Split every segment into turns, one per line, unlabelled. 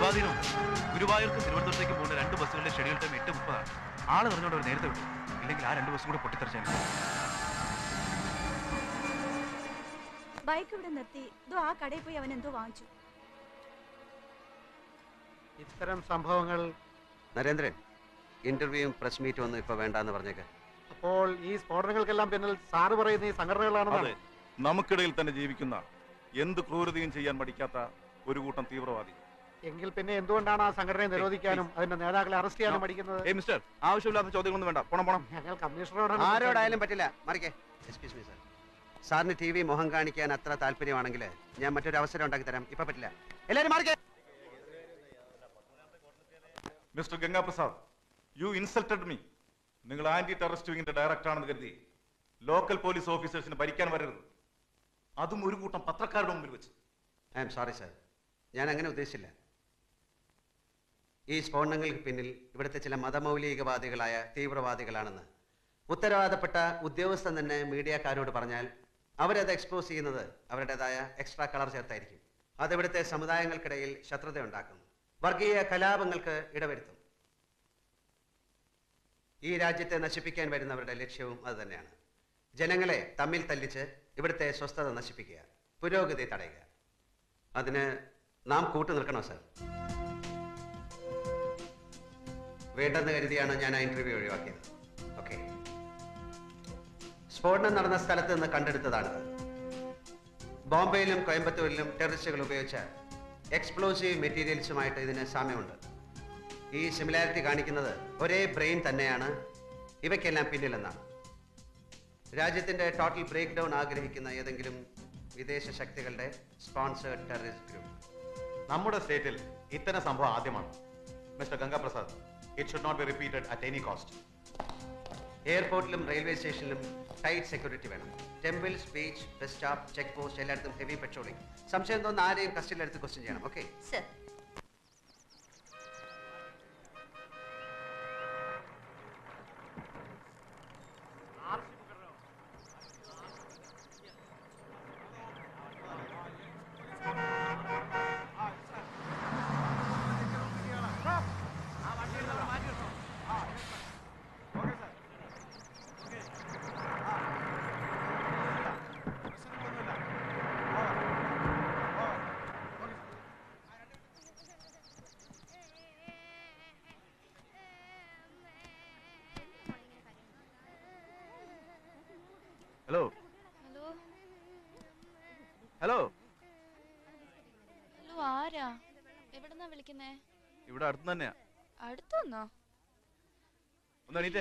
സ്വാധീനമുണ്ട് ഗുരുവായൂർക്കും തിരുവനന്തപുരത്തേക്കും പോകുന്ന രണ്ട് ബസ്സുകളുടെ ഷെഡ്യൂൾ ടൈം എട്ട് മുപ്പതാണ് ആള് നിറഞ്ഞോണ്ട് അവർ നേരത്തെ വിട്ടു ഇല്ലെങ്കിൽ ആ രണ്ട് ബസ്സും കൂടെ പൊട്ടിത്തെറിച്ചാൽ
ബൈക്ക് ഇവിടെ നിർത്തി ഇതോ ആ കടയിൽ പോയി അവൻ എന്തോ വാങ്ങിച്ചു
ഇത്തരം സംഭവങ്ങൾ
നരേന്ദ്രൻ ഇന്റർവ്യൂവും പ്രസ് മീറ്റും ഒന്നും ഇപ്പൊ വേണ്ടാന്ന് പറഞ്ഞേക്ക്
അപ്പോൾ ഈ സ്ഫോടനങ്ങൾക്കെല്ലാം പിന്നിൽ സാറ് പറയുന്ന ഈ സംഘടനകളാണെന്നാണ്
അതെ നമുക്കിടയിൽ തന്നെ ജീവിക്കുന്ന എന്ത് ക്രൂരതയും ചെയ്യാൻ മടിക്കാത്ത ഒരു കൂട്ടം തീവ്രവാദി
എങ്കിൽ പിന്നെ എന്തുകൊണ്ടാണ് ആ സംഘടനയെ നിരോധിക്കാനും അതിന്റെ നേതാക്കളെ അറസ്റ്റ് ചെയ്യാനും പഠിക്കുന്നത്
ഏ മിസ്റ്റർ ആവശ്യമില്ലാത്ത ചോദ്യങ്ങളൊന്നും വേണ്ട പോണം പോണം
ഞങ്ങൾ കമ്മീഷണറോടാണ്
ആരോടായാലും പറ്റില്ല മറിക്കേ എക്സ്ക്യൂസ് മീ സാർ സാറിന് ടി വി മുഖം കാണിക്കാൻ അത്ര താല്പര്യമാണെങ്കിൽ ഞാൻ മറ്റൊരു അവസരം ഉണ്ടാക്കി തരാം ഇപ്പൊ പറ്റില്ല എല്ലാവരും മാറിക്കേ
mister Gangaprasad you insulted me നിങ്ങൾ ആന്റി ടെററിസ്റ്റ് വിങ്ങിന്റെ ഡയറക്ടർ ആണെന്ന് കരുതി ലോക്കൽ പോലീസ് ഓഫീസേഴ്സിന് ഭരിക്കാൻ വരരുത് അതും ഒരു കൂട്ടം പത്രക്കാരുടെ മുമ്പിൽ വെച്ച്
ഐ എം സോറി സാർ ഞാൻ അങ്ങനെ ഉദ്ദേശിച്ചില്ല ഈ സ്ഫോടനങ്ങൾക്ക് പിന്നിൽ ഇവിടുത്തെ ചില മതമൗലികവാദികളായ തീവ്രവാദികളാണെന്ന് ഉത്തരവാദപ്പെട്ട ഉദ്യോഗസ്ഥൻ തന്നെ മീഡിയക്കാരോട് പറഞ്ഞാൽ അവരത് എക്സ്പോസ് ചെയ്യുന്നത് അവരുടേതായ എക്സ്ട്രാ കളർ ചേർത്തായിരിക്കും അത് ഇവിടുത്തെ സമുദായങ്ങൾക്കിടയിൽ ശത്രുത ഉണ്ടാക്കുന്നു വർഗീയ കലാപങ്ങൾക്ക് ഇടവരുത്തും ഈ രാജ്യത്തെ നശിപ്പിക്കാൻ വരുന്നവരുടെ ലക്ഷ്യവും അത് തന്നെയാണ് ജനങ്ങളെ തമ്മിൽ തല്ലിച്ച് ഇവിടുത്തെ സ്വസ്ഥത നശിപ്പിക്കുക പുരോഗതി തടയുക അതിന് നാം കൂട്ടു നിൽക്കണോ സാർ വേണ്ടെന്ന് കരുതിയാണ് ഞാൻ ആ ഇന്റർവ്യൂ ഒഴിവാക്കിയത് ഓക്കെ സ്ഫോടനം നടന്ന സ്ഥലത്ത് നിന്ന് കണ്ടെടുത്തതാണിത് ബോംബെയിലും കോയമ്പത്തൂരിലും ടെററിസ്റ്റുകൾ ഉപയോഗിച്ച എക്സ്പ്ലോസീവ് മെറ്റീരിയൽസുമായിട്ട് ഇതിന് സാമ്യമുണ്ട് ഈ സിമിലാരിറ്റി കാണിക്കുന്നത് ഒരേ ബ്രെയിൻ തന്നെയാണ് ഇവയ്ക്കെല്ലാം പിന്നിലെന്നാണ് രാജ്യത്തിന്റെ ടോട്ടൽ ബ്രേക്ക് ഡൗൺ ആഗ്രഹിക്കുന്ന ഏതെങ്കിലും വിദേശ ശക്തികളുടെ സ്പോൺസേഡ് ടെററിസ്റ്റ് ഗ്രൂപ്പ്
നമ്മുടെ സ്റ്റേറ്റിൽ ഇത്തരം സംഭവം ആദ്യമാണ് mister Gangaprasad it should not be repeated at any cost
എയർപോർട്ടിലും റെയിൽവേ സ്റ്റേഷനിലും ടൈറ്റ് സെക്യൂരിറ്റി വേണം temples beach bus stop check post എല്ലായിടത്തും ഹെവി പെട്രോളിംഗ് സംശയം തോന്നുന്ന ആരെയും കസ്റ്റഡിയിൽ എടുത്ത് ക്വസ്റ്റ്യൻ ചെയ്യണം okay
sir
hello
hello
hello
hello ആരാ എവിടെന്നാ വിളിക്കുന്നേ
ഇവിടെ അടുത്ത് തന്നെയാ
അടുത്തുനിന്നോ
ഒന്ന് എണീറ്റേ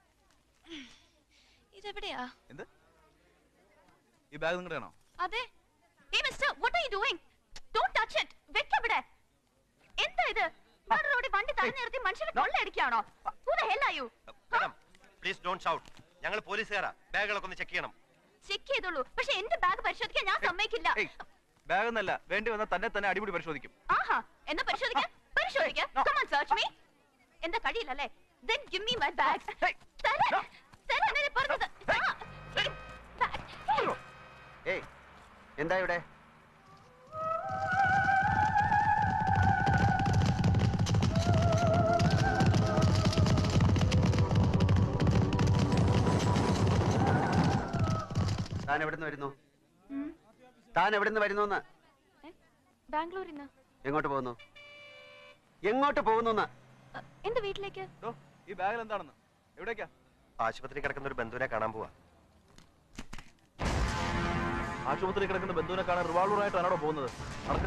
ഇതെവിടെയാ
എന്ത് ഈ ബാഗ് നിങ്ങളുടെ ആണോ
അതെ ഏ mister what are you doing don't touch it വെക്ക് അവിടെ എന്താ ഇത് നടു റോഡിൽ വണ്ടി തടഞ്ഞു നിർത്തി മനുഷ്യരെ കൊള്ളയടിക്കാണോ who the hell are you
please don't shout ഞങ്ങൾ പോലീസുകാരാ ബാഗുകളൊക്കെ ഒന്ന് ചെക്ക് ചെയ്യണം
ചെക്ക് ചെയ്തോളൂ പക്ഷെ എന്റെ ബാഗ് പരിശോധിക്കാൻ ഞാൻ സമ്മതിക്കില്ല
ബാഗ് എന്നല്ല വേണ്ടി വന്നാൽ തന്നെ തന്നെ അടിമുടി പരിശോധിക്കും
ആഹാ എന്നാ പരിശോധിക്കാം പരിശോധിക്കാം come on search me എന്താ കഴിയില്ലല്ലേ then give me my bag തരാൻ തരാൻ പറഞ്ഞത് ആ, ഈ bag. Hey.
ഏയ് എന്താ ഇവിടെ താൻ എവിടുന്ന് വരുന്നു
ഉം.
താൻ എവിടുന്ന് വരുന്നു എന്ന്
ഏ? ബാംഗ്ലൂരിന്ന്
എങ്ങോട്ട് പോകുന്നു എങ്ങോട്ട് പോകുന്നു എന്ന്
അ, എന്റെ വീട്ടിലേക്ക്
ദോ, ഈ ബാഗിൽ എന്താണെന്ന് എവിടേക്കാ
ആശുപത്രി കിടക്കുന്ന ഒരു ബന്ധുവിനെ കാണാൻ പോവാ
ആശുപത്രി കിടക്കുന്ന ബന്ധുവിനെ കാണാൻ റിവാൾവർ ആയിട്ടാണോ പോകുന്നത് നടക്ക്.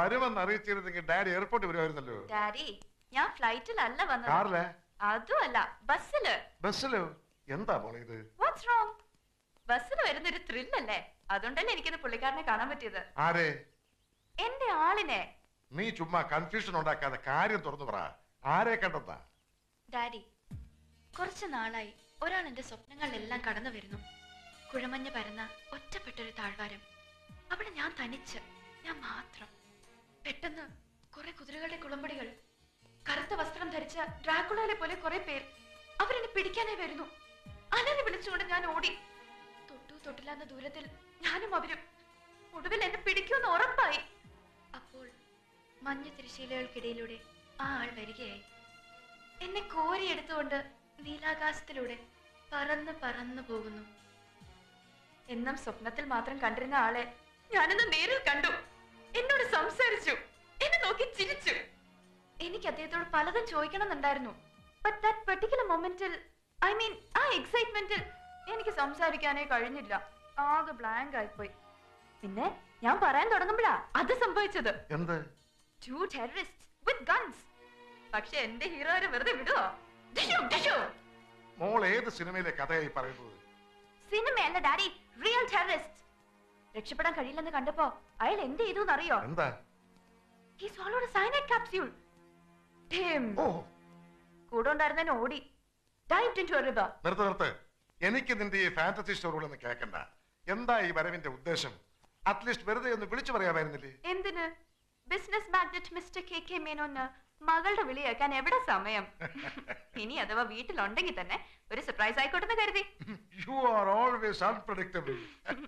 വരുമെന്ന് അറിയിച്ചിരുന്നെങ്കിൽ ഡാഡി എയർപോർട്ടിൽ വരുമായിരുന്നല്ലോ
ഡാഡി ഞാൻ ഫ്ലൈറ്റിലല്ല വന്നത്
കാറിലെ
അതുമല്ല ബസ്സില്
ബസ്സിലോ എന്താ മോളെ ഇത്
വാട്ട്സ് റോങ് ബസ്സിൽ വരുന്നൊരു ത്രില്ലല്ലേ അതുകൊണ്ടല്ലേ എനിക്കിന്ന് പുള്ളിക്കാരനെ കാണാൻ പറ്റിയത്
ആരെ
എന്റെ ആളിനെ
നീ ചുമ്മാ കൺഫ്യൂഷൻ ഉണ്ടാക്കാതെ കാര്യം തുറന്നു പറ ആരെ കണ്ടെത്താ
ഡാഡി കുറച്ച് നാളായി ഒരാൾ എന്റെ സ്വപ്നങ്ങളിലെല്ലാം കടന്നു വരുന്നു കുഴമഞ്ഞ പരന്ന ഒറ്റപ്പെട്ടൊരു താഴ്വാരം അവിടെ ഞാൻ തനിച്ച് ഞാൻ മാത്രം പെട്ടെന്ന് കുറെ കുതിരകളുടെ കുളമ്പടികൾ കറുത്ത വസ്ത്രം ധരിച്ച ഡ്രാക്കുളയിലെ പോലെ കുറെ പേർ അവരെന്നെ പിടിക്കാനായി വരുന്നു അലറി വിളിച്ചുകൊണ്ട് ഞാൻ ഓടി തൊട്ടു തൊട്ടില്ലാന്ന ദൂരത്തിൽ ഞാനും അവരും ഒടുവിൽ എന്നെ പിടിക്കുമെന്ന് ഉറപ്പായി അപ്പോൾ മഞ്ഞ തിരശീലകൾക്കിടയിലൂടെ ആ ആൾ വരികയായി എന്നെ കോരിയെടുത്തുകൊണ്ട് നീലാകാശത്തിലൂടെ പറന്ന് പറന്നു പോകുന്നു എന്നും സ്വപ്നത്തിൽ മാത്രം കണ്ടിരുന്ന ആളെ ഞാനിന്ന് നേരിൽ കണ്ടു എന്നോട് സംസാരിച്ചു എന്നെ നോക്കി ചിരിച്ചു എനിക്ക് അദ്ദേഹത്തോട് പലതും ചോദിക്കണമെന്നുണ്ടായിരുന്നു ബട്ട് ദാറ്റ് പെർട്ടിക്കുലർ മൊമെന്റിൽ ഐ മീൻ ആ എക്സൈറ്റ്മെന്റിൽ എനിക്ക് സംസാരിക്കാനേ കഴിഞ്ഞില്ല ആകെ ബ്ലാങ്ക് ആയിപ്പോയി പിന്നെ ഞാൻ പറയാൻ തുടങ്ങുമ്പോഴാ അത് സംഭവിച്ചത്
എന്ത്
ടു ടെററിസ്റ്റ് വിത്ത് ഗൺസ് പക്ഷെ എന്റെ ഹീറോയെ വെറുതെ വിടുവോ ഡിഷു, ഡിഷു.
മോൾ ഏത് സിനിമയിലെ കഥയായി പറയുന്നത്
സിനിമയല്ല ഡാഡി റിയൽ ടെററിസ്റ്റ് രക്ഷപ്പെടാൻ കഴിയില്ലെന്ന് കണ്ടപ്പോ അയാൾ എന്ത് ചെയ്തു എന്നറിയോ
എന്താ
he swallowed a cyanide capsule Damn.
ഓ
കൂടെ ഉണ്ടായിരുന്നതിന് ഓടി dived into a river
നിർത്ത് നിർത്ത് എനിക്ക് നിന്റെ ഈ ഫാന്റസി സ്റ്റോറികളൊന്നും കേൾക്കണ്ട എന്താ ഈ വരവിന്റെ ഉദ്ദേശം അറ്റ്ലീസ്റ്റ് വെറുതെ ഒന്ന് വിളിച്ചു പറയാമായിരുന്നില്ലേ
എന്തിന് business magnate mister K K മേനോന് മകളുടെ വിളി കേൾക്കാൻ എവിടെ സമയം ഇനി അഥവാ വീട്ടിലുണ്ടെങ്കിൽ തന്നെ ഒരു സർപ്രൈസ് ആയിക്കോട്ടെ എന്ന് കരുതി
you are always unpredictable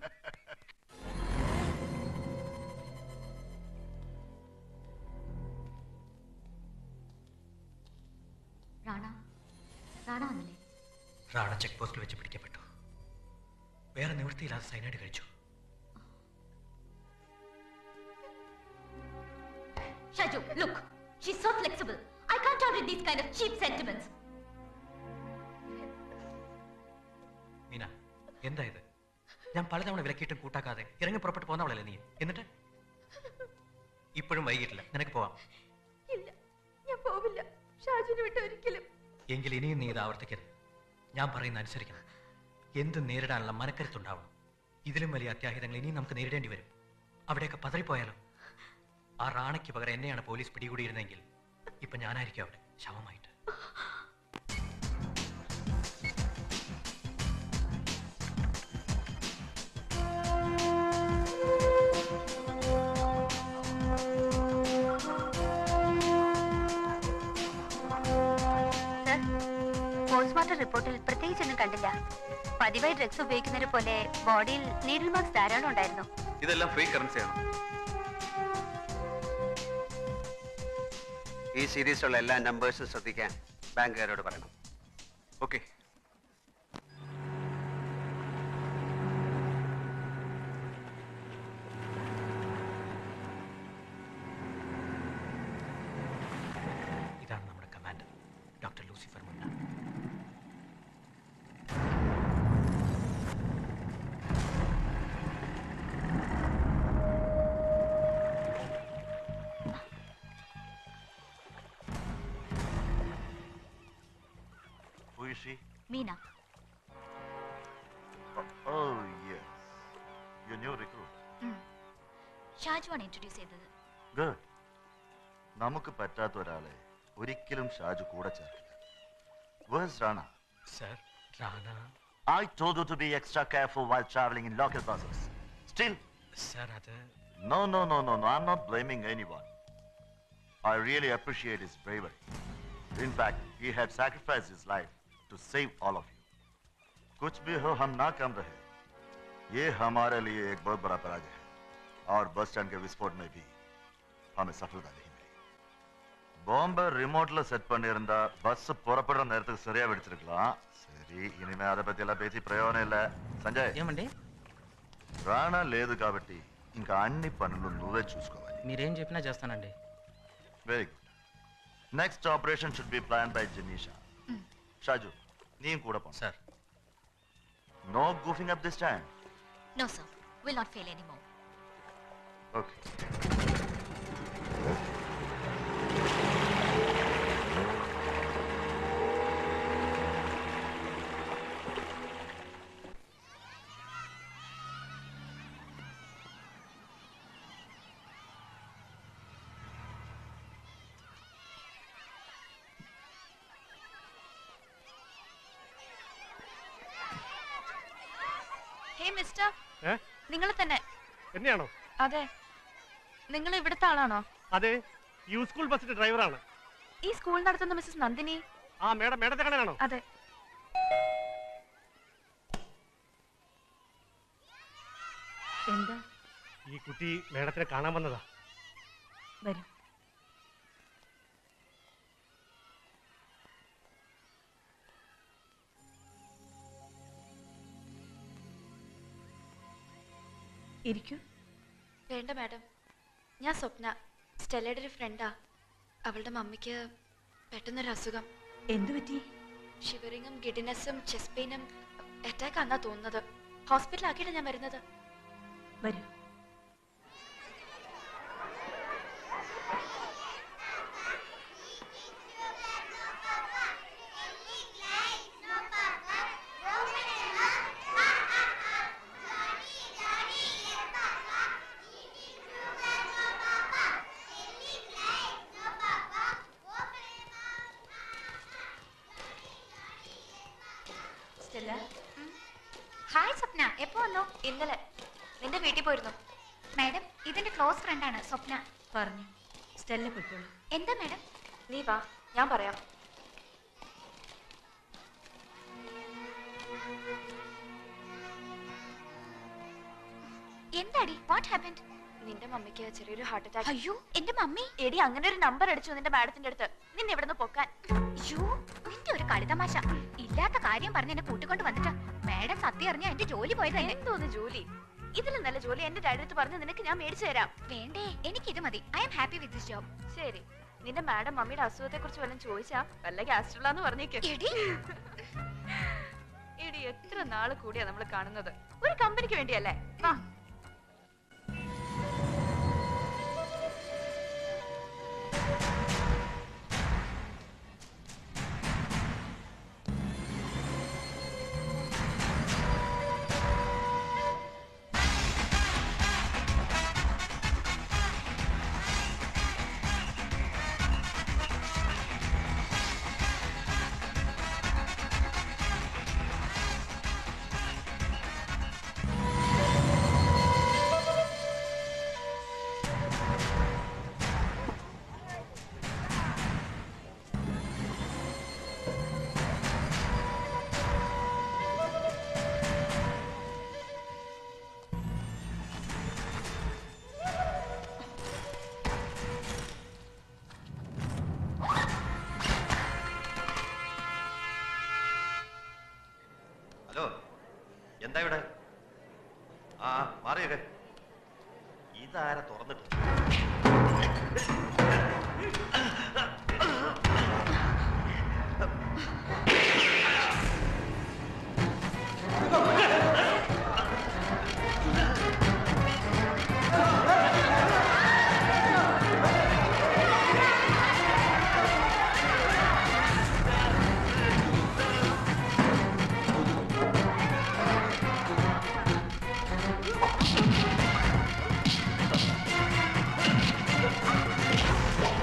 Rana Rana വന്നില്ലേ
റാണ ചെക്ക് പോസ്റ്റിൽ വെച്ച് പിടിക്കപ്പെട്ടു വേറെ നിവൃത്തിയില്ലാതെ സൈനൈഡ് കഴിച്ചു
Shaju look she's so flexible I can't tolerate these kind of cheap sentiments
Meena എന്താ ഇത് ഞാൻ പലതവണ വിലക്കിയിട്ടും കൂട്ടാക്കാതെ ഇറങ്ങി പുറപ്പെട്ട് പോന്നവളല്ലേ നീ എന്നിട്ട് ഇപ്പോഴും വൈകിട്ടില്ല നിനക്ക് പോവാം
ഇല്ല ഞാൻ പോവില്ല ഷാജുനെ വിട്ട് ഒരിക്കലും
എങ്കിൽ ഇനിയും നീ ഇത് ആവർത്തിക്കരുത് ഞാൻ പറയുന്ന അനുസരിക്കണം എന്ത് നേരിടാനുള്ള മനക്കരുത്തുണ്ടാവണം ഇതിലും വലിയ അത്യാഹിതങ്ങൾ ഇനിയും നമുക്ക് നേരിടേണ്ടി വരും അവിടെയൊക്കെ പതറിപ്പോയാലോ ആ റാണയ്ക്ക് പകരം എന്നെയാണ് പോലീസ് പിടികൂടിയിരുന്നെങ്കിൽ ഇപ്പൊ ഞാനായിരിക്കും അവിടെ ശവമായിട്ട്
സർ പോസ്റ്റ്മോർട്ടം റിപ്പോർട്ടിൽ പ്രത്യേകിച്ചൊന്നും കണ്ടില്ല പതിവായി ഡ്രഗ്സ് ഉപയോഗിക്കുന്നവരെ പോലെ ബോഡിയിൽ നീഡിൽ മാർക്സ് ധാരാളം ഉണ്ടായിരുന്നു
ഇതെല്ലാം ഫേക്ക് കറൻസിയാണ്
ഈ സീരീസിലുള്ള എല്ലാ നമ്പേഴ്സും ശ്രദ്ധിക്കാൻ ബാങ്കുകാരോട് പറയണം
ഓക്കെ
ഇതാണ് നമ്മുടെ commander doctor Lucifer Munna
Who is she?
Meena
Oh, yes. Your new recruit.
ഷാജുവാണ് ഇൻട്രൊഡ്യൂസ് ചെയ്തത്
Good. നമുക്ക് പറ്റാത്ത ഒരാളെ ഒരിക്കലും ഷാജു കൂടെ ചേർക്കില്ല വേഴ്സ് Rana
sir Rana
I told you to be extra careful while traveling in local buses. Still,
sir അത്
no, no, no, no, no. I'm not blaming anyone. I really appreciate his bravery. In fact, he had sacrificed his life to save all of you. कुछ भी हो हम ना कम रहे ये हमारे लिए एक बहुत बड़ा पराजय है और बस स्टैंड के विस्फोट में भी हमें सफलता नहीं मिली பாம்பை ரிமோட்ல செட் பண்ணியிருந்தா பஸ் புறப்படுற நேரத்துக்கு சரியா வெடிச்சிருக்கலாம் சரி இனிமே அதை பத்தி எல்லாம் பேசி ప్రయోజనం இல்ல సంజయ్
ఏమండి
రాణా లేదు కాబట్టి ఇంకా అన్ని పనులు నువ్వే చూసుకోవాలి
మీరేం చెప్పినా చేస్తానండి
very good next operation should be plan by Janisha Shaju నీవు కూడా పో
sir
no goofing up this time
no sir will not fail any more
okay
ഏ മിസ്റ്റർ
ഏ?
നിങ്ങൾ തന്നെ
എന്നെയാണോ
അതെ നിങ്ങൾ ഇവിടുത്തെ ആളാണോ
അതെ യു സ്കൂൾ ബസ്സിന്റെ ഡ്രൈവറാണ്
ഈ സ്കൂൾ നടത്തുന്ന മിസ്സസ് നന്ദിനി
ആ മേഡം മേഡത്തെ കടനാണോ
അതെ
എന്താ
ഈ കുട്ടി മേഡത്തിനെ കാണാൻ വന്നതാ
വരും ഇരിക്കൂ
വേണ്ട മാഡം ഞാൻ സ്വപ്ന സ്റ്റെല്ലയുടെ ഒരു ഫ്രണ്ടാ അവളുടെ മമ്മിക്ക് പെട്ടെന്നൊരു അസുഖം
എന്തു പറ്റി
ഷിവറിങ്ങും ഗിഡിനെസ്സും ചെസ്റ്റ് പെയിനും അറ്റാക്ക് ആണെന്നാ തോന്നുന്നത് ഹോസ്പിറ്റലാക്കിയിട്ടാണ് ഞാൻ വരുന്നത്
വരൂ
സ്റ്റെല്ല
ഹായ് സ്വപ്ന എപ്പോ വന്നു
ഇന്നലെ നിന്റെ വീട്ടിൽ പോയിരുന്നു
മാഡം ഇതിന്റെ ക്ലോസ് ഫ്രണ്ടാണ് സ്വപ്ന
പറഞ്ഞു സ്റ്റെല്ല പൊയ്ക്കോളൂ
എന്താ മാഡം
നീ വാ ഞാൻ പറയാം
എന്താടി വാട്ട് ഹാപ്പൻഡ്
നിന്റെ മമ്മിക്ക് ചെറിയൊരു ഹാർട്ട് അറ്റാക്ക്
അയ്യോ എന്റെ മമ്മി
എടി അങ്ങനെ ഒരു നമ്പർ അടിച്ചു നിന്റെ മാഡത്തിന്റെ അടുത്ത് നിന്നെ ഇവിടുന്ന് പൊക്കാൻ
അയ്യോ നിന്റെ ഒരു കളിതമാശ ഇല്ലാത്ത കാര്യം പറഞ്ഞ് എന്നെ കൂട്ടിക്കൊണ്ട് വന്നിട്ട് മാഡം സത്യം അറിഞ്ഞ എന്റെ ജോലി പോയത് തന്നെ
എന്തോന്ന് ജോലി ഇതിലും നല്ല ജോലി എന്റെ ഡാഡി അടുത്ത് പറഞ്ഞ് നിനക്ക് ഞാൻ മേടിച്ചു തരാം
വേണ്ടേ എനിക്ക് ഇത് മതി I'm happy with this job
ശരി നിന്റെ മാഡം മമ്മിയുടെ അസുഖത്തെ കുറിച്ച് വല്ലതും ചോദിച്ചാ വല്ല ഗ്യാസ്ട്രലാന്ന് പറഞ്ഞേക്ക്
എടി
എടി എത്ര നാള് കൂടിയാ നമ്മൾ കാണുന്നത് ഒരു കമ്പനിക്ക് വേണ്ടിയല്ലേ വാ
ഹലോ എന്താ ഇവിടെ ആ മാറിയൊക്കെ ഇതാര തുറന്നിട്ട്
ആ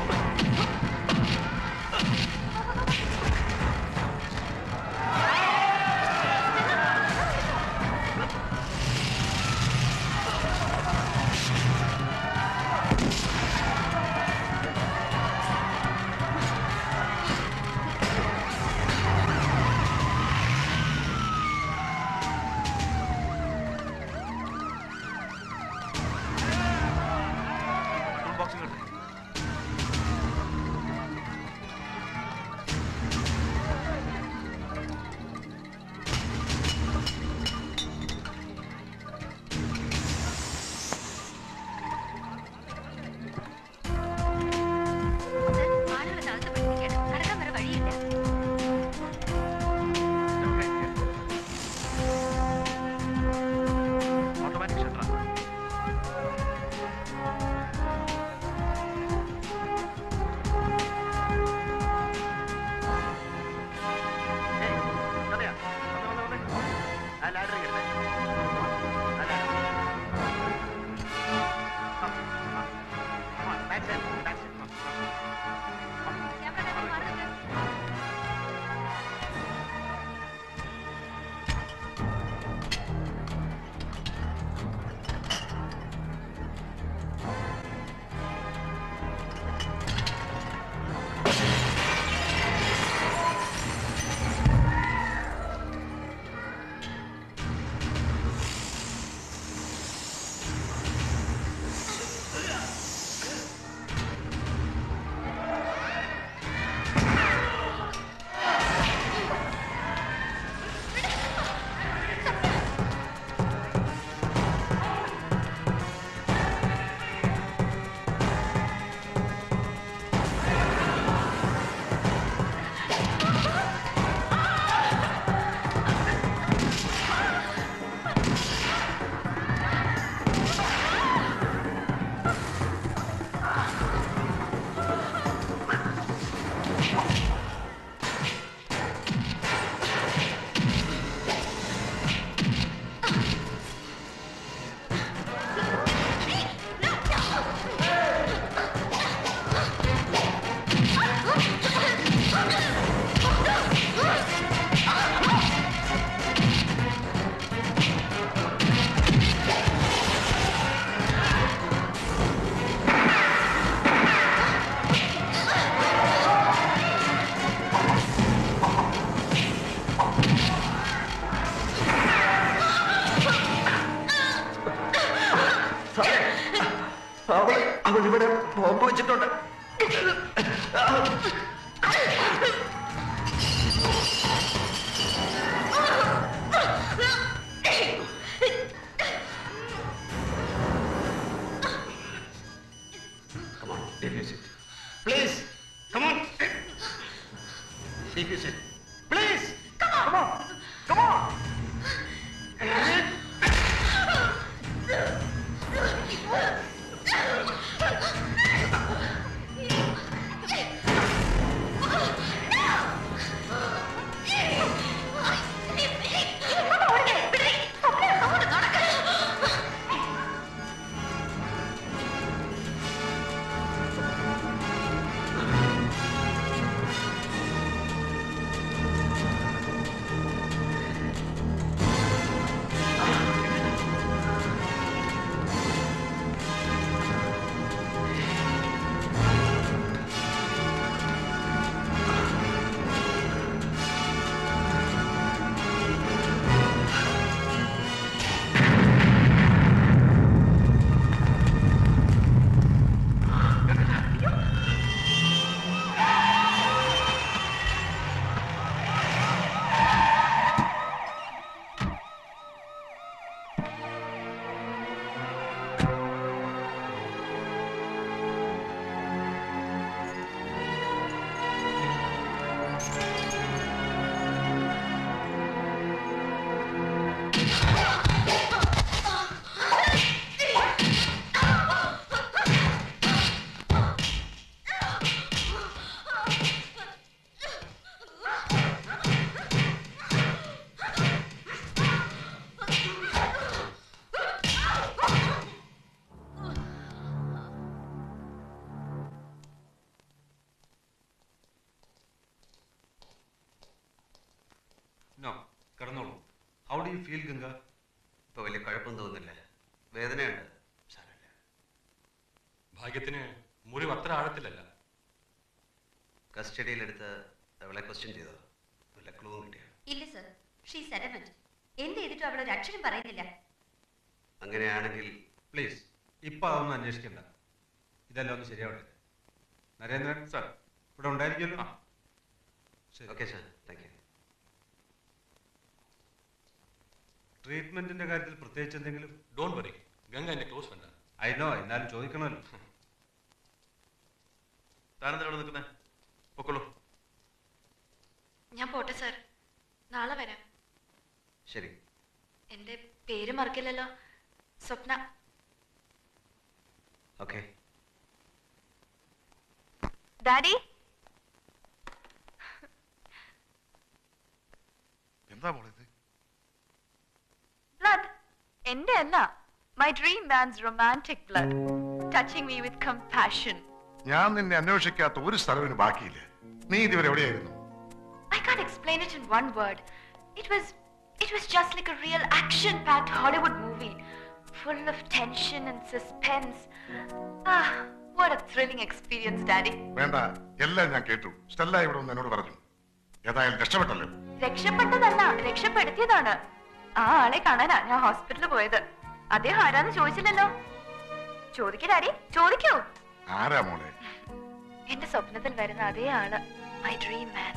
See if you sit.
Please! Come on! Come on!
No കിടന്നോളൂ how do you feel Ganga
ഇപ്പൊ വലിയ കുഴപ്പം തോന്നുന്നില്ല വേദനയുണ്ട് സാരമില്ല
ഭാഗ്യത്തിന് മുറിവ് അത്ര ആഴത്തിലല്ല
കസ്റ്റഡിയിലെടുത്ത് അവളെ ക്വസ്റ്റ്യൻ ചെയ്തോ വല്ല ക്ലൂ കിട്ടിയോ
ഇല്ല സർ ഷീ സെഡമെന്റ് എന്ത് ചെയ്തിട്ടും അവൾ ഒരു അക്ഷരം പറയുന്നില്ല
അങ്ങനെയാണെങ്കിൽ
പ്ലീസ് ഇപ്പൊ അതൊന്നും അന്വേഷിക്കണ്ട ഇതെല്ലാം ഒന്ന് ശരിയാവട്ടെ നരേന്ദ്രൻ സാർ ഇവിടെ ഉണ്ടായിരിക്കുമല്ലോ ശരി
ഓക്കെ സാർ താങ്ക് യു
ട്രീറ്റ്മെന്റിന്റെ കാര്യത്തിൽ പ്രത്യേകിച്ച് എന്തെങ്കിലും
ഡോണ്ട് വറി ഗംഗ എന്റെ ക്ലോസ് ഫ്രണ്ടാണ്
ഐ നോ എന്നാലും ചോദിക്കണമല്ലോ താനെന്താ ഇവിടെ നിൽക്കുന്നേ പൊക്കോളൂ
ഞാൻ പോട്ടെ സാർ നാളെ വരാം
ശരി
എന്റെ പേര് മറക്കില്ലല്ലോ സ്വപ്ന
ഓക്കെ
ഡാഡി
എന്താ മോളെ ഇത്
ബ്ലഡ് എന്റെ അല്ല my dream man's romantic blood touching me with compassion
ഞാൻ നിന്നെ അന്വേഷിക്കാത്ത ഒരു സ്ഥലവിന് ബാക്കിയില്ല നീ ഇതുവരെ എവിടെയായിരുന്നു
I can't explain it in one word. It was it was just like a real action-packed Hollywood movie, full of tension and suspense. Ah, what a thrilling experience, Daddy.
വേണ്ട എല്ലാം ഞാൻ കേട്ടു സ്റ്റെല്ല ഇവിടെ ഒന്ന് എന്നോട് പറഞ്ഞു ഏതായാലും രക്ഷപ്പെട്ടല്ലോ
രക്ഷപ്പെട്ടതല്ല രക്ഷപ്പെടുത്തിയതാണ് ആ ആളെ കാണാനാ ഞാൻ ഹോസ്പിറ്റലിൽ പോയത് അദ്ദേഹം ആരാന്ന് ചോദിച്ചില്ലല്ലോ ചോദിക്കൂ ഡാഡി ചോദിക്കൂ
ആരാ മോളെ
എന്റെ സ്വപ്നത്തിൽ വരുന്ന അതേ ആള് മൈ ഡ്രീം മാൻ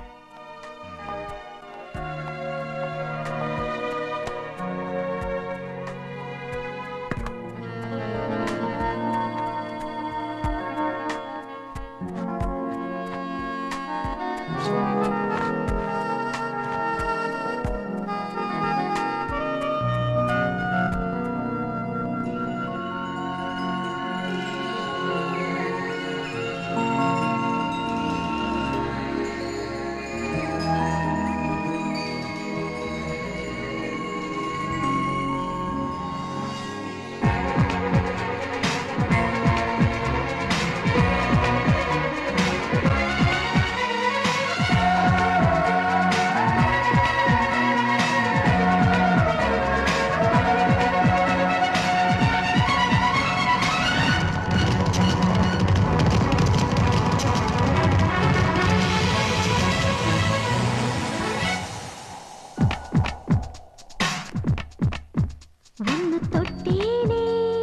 ഒന്ന് തൊട്ടേനെ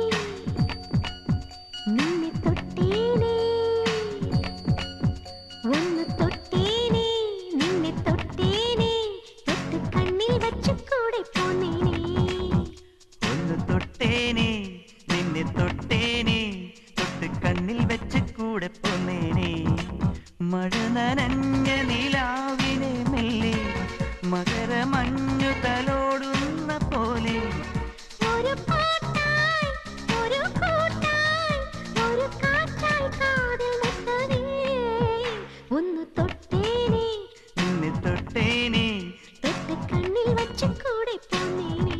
നിന്നെ തൊട്ടേനെ ഒന്ന് തൊട്ടേനെ നിന്നെ തൊട്ടേനെ തൊട്ട് കണ്ണിൽ വെച്ച് കൂടെ പോന്നേനെ
ഒന്ന് തൊട്ടേനെ നിന്നെ തൊട്ടേനെ തൊട്ട് കണ്ണിൽ വെച്ച് കൂടെ പോന്നേനെ മഴ നനഞ്ഞ നിലാവിനെ മകരമഞ്ഞു തലോടുന്ന പോലെ
ഒരു പാട്ടായി ഒരു കൂട്ടായി ഒരു കാറ്റായി കാതിൽ മുത്തവേ ഒന്ന് തൊട്ടേനെ
നിന്നെ തൊട്ടേനെ
തൊട്ട് കണ്ണിൽ വച്ച് കൂടെ പോന്നേനെ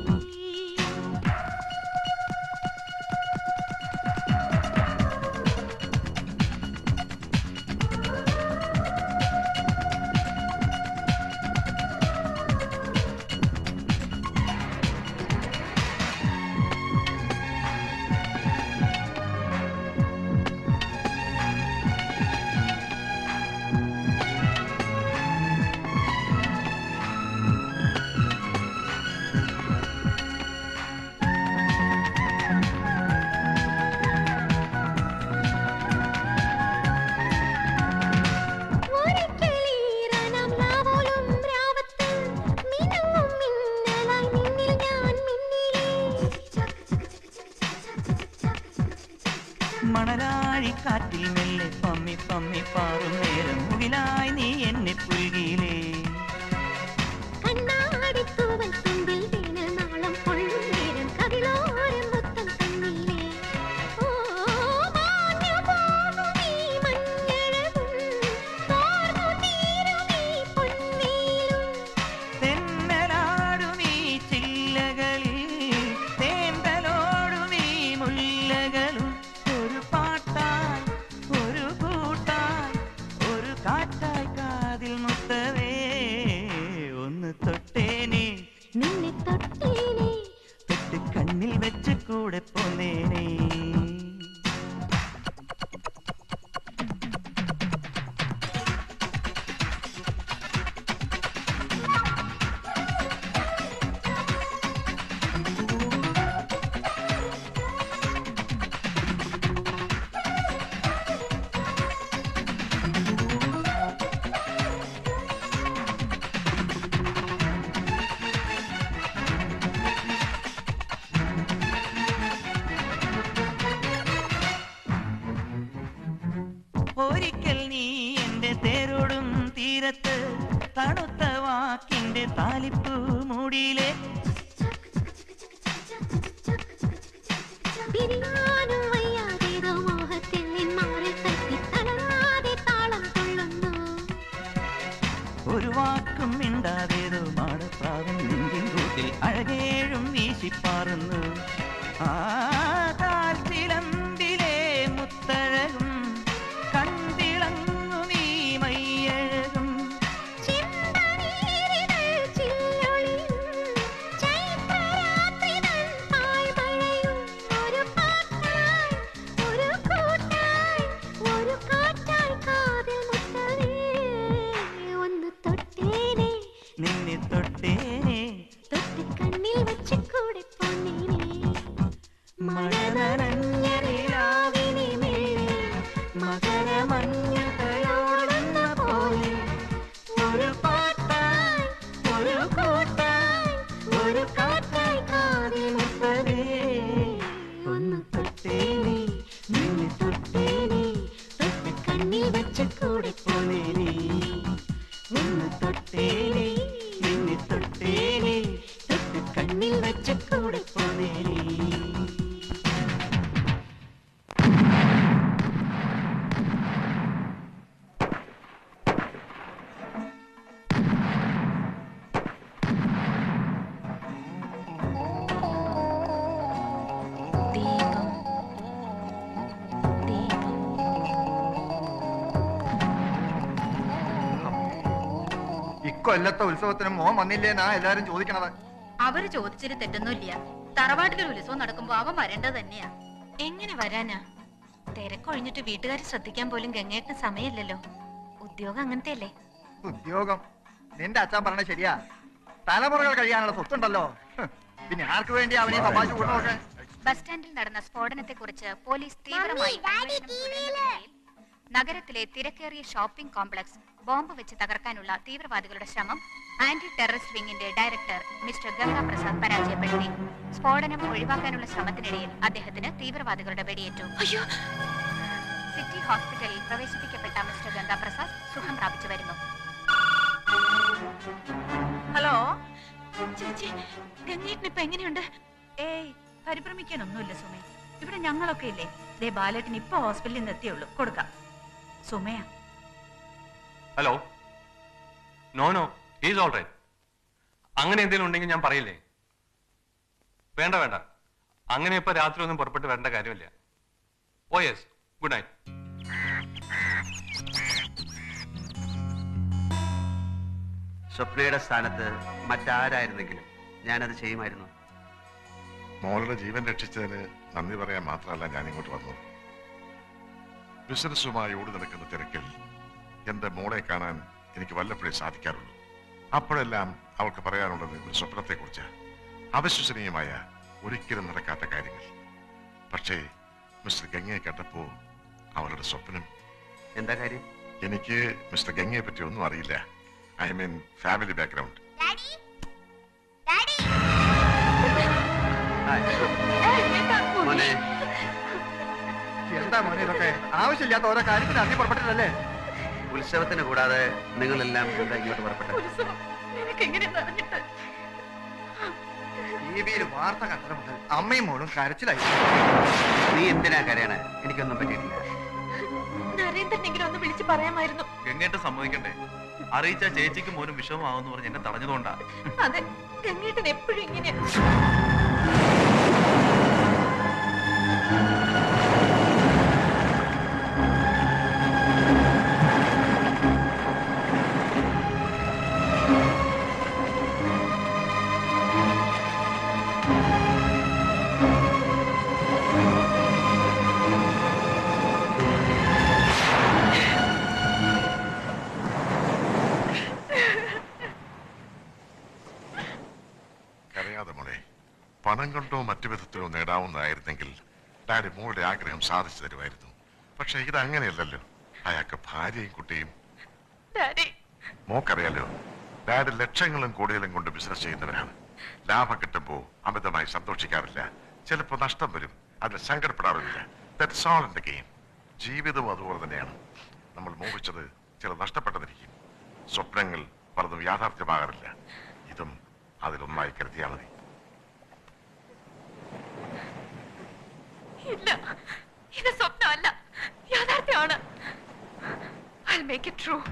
ഒരിക്കലീറനം നാവോലും രാവത്ത് മിനുങ്ങും മിന്നലായി നിന്നിൽ ഞാൻ മിന്നിലേ
മണലാഴി കാറ്റിൽ മെല്ലെ പമ്മി പമ്മി പാറും നേരം മുകിലായി നീ എന്നെ പുൽകിയിലേ
കണ്ണാടിത്തൂവൽ തുമ്പിൽ വീണ നാളം കൊള്ളും നേരം കവിളോരം മൊത്തം തന്നില്ലേ ഓ മാഞ്ഞു പോകും ഈ മഞ്ഞഴകും തോർന്നു തീരും ഈ പൊന്നീലും
തെന്നലാടും ഈ ചില്ലകളിൽ തേന്തലോടും ഈ മുല്ലകളും ഒരു പാട്ടായി ഒരു കൂട്ടായി ഒരു കാറ്റായി കാതിൽ മുത്തവേ ഒന്ന് തൊട്ടേനെ
നിന്നെ തൊട്ടേനെ
തൊട്ട് കണ്ണിൽ വെച്ച് കൂടെ പോന്നേനെ ഒരിക്കൽ നീ എന്റെ തേരോടും തീരത്ത് തണുത്ത വാക്കിന്റെ താലിപ്പൂ മൂടിയിലെ
പിരിയാനും വയ്യാതേതോ മോഹത്തിൽ നിന്മാറിൽ തട്ടി തളരാതെ താളം കൊള്ളുന്നു
ഒരു വാക്കും മിണ്ടാതേതോ മാടപ്രാവൻ നെഞ്ചിൻ കൂട്ടിൽ അഴകേഴും വീശിപ്പാറുന്നു ആ കാൽച്ചിലമ്പിലെ മുത്തഴകും കണ്ടിളങ്ങും ഈ മയ്യഴകും
ചിന്തനീരിതൾ ചില്ലൊളിയും ചൈത്രരാത്രിതൻ പായ്മഴയും ഒരു പാട്ടായി ഒരു കൂട്ടായി ഒരു കാറ്റായി കാതിൽ മുത്തവേ ഒന്ന് തൊട്ടേനെ
നിന്നെ തൊട്ടേനെ
തൊട്ട് കണ്ണിൽ വെച്ച് കൂടെ പോന്നേനെ
മഴ നനഞ്ഞ നിലാവിനി മേലെ മകരമഞ്ഞ തലോടുന്ന പോലെ ഒരു പാട്ടായി ഒരു കൂട്ടായി ഒരു കാറ്റായി കാതിൽ മുത്തവേ ഒന്ന് തൊട്ടേനെ നിന്നെ തൊട്ടേനെ തൊട്ട് കണ്ണിൽ വെച്ച് കൂടെ പോന്നേനെ ഒന്ന് തൊട്ടേനെ നിന്നെ തൊട്ടേനെ തൊട്ട് കണ്ണിൽ വെച്ച് കൂടെ പോന്നേനെ
ദീപം ദീപം
ഇക്കൊല്ലത്തെ ഉത്സവത്തിന് മോൻ വന്നില്ലേന്നാ എല്ലാരും ചോദിക്കണത്
അവര് ചോദിച്ചിട്ട് തെറ്റൊന്നുമില്ല തറവാട്ടിലൊരു ഉത്സവം നടക്കുമ്പോ അവൻ വരേണ്ടത് തന്നെയാ
എങ്ങനെ വരാനാ തിരക്കൊഴിഞ്ഞിട്ട് വീട്ടുകാർ ശ്രദ്ധിക്കാൻ പോലും ഗംഗേട്ടന് സമയമില്ലല്ലോ ഉദ്യോഗം അങ്ങനത്തെ അല്ലേ
ഉദ്യോഗം നിന്റെ അച്ഛൻ പറഞ്ഞ ശരിയാ തലമുറകൾ കഴിയാനുള്ള സ്വത്തുണ്ടല്ലോ ഹ്, പിന്നെ ആർക്ക് വേണ്ടി അവനെ തമാശ കൂട്ടമൊക്കെ
ബസ് സ്റ്റാൻഡിൽ നടന്ന സ്ഫോടനത്തെക്കുറിച്ച് പോലീസ് തീവ്രമായി അന്വേഷണം തുടരുന്നതിനിടയിൽ നഗരത്തിലെ തിരക്കേറിയ ഷോപ്പിംഗ് കോംപ്ലക്സ് ബോംബ് വെച്ച് തകർക്കാനുള്ള തീവ്രവാദികളുടെ ശ്രമം ആന്റി ടെററിസ്റ്റ് വിങ്ങിന്റെ ഡയറക്ടർ മിസ്റ്റർ ഗംഗാ പ്രസാദ് പരാജയപ്പെടുത്തി സ്ഫോടനം ഒഴിവാക്കാനുള്ള ശ്രമത്തിനിടയിൽ അദ്ദേഹത്തിന് തീവ്രവാദികളുടെ വെടിയേറ്റു സിറ്റി ഹോസ്പിറ്റലിൽ പ്രവേശിപ്പിക്കപ്പെട്ട മിസ്റ്റർ ഗംഗാ പ്രസാദ് സുഖം പ്രാപിച്ചു വരുന്നു
ചേച്ചി ഗംഗേട്ടൻ ഇപ്പൊ എങ്ങനെയുണ്ട്
ഏയ് പരിഭ്രമിക്കാനൊന്നുമില്ല സുമേ ഇവിടെ ഞങ്ങളൊക്കെ ഇല്ലേ ദേ ബാലേട്ടൻ ഇപ്പൊ ഹോസ്പിറ്റലിൽ നിന്ന് എത്തിയുള്ളൂ കൊടുക്കാം Sumaya
hello no no is all right അങ്ങനെ എന്തെങ്കിലും ഉണ്ടെങ്കിൽ ഞാൻ പറയില്ലേ വേണ്ട വേണ്ട അങ്ങനെ ഇപ്പൊ രാത്രി ഒന്നും പുറപ്പെട്ട് വരേണ്ട കാര്യമില്ല ഓ യെസ് ഗുഡ് നൈറ്റ്
സ്വപ്നയുടെ സ്ഥാനത്ത് മറ്റാരായിരുന്നെങ്കിലും ഞാനത് ചെയ്യുമായിരുന്നു
മോളുടെ ജീവൻ രക്ഷിച്ചതിന് നന്ദി പറയാൻ മാത്രമല്ല ഞാൻ ഇങ്ങോട്ട് വന്നത് ബിസിനസ്സുമായി ഓടി നടക്കുന്ന തിരക്കിൽ എന്റെ മോളെ കാണാൻ എനിക്ക് വല്ലപ്പോഴേ സാധിക്കാറുള്ളൂ അപ്പോഴെല്ലാം അവൾക്ക് പറയാനുള്ളത് ഒരു സ്വപ്നത്തെക്കുറിച്ച് അവിശ്വസനീയമായ ഒരിക്കലും നടക്കാത്ത കാര്യങ്ങൾ പക്ഷേ മിസ്റ്റർ ഗംഗയെ കണ്ടപ്പോ അവളുടെ സ്വപ്നം
എന്താ കാര്യം
എനിക്ക് മിസ്റ്റർ ഗംഗയെ പറ്റി ഒന്നും അറിയില്ല ഐ മീൻ ഫാമിലി ബാക്ക്ഗ്രൗണ്ട്
മോനെ
എന്താ മോനെ ഇതൊക്കെ ആവശ്യമില്ലാത്ത ഓരോ കാര്യത്തിന് അതി പുറപ്പെട്ടിട്ടല്ലേ
ഉത്സവത്തിന് കൂടാതെ നിങ്ങളെല്ലാം എന്താ ഇങ്ങോട്ട് പുറപ്പെട്ടത്
നിനക്ക് എങ്ങനെയാ അറിഞ്ഞിട്ട്
ടി വിയിൽ വാർത്ത കണ്ടത് മുതൽ അമ്മയും മോളും കരച്ചിലായി
നീ എന്തിനാ കരയണേ എനിക്കൊന്നും പറ്റിയിട്ടില്ല
നരേന്ദ്രനെങ്കിലും ഒന്ന് വിളിച്ച് പറയാമായിരുന്നു
ഗംഗേട്ട് സമ്മതിക്കണ്ടേ അറിയിച്ച ചേച്ചിക്ക് മോനും വിഷമമാവെന്ന് പറഞ്ഞ് എന്നെ തടഞ്ഞതുകൊണ്ടാ
അതെ ഗംഗേട്ടൻ എപ്പോഴും ഇങ്ങനെയാ
കരയാതെ മോളെ പണം കൊണ്ടോ മറ്റു വിധത്തിലോ നേടാവുന്നതായിരുന്നെങ്കിൽ ഡാഡി മോളുടെ ആഗ്രഹം സാധിച്ചു തരുമായിരുന്നു പക്ഷെ ഇത് അങ്ങനെയല്ലല്ലോ അയാൾക്ക് ഭാര്യയും കുട്ടിയും
ഡാഡി
മോക്കറിയാലോ ഡാഡി ലക്ഷങ്ങളും കോടികളും കൊണ്ട് ബിസിനസ് ചെയ്യുന്നവരാണ് ലാഭം കിട്ടുമ്പോ അമിതമായി സന്തോഷിക്കാറില്ല ചിലപ്പോ നഷ്ടം വരും അതിൽ സങ്കടപ്പെടാറില്ല that's all in the game ജീവിതവും അതുപോലെ തന്നെയാണ് നമ്മൾ മോഹിച്ചത് ചില നഷ്ടപ്പെട്ടതിരിക്കും സ്വപ്നങ്ങൾ പലതും യാഥാർത്ഥ്യമാകാറില്ല ഇതും അതിലൊന്നായി കരുതിയാൽ മതി
ഇല്ല ഇത് സ്വപ്നമല്ല യാഥാർത്ഥ്യമാണ് ഐ മേക്ക് ഇറ്റ് ട്രൂ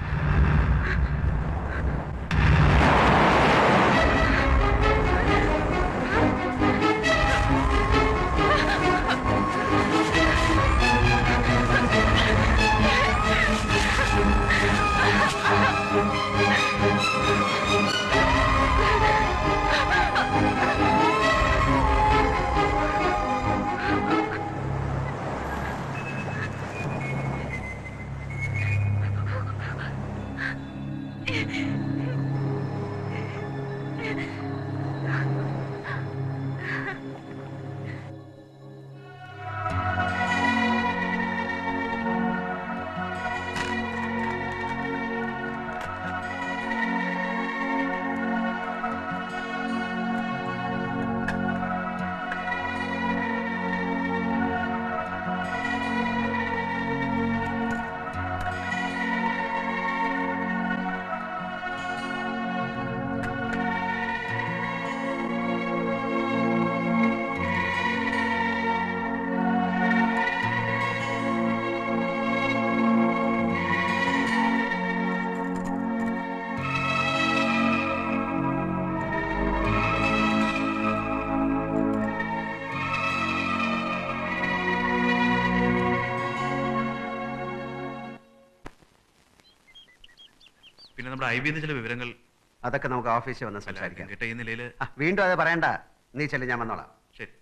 പിന്നെ നമ്മുടെ ഐ ബിന്ന് ചില വിവരങ്ങൾ
അതൊക്കെ നമുക്ക് ഓഫീസിൽ വന്ന് സംസാരിക്കാം
കേട്ട ഈ നിലയിൽ
ആ, വീണ്ടും അത് പറയണ്ട നീ ചെല്ലു ഞാൻ വന്നോളാം
ശരി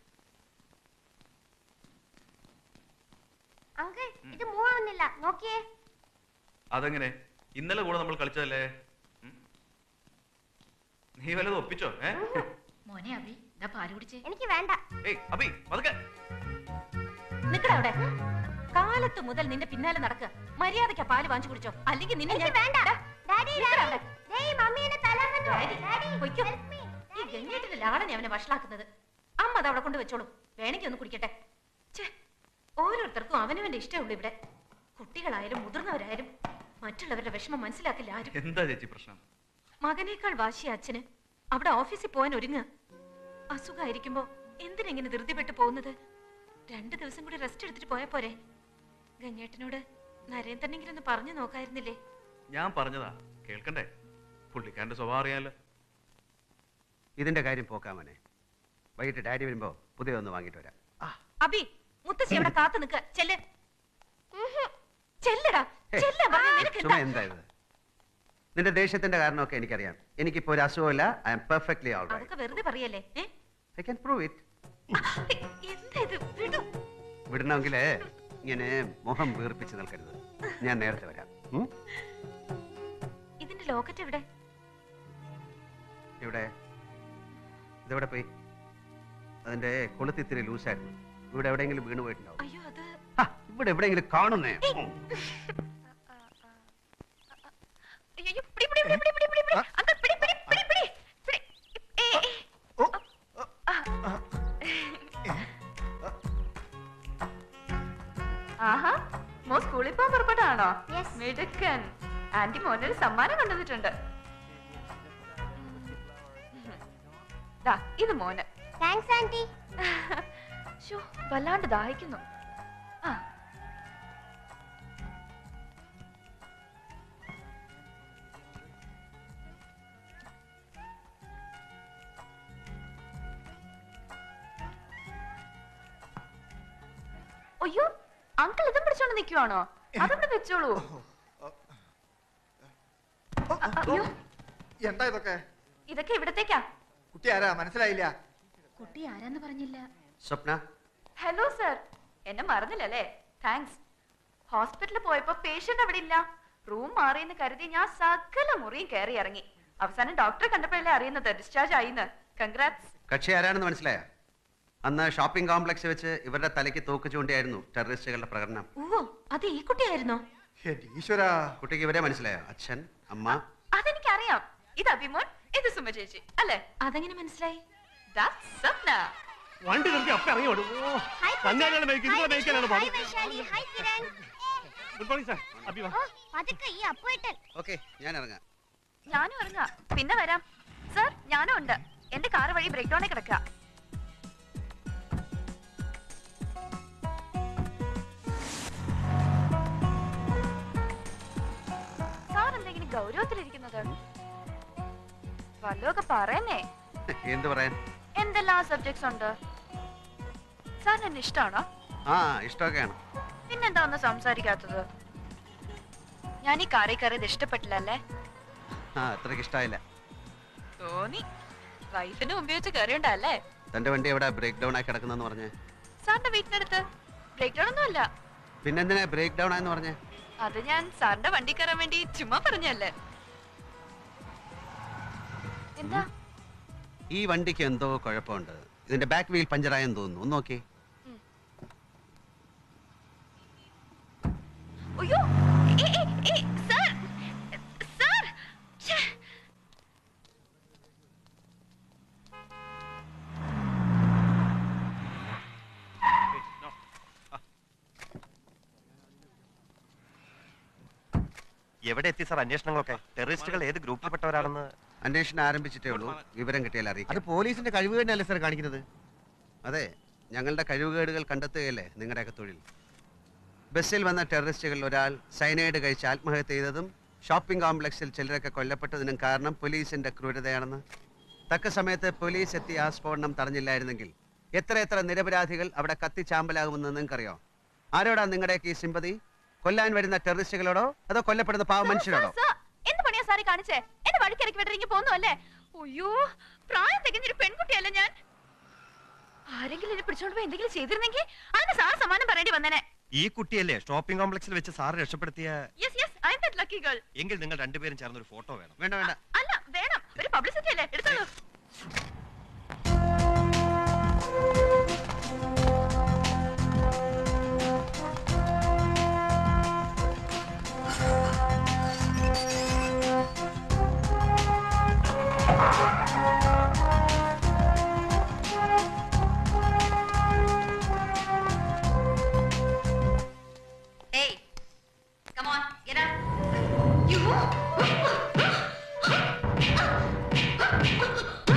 അങ്കിൾ ഇത് മൂവൊന്നുമില്ല നോക്കിയേ
അതെങ്ങനെ ഇന്നലെ കൂടെ നമ്മൾ കളിച്ചതല്ലേ ഉം? നീ വല്ലതും ഒപ്പിച്ചോ ഏ
മോനെ അഭി ഇതാ പാല് കുടിച്ചേ
എനിക്ക് വേണ്ട
ഏയ് അബി പതുക്കെ
നിക്കടാ അവിടെ കാലത്ത് മുതൽ നിന്റെ പിന്നാലെ നടക്കുക മര്യാദയ്ക്ക് പാല് വാങ്ങിച്ചു കുടിച്ചോ അല്ലെങ്കിൽ നിന്നെ ഞാൻ
വേണ്ട ഡാഡി
നിക്കടാ
ഡാഡി
അവിടെ.
ദേ ഈ മമ്മീനെ തലങ്ങുന്നു
ഡാഡി,
ഡാഡി
പൊയ്ക്കോ. ഈ ഗംഗേട്ടന്റെ ലാളനെ അവനെ വഷളാക്കുന്നത് അമ്മ അത് അവിടെ കൊണ്ട് വെച്ചോളൂ വേണമെങ്കിൽ ഒന്ന് കുടിക്കട്ടെ ഛേ ഓരോരുത്തർക്കും അവനവന്റെ ഇഷ്ടമുള്ളൂ ഇവിടെ കുട്ടികളായാലും മുതിർന്നവരായാലും മറ്റുള്ളവരുടെ വിഷമം മനസ്സിലാക്കില്ല ആരും
എന്താ ചേച്ചി പ്രശ്നം
മകനേക്കാൾ വാശി അച്ഛന്
അവിടെ ഓഫീസിൽ പോകാൻ ഒരുങ്ങ് അസുഖമായിരിക്കുമ്പോ എന്തിനെങ്ങനെ ധൃതിപ്പെട്ട് പോകുന്നത് രണ്ടു ദിവസം കൂടി റെസ്റ്റ് എടുത്തിട്ട് പോയാ പോരെ ഗംഗേട്ടനോട് നരേന്ദ്രനെങ്കിലും ഒന്ന് പറഞ്ഞു നോക്കായിരുന്നില്ലേ
ഞാൻ പറഞ്ഞതാ കേൾക്കണ്ടേ പുള്ളിക്കാരന്റെ സ്വഭാവം അറിയാലോ
ഇതിന്റെ കാര്യം പോക്കാമനെ വൈകിട്ട് ഡാഡി വരുമ്പോ പുതിയ ഒന്ന് വാങ്ങിട്ട് വരാം
അബി മുത്തശ്ശി അവിടെ കാത്തു നിക്ക ചെല്ല് ചെല്ലടാ ചെല്ല നിനക്ക്
ചുമ
എന്താ
എന്താ ഇത് നിന്റെ ദേഷ്യത്തിന്റെ കാരണമൊക്കെ എനിക്കറിയാം എനിക്കിപ്പോ ഒരു അസുഖമില്ല I'm perfectly all right
അതൊക്കെ വെറുതെ പറയല്ലേ ഏ
ഐ ക്യാൻ പ്രൂവ് ഇറ്റ്
എന്താ ഇത് വിടൂ
വിടണമെങ്കിൽ ഇങ്ങനെ മുഖം വീർപ്പിച്ച് നിൽക്കരുത് ഞാൻ നേരത്തെ വരാം ഉം?
ഇതിന്റെ ലോക്കറ്റ് എവിടെ
ഇവിടെ ഇതെവിടെ പോയി അതിന്റെ കൊളുത്തി ഇത്തിരി ലൂസായിരുന്നു ഇവിടെ എവിടെയെങ്കിലും വീണ് പോയിട്ടുണ്ടാവും
അയ്യോ അത്
ആ, ഇവിടെ എവിടെയെങ്കിലും കാണുന്നേ
അയ്യോ, പിടി, പിടി, പിടി, പിടി, പിടി, പിടി, പിടി. അങ്കിൾ, പിടി, പിടി, പിടി, പിടി, പിടി. ഏ, ഏ. ആഹാ മോ സ്കൂളിൽ പോകാൻ പുറപ്പെട്ടാണോ മിടുക്കൻ ആന്റി മോനൊരു സമ്മാനം കൊണ്ടുവന്നിട്ടുണ്ട് ദാ, ഇത് മോന്
താങ്ക്സ് ആന്റി
ശോ, വല്ലാണ്ട് ദാഹിക്കുന്നു ആ അയ്യോ അങ്കിൾ ഇതും പിടിച്ചോണ്ട് നിൽക്കുവാണോ അതവിടെ വെച്ചോളൂ അ- അയ്യോ
എന്താ ഇതൊക്കെ
ഇതൊക്കെ ഇവിടത്തേക്കാ
കുട്ടി ആരാ മനസ്സിലായില്ല
കുട്ടി ആരാന്ന് പറഞ്ഞില്ല
സ്വപ്ന
ഹലോ സർ എന്നെ മറന്നില്ലല്ലേ താങ്ക്സ് ഹോസ്പിറ്റലിൽ പോയപ്പോ പേഷ്യന്റ് അവിടെ ഇല്ല റൂം മാറിയെന്ന് കരുതി ഞാൻ സകല മുറിയും കയറി ഇറങ്ങി അവസാനം ഡോക്ടറെ കണ്ടപ്പോഴല്ലേ അറിയുന്നത് ഡിസ്ചാർജ് ആയിന്ന് കൺഗ്രാറ്റ്സ്
കക്ഷി ആരാണെന്ന് മനസ്സിലായ അന്ന് ഷോപ്പിംഗ് കോംപ്ലക്സ് വെച്ച് ഇവരുടെ തലയ്ക്ക് തോക്ക് ചൂണ്ടിയായിരുന്നു ടെററിസ്റ്റുകളുടെ പ്രകടനം
ഓ അത് ഈ കുട്ടിയായിരുന്നോ
ഈശ്വര
കുട്ടിക്ക് ഇവരെ മനസ്സിലായോ അച്ഛൻ അമ്മ
അതെനിക്കറിയാം ഇത് അഭിമോൻ ഇത് സുമ ചേച്ചി അല്ലേ
അതെങ്ങനെ മനസ്സിലായി
That's സ്വപ്ന
വണ്ടി നിർത്തി അപ്പ ഇറങ്ങിയോട് ഓ കന്യാകളെ മേയ്ക്കും ഇതുപോലെ മേയ്ക്കാനാണ് പാട്
Vaishali hi Kiran
good morning sir Abhi വാ
ഓ പതുക്കെ ഈ അപ്പുവേട്ടൻ
ഓക്കെ ഞാൻ ഇറങ്ങാം
ഞാനും ഇറങ്ങാം പിന്നെ വരാം സർ ഞാനും ഉണ്ട് എന്റെ കാർ വഴി ബ്രേക്ക് ഡൗണിൽ കിടക്കുക സാർ എന്തെങ്കിലും ഗൗരവത്തിലിരിക്കുന്നത് വല്ലതൊക്കെ പറയുന്നേ
എന്ത് പറയാൻ
എന്തെല്ലാം സബ്ജക്ട്സ് ഉണ്ട് സാറിന് എന്നെ ഇഷ്ടമാണോ
ആ ഇഷ്ടമൊക്കെയാണ്
പിന്നെന്താ ഒന്ന് സംസാരിക്കാത്തത് ഞാൻ ഈ കാറിൽ കയറിയത് ഇഷ്ടപ്പെട്ടില്ല അല്ലേ
ആ അത്രയ്ക്ക് ഇഷ്ടമായില്ല
തോന്നി വൈഫിന് മുമ്പ് വെച്ച് കയറിയുണ്ടല്ലേ
തന്റെ വണ്ടി എവിടെ ബ്രേക്ക് ഡൗൺ ആയി കിടക്കുന്നെന്ന് പറഞ്ഞേ
സാറിന്റെ വീട്ടിനടുത്ത് ബ്രേക്ക് ഡൗൺ ഒന്നും അല്ല
പിന്നെന്തിനാ ബ്രേക്ക് ഡൗൺ ആയെന്ന് പറഞ്ഞേ
അത് ഞാൻ സാറിന്റെ വണ്ടി കയറാൻ വേണ്ടി ചുമ്മാ പറഞ്ഞല്ലേ എന്താ
ഈ വണ്ടിക്ക് എന്തോ കുഴപ്പമുണ്ട് ഇതിന്റെ ബാക്ക് വീൽ പഞ്ചറായെന്ന് തോന്നുന്നു ഒന്ന് നോക്കി
അയ്യോ ഏ, ഏ, ഏ, സാർ സാർ ഛേ.
എവിടെ എത്തി സാർ അന്വേഷണങ്ങളൊക്കെ ടെററിസ്റ്റുകൾ ഏത് ഗ്രൂപ്പിൽപ്പെട്ടവരാണെന്ന്
അന്വേഷണം ആരംഭിച്ചിട്ടേ ഉള്ളൂ വിവരം കിട്ടിയാൽ അറിയിക്കാം
അത് പോലീസിന്റെ കഴിവ് തന്നെയല്ലേ സാർ കാണിക്കുന്നത്
അതെ ഞങ്ങളുടെ കഴിവുകേടുകൾ കണ്ടെത്തുകയല്ലേ നിങ്ങളുടെയൊക്കെ തൊഴിൽ ബസ്സിൽ വന്ന ടെററിസ്റ്റുകളിൽ ഒരാൾ സൈനൈഡ് കഴിച്ച് ആത്മഹത്യ ചെയ്തതും ഷോപ്പിംഗ് കോംപ്ലക്സിൽ ചിലരൊക്കെ കൊല്ലപ്പെട്ടതിനും കാരണം പോലീസിന്റെ ക്രൂരതയാണെന്ന് തക്ക സമയത്ത് പോലീസ് എത്തി ആ സ്ഫോടനം തടഞ്ഞില്ലായിരുന്നെങ്കിൽ എത്ര എത്ര നിരപരാധികൾ അവിടെ കത്തിച്ചാമ്പലാകുമെന്ന് നിങ്ങൾക്കറിയോ ആരോടാ നിങ്ങളുടെയൊക്കെ ഈ സിമ്പതി കൊല്ലാൻ വരുന്ന ടെററിസ്റ്റുകളോടോ അതോ കൊല്ലപ്പെടുന്ന പാവ മനുഷ്യരോടോ
സാർ, എന്ത് പണിയാ സാറി കാണിച്ചേ എന്നെ വഴിക്കിറക്കി വിട്ടിറങ്ങി പോന്നു അല്ലേ അയ്യോ പ്രായം തികഞ്ഞൊരു പെൺകുട്ടിയല്ല ഞാൻ ആരെങ്കിലും എന്നെ പിടിച്ചോണ്ട് പോയി എന്തെങ്കിലും ചെയ്തിരുന്നെങ്കിൽ അതിന് സാർ സമ്മാനം പറയേണ്ടി വന്നേനെ
ഈ കുട്ടിയല്ലേ ഷോപ്പിംഗ് കോംപ്ലക്സിൽ വെച്ച് സാറ് രക്ഷപ്പെടുത്തിയ
yes yes I'm that lucky girl
എങ്കിൽ നിങ്ങൾ രണ്ടുപേരും ചേർന്ന് ഒരു ഫോട്ടോ വേണം
വേണ്ട വേണ്ട
അല്ല വേണം ഒരു പബ്ലിസിറ്റി അല്ലേ എടുത്തോളൂ
Hey, come on, get up. You.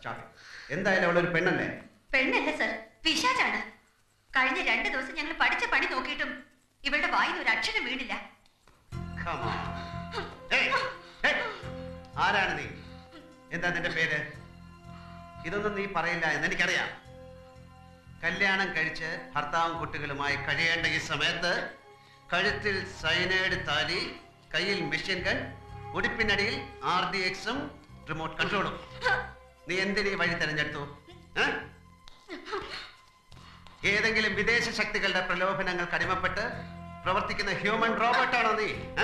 എന്തായാലും അവളൊരു പെണ്ണല്ലേ
പെണ്ണല്ല സർ പിശാചാണ് കഴിഞ്ഞ രണ്ട് ദിവസം ഞങ്ങൾ പഠിച്ച പണി നോക്കിയിട്ടും ഇവളുടെ വായിൽ ഒരു അക്ഷരം വീണില്ല
Come on. Hey, hey. ആരാണ് നീ എന്താ നിന്റെ പേര് ഇതൊന്നും നീ പറയില്ല എന്ന് എനിക്കറിയാം കല്യാണം കഴിച്ച് ഭർത്താവും കുട്ടികളുമായി കഴിയേണ്ട ഈ സമയത്ത് കഴുത്തിൽ സൈനൈഡ് താലി കയ്യിൽ മെഷീൻ ഗൺ ഉടുപ്പിനടിയിൽ ആർ ഡി എക്സും റിമോട്ട് കൺട്രോളും നീ എന്തിനീ വഴി തെരഞ്ഞെടുത്തു ഏ? ഏതെങ്കിലും വിദേശ ശക്തികളുടെ പ്രലോഭനങ്ങൾക്ക് അടിമപ്പെട്ട് പ്രവർത്തിക്കുന്ന ഹ്യൂമൻ റോബോട്ടാണോ നീ ഏ?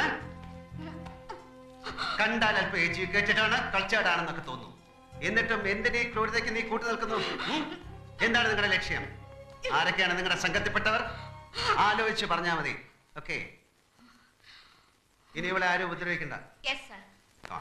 കണ്ടാൽ അല്പം എഡ്യൂക്കേറ്റഡ് ആണ് കൾച്ചേർഡ് ആണെന്നൊക്കെ തോന്നുന്നു എന്നിട്ടും എന്തിനീ ക്രൂരതയ്ക്ക് നീ കൂട്ടു നിൽക്കുന്നു ഉം? എന്താണ് നിങ്ങളുടെ ലക്ഷ്യം ആരൊക്കെയാണ് നിങ്ങളുടെ സംഘത്തിൽപ്പെട്ടവർ ആലോചിച്ച് പറഞ്ഞാൽ മതി ഓക്കെ ഇനി ഇവിടെ ആരും ഉപദ്രവിക്കണ്ട
യെസ് സർ
ആ.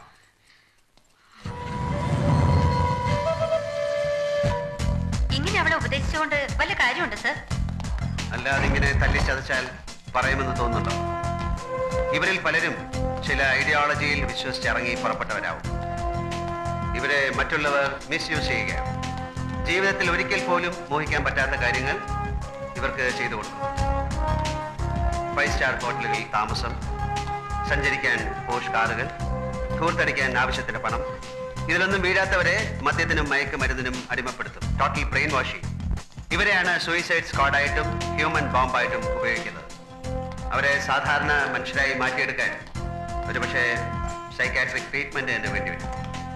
ഇങ്ങനെ അവളെ ഉപദേശിച്ചുകൊണ്ട് വല്ല കാര്യമുണ്ട് സർ
അല്ലാതെ ഇങ്ങനെ തല്ലിച്ചതച്ചാൽ പറയുമെന്ന് തോന്നുന്നുണ്ടോ ഇവരിൽ പലരും ചില ഐഡിയോളജിയിൽ വിശ്വസിച്ചിറങ്ങി പുറപ്പെട്ടവരാവും ഇവരെ മറ്റുള്ളവർ മിസ്യൂസ് ചെയ്യുകയാണ് ജീവിതത്തിൽ ഒരിക്കൽ പോലും മോഹിക്കാൻ പറ്റാത്ത കാര്യങ്ങൾ ഇവർക്ക് ചെയ്തു കൊടുക്കും ഫൈവ് സ്റ്റാർ ഹോട്ടലുകളിൽ താമസം സഞ്ചരിക്കാൻ പോഷ് കാറുകൾ ധൂർത്തടിക്കാൻ ആവശ്യത്തിന് പണം ഇതിലൊന്നും വീഴാത്തവരെ മദ്യത്തിനും മയക്കുമരുന്നിനും അടിമപ്പെടുത്തും ടോട്ടൽ ബ്രെയിൻ വാഷിംഗ് ഇവരെയാണ് സൂയിസൈഡ് സ്ക്വാഡായിട്ടും ഹ്യൂമൻ ബോംബായിട്ടും ഉപയോഗിക്കുന്നത് അവരെ സാധാരണ മനുഷ്യരായി മാറ്റിയെടുക്കാൻ ഒരുപക്ഷെ സൈക്കാട്രിക് ട്രീറ്റ്മെന്റ് തന്നെ വേണ്ടിവരും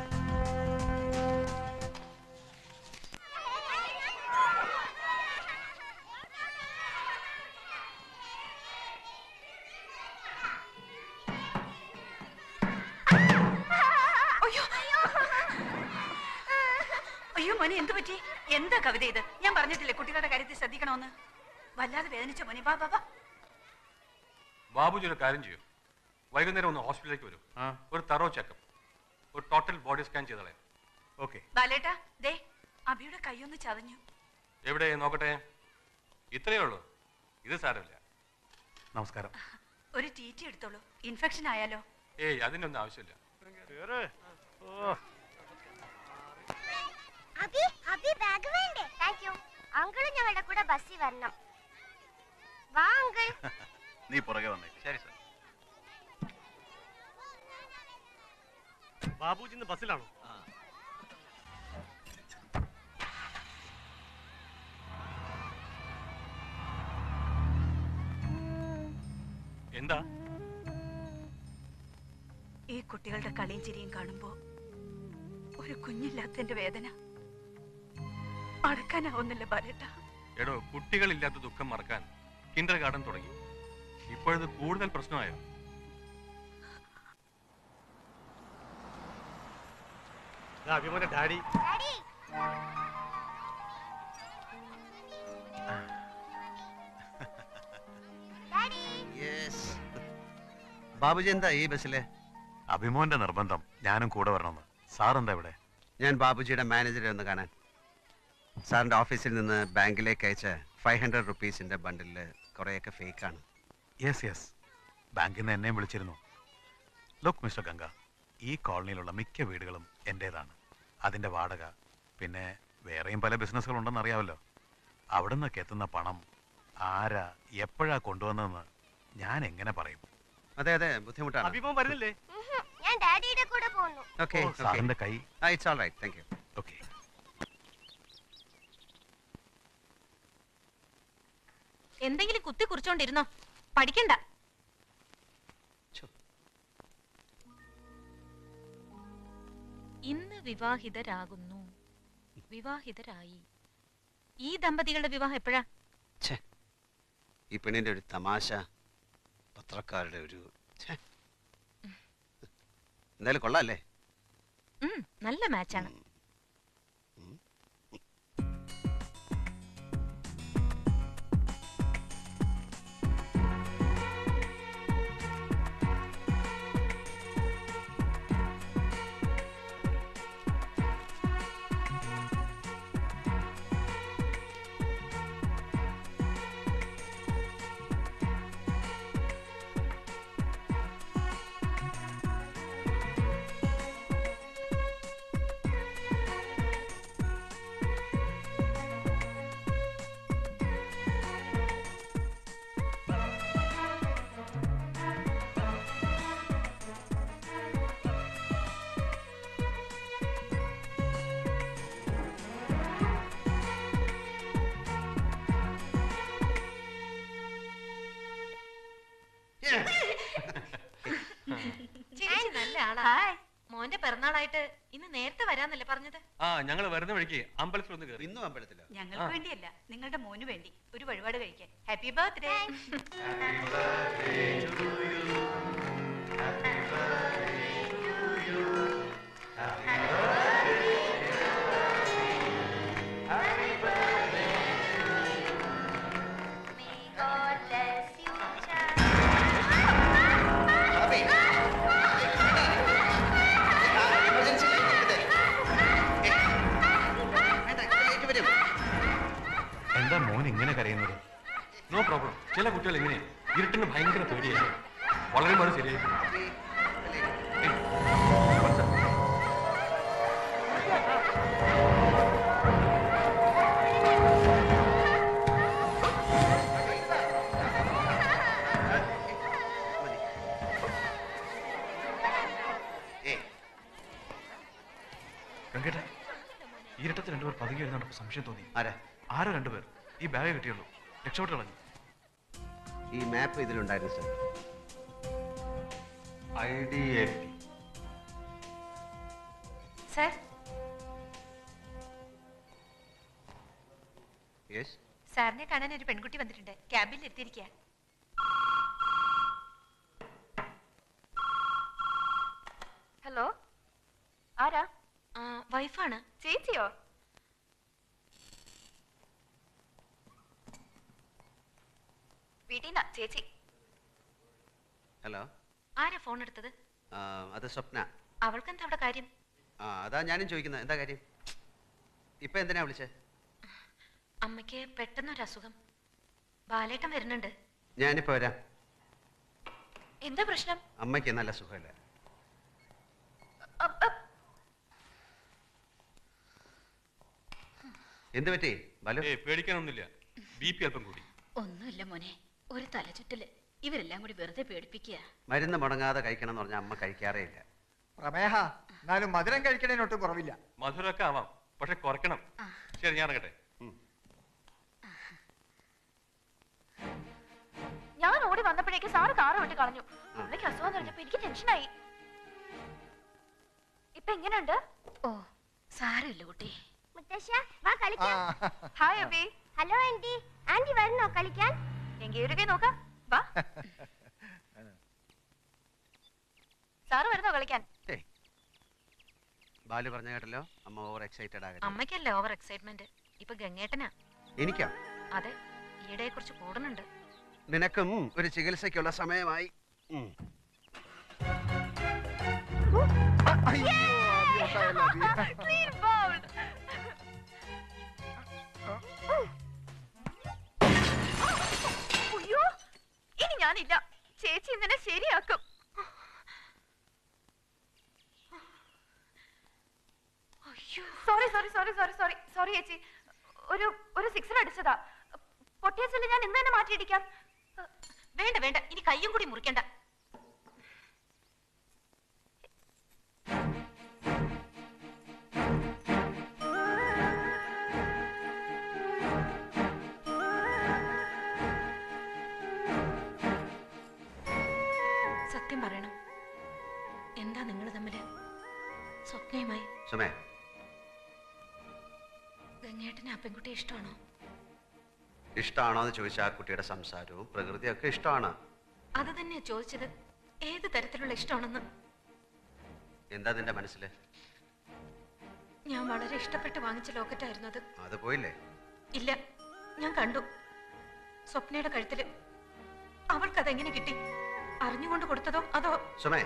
അയ്യോ അയ്യോ മോനെ എന്ത് പറ്റി എന്താ കവിത ഇത് ഞാൻ പറഞ്ഞിട്ടില്ലേ കുട്ടികളുടെ കാര്യത്തിൽ ശ്രദ്ധിക്കണമെന്ന് വല്ലാതെ വേദനിച്ച മോനെ വാ വാ വാ
ബാബുജി ഒരു കാര്യം ചെയ്യും വൈകുന്നേരം ഒന്ന് ഹോസ്പിറ്റലിലേക്ക് വരും ഒരു തറോ ചെക്കപ്പ് ഒരു ടോട്ടൽ ബോഡി സ്കാൻ ചെയ്തോളെ ഓക്കെ
ബാലേട്ടാ ദേ അഭിയുടെ കൈയൊന്ന് ചതഞ്ഞു
എവിടെ നോക്കട്ടെ ഇത്രയേ ഉള്ളൂ ഇത് സാരമില്ല
നമസ്കാരം
ഒരു ടി ടി എടുത്തോളൂ ഇൻഫെക്ഷൻ ആയാലോ
ഏയ് അതിൻ്റെ ഒന്നും ആവശ്യമില്ല
അബി അബി ബാഗ് വേണ്ടേ താങ്ക് യു അങ്കിള് ഞങ്ങളുടെ കൂടെ ബസ്സിൽ വരണം വാ അങ്കിൾ
നീ പുറകെ വന്നേ
ശരി സർ
ബാബുജി ഇന്ന് ബസ്സിലാണോ
എന്താ
ഈ കുട്ടികളുടെ കളിയും ചിരിയും കാണുമ്പോ ഒരു കുഞ്ഞില്ലാത്തതിന്റെ വേദന അടക്കാനാവുന്നില്ല ബാലേട്ടാ
എടോ കുട്ടികളില്ലാത്ത ദുഃഖം മറക്കാൻ കിൻഡർ ഗാർഡൻ തുടങ്ങി ഇപ്പോഴത് കൂടുതൽ പ്രശ്നമായോ
അഭിമോന്റെ ഡാഡി
ബാബുജി എന്താ ഈ ബസ്സിലെ
അഭിമോന്റെ നിർബന്ധം ഞാനും കൂടെ വരണമെന്ന് സാർ എന്താ ഇവിടെ
ഞാൻ ബാബുജിയുടെ മാനേജറെ ഒന്ന് കാണാൻ സാറിന്റെ ഓഫീസിൽ നിന്ന് ബാങ്കിലേക്ക് അയച്ച ഫൈവ് ഹൺഡ്രഡ് റുപ്പീസിന്റെ ബണ്ടില് കുറേയൊക്കെ ഫേക്കാണ്
യെസ് യെസ് ബാങ്കിൽ നിന്ന് എന്നെയും വിളിച്ചിരുന്നു ലുക്ക് മിസ്റ്റർ ഗംഗ ഈ കോളനിയിലുള്ള മിക്ക വീടുകളും എൻ്റേതാണ് അതിൻ്റെ വാടക പിന്നെ വേറെയും പല ബിസിനസ്സുകൾ ഉണ്ടെന്ന് അറിയാമല്ലോ അവിടെ നിന്നൊക്കെ എത്തുന്ന പണം ആരാ എപ്പോഴാ കൊണ്ടുവന്നതെന്ന് ഞാൻ എങ്ങനെ പറയും
അതെ അതെ ബുദ്ധിമുട്ടാണ്
അഭിമോൻ വരുന്നില്ലേ
ഞാൻ ഡാഡിയുടെ കൂടെ പോകുന്നു
ഓക്കെ
സാറിന്റെ കൈ
it's all right thank you
okay
എന്തെങ്കിലും കുത്തി കുറിച്ചോണ്ടിരുന്നോ പഠിക്കണ്ട ഇന്ന് വിവാഹിതരാകുന്നു വിവാഹിതരായി ഈ ദമ്പതികളുടെ വിവാഹം എപ്പോഴാ
ഈ പെണ്ണിന്റെ ഒരു തമാശ പത്രക്കാരുടെ ഒരു ഛെ. എന്തായാലും കൊള്ളാല്ലേ
ഉം, നല്ല മാച്ചാണ് മോന്റെ പിറന്നാളായിട്ട് ഇന്ന് നേരത്തെ വരാന്നല്ലേ പറഞ്ഞത്
ആ ഞങ്ങൾ വരുന്ന വഴിക്ക് അമ്പലത്തിൽ ഒന്ന് കയറി
ഇന്നും അമ്പലത്തിലോ
ഞങ്ങൾക്ക്
ആ.
വേണ്ടിയല്ല നിങ്ങളുടെ മോന് വേണ്ടി ഒരു വഴിപാട് കഴിക്കാൻ ഹാപ്പി ബർത്ത്ഡേ
എന്താ മോൻ ഇങ്ങനെ കരയുന്നത്
നോ പ്രോബ്ലം ചില കുട്ടികൾ എങ്ങനെയാ ഇരുട്ടിന് ഭയങ്കര പേടിയായി വളരെ വളരെ ശരിയായി
ഗംഗേട്ട ഈരട്ടത്ത് രണ്ടുപേർ പതുങ്ങി വരുന്നപ്പോൾ സംശയം തോന്നി
ആരാ
ആരോ രണ്ടുപേർ ഈ ബാഗ് കിട്ടിയുള്ളൂ രക്ഷപ്പെട്ട് കളഞ്ഞു
ഈ മാപ്പ് ഇതിലുണ്ടായിരുന്നു sir
I D A P
sir
yes
സാറിനെ കാണാൻ ഒരു പെൺകുട്ടി വന്നിട്ടുണ്ട് ക്യാബിൽ എത്തിയിരിക്കുക
ഹലോ ആരാ
വൈഫാണ്
ചേച്ചിയോ വീട്ടീന്നാ ചേച്ചി
ഹലോ
ആരാ ഫോൺ എടുത്തത്
അത് സ്വപ്ന
അവൾക്കെന്താ അവിടെ കാര്യം
ആ അതാ ഞാനും ചോദിക്കുന്നത് എന്താ കാര്യം ഇപ്പൊ എന്തിനാ വിളിച്ചേ
അമ്മയ്ക്ക് പെട്ടെന്നൊരു അസുഖം ബാലേട്ടൻ വരുന്നുണ്ട്
ഞാനിപ്പോ വരാം
എന്താ പ്രശ്നം
അമ്മയ്ക്ക് നല്ല സുഖമില്ല എന്ത് പറ്റി ബാലു
ഏ പേടിക്കാനൊന്നുമില്ല ബി പി അല്പം കൂടി
ഒന്നുമില്ല മോനെ ഒരു തലചുറ്റല് ഇവരെല്ലാം കൂടി വെറുതെ പേടിപ്പിക്കുക
മരുന്ന് മുടങ്ങാതെ കഴിക്കണം എന്ന് പറഞ്ഞാൽ അമ്മ കഴിക്കാറേ ഇല്ല
പ്രമേഹ എന്നാലും മധുരം കഴിക്കണേനൊട്ടും കുറവില്ല
മധുരമൊക്കെ ആവാം പക്ഷെ കുറയ്ക്കണം ശരി ഞാൻ ഇറങ്ങട്ടെ
ഞാൻ ഓടി വന്നപ്പോഴേക്ക് സാറ് കാറ് വിട്ട് കളഞ്ഞു അമ്മയ്ക്ക് അസുഖം കഴിഞ്ഞപ്പോ എനിക്ക് ടെൻഷനായി ഇപ്പൊ എങ്ങനെയുണ്ട്
ഓ സാരമില്ല കുട്ടി
മുത്തശ്ശ വാ കളിക്കാം
hi Abhi
hello aunty aunty വരുന്നോ കളിക്കാൻ
എങ്കിൽ ഒരു കൈ നോക്കാം വാ സാറ് വരുന്നോ കളിക്കാൻ
ബാലു പറഞ്ഞ കേട്ടല്ലോ അമ്മ ഓവർ എക്സൈറ്റഡ് ആകട്ടെ
അമ്മയ്ക്കല്ല ഓവർ എക്സൈറ്റ്മെന്റ് ഇപ്പൊ ഗംഗേട്ടനാ
എനിക്കോ
അതെ ഈയിടെ കുറിച്ച് കൂടുന്നുണ്ട്
നിനക്കും ഒരു ചികിത്സയ്ക്കുള്ള സമയമായി ഉം.
Clean bowl. അയ്യോ ഇനി ഞാനില്ല ചേച്ചി ഇന്നലെ ശരിയാക്കും sorry sorry sorry sorry sorry sorry ചേച്ചി ഒരു ഒരു സിക്സർ അടിച്ചതാ പൊട്ടിയ ചെല്ല് ഞാൻ ഇന്ന് തന്നെ മാറ്റിയിടിക്കാം
വേണ്ട വേണ്ട ഇനി കയ്യും കൂടി മുറിക്കണ്ട സത്യം പറയണം എന്താ നിങ്ങൾ തമ്മില് സ്വപ്നയുമായി
സുമേ
ഗംഗേട്ടന് ആ പെൺകുട്ടിയെ ഇഷ്ടമാണോ
ഇഷ്ടമാണോ എന്ന് ചോദിച്ചാൽ ആ കുട്ടിയുടെ സംസാരവും പ്രകൃതിയും ഒക്കെ ഇഷ്ടമാണ്
അത് തന്നെയാ ചോദിച്ചത് ഏത് തരത്തിലുള്ള ഇഷ്ടമാണെന്ന്
എന്താ നിന്റെ മനസ്സിൽ
ഞാൻ വളരെ ഇഷ്ടപ്പെട്ട് വാങ്ങിച്ച ലോക്കറ്റായിരുന്നു അത്
അത് പോയില്ലേ
ഇല്ല ഞാൻ കണ്ടു സ്വപ്നയുടെ കഴുത്തില് അവൾക്കതെങ്ങനെ കിട്ടി അറിഞ്ഞുകൊണ്ട് കൊടുത്തതോ അതോ
സുമേ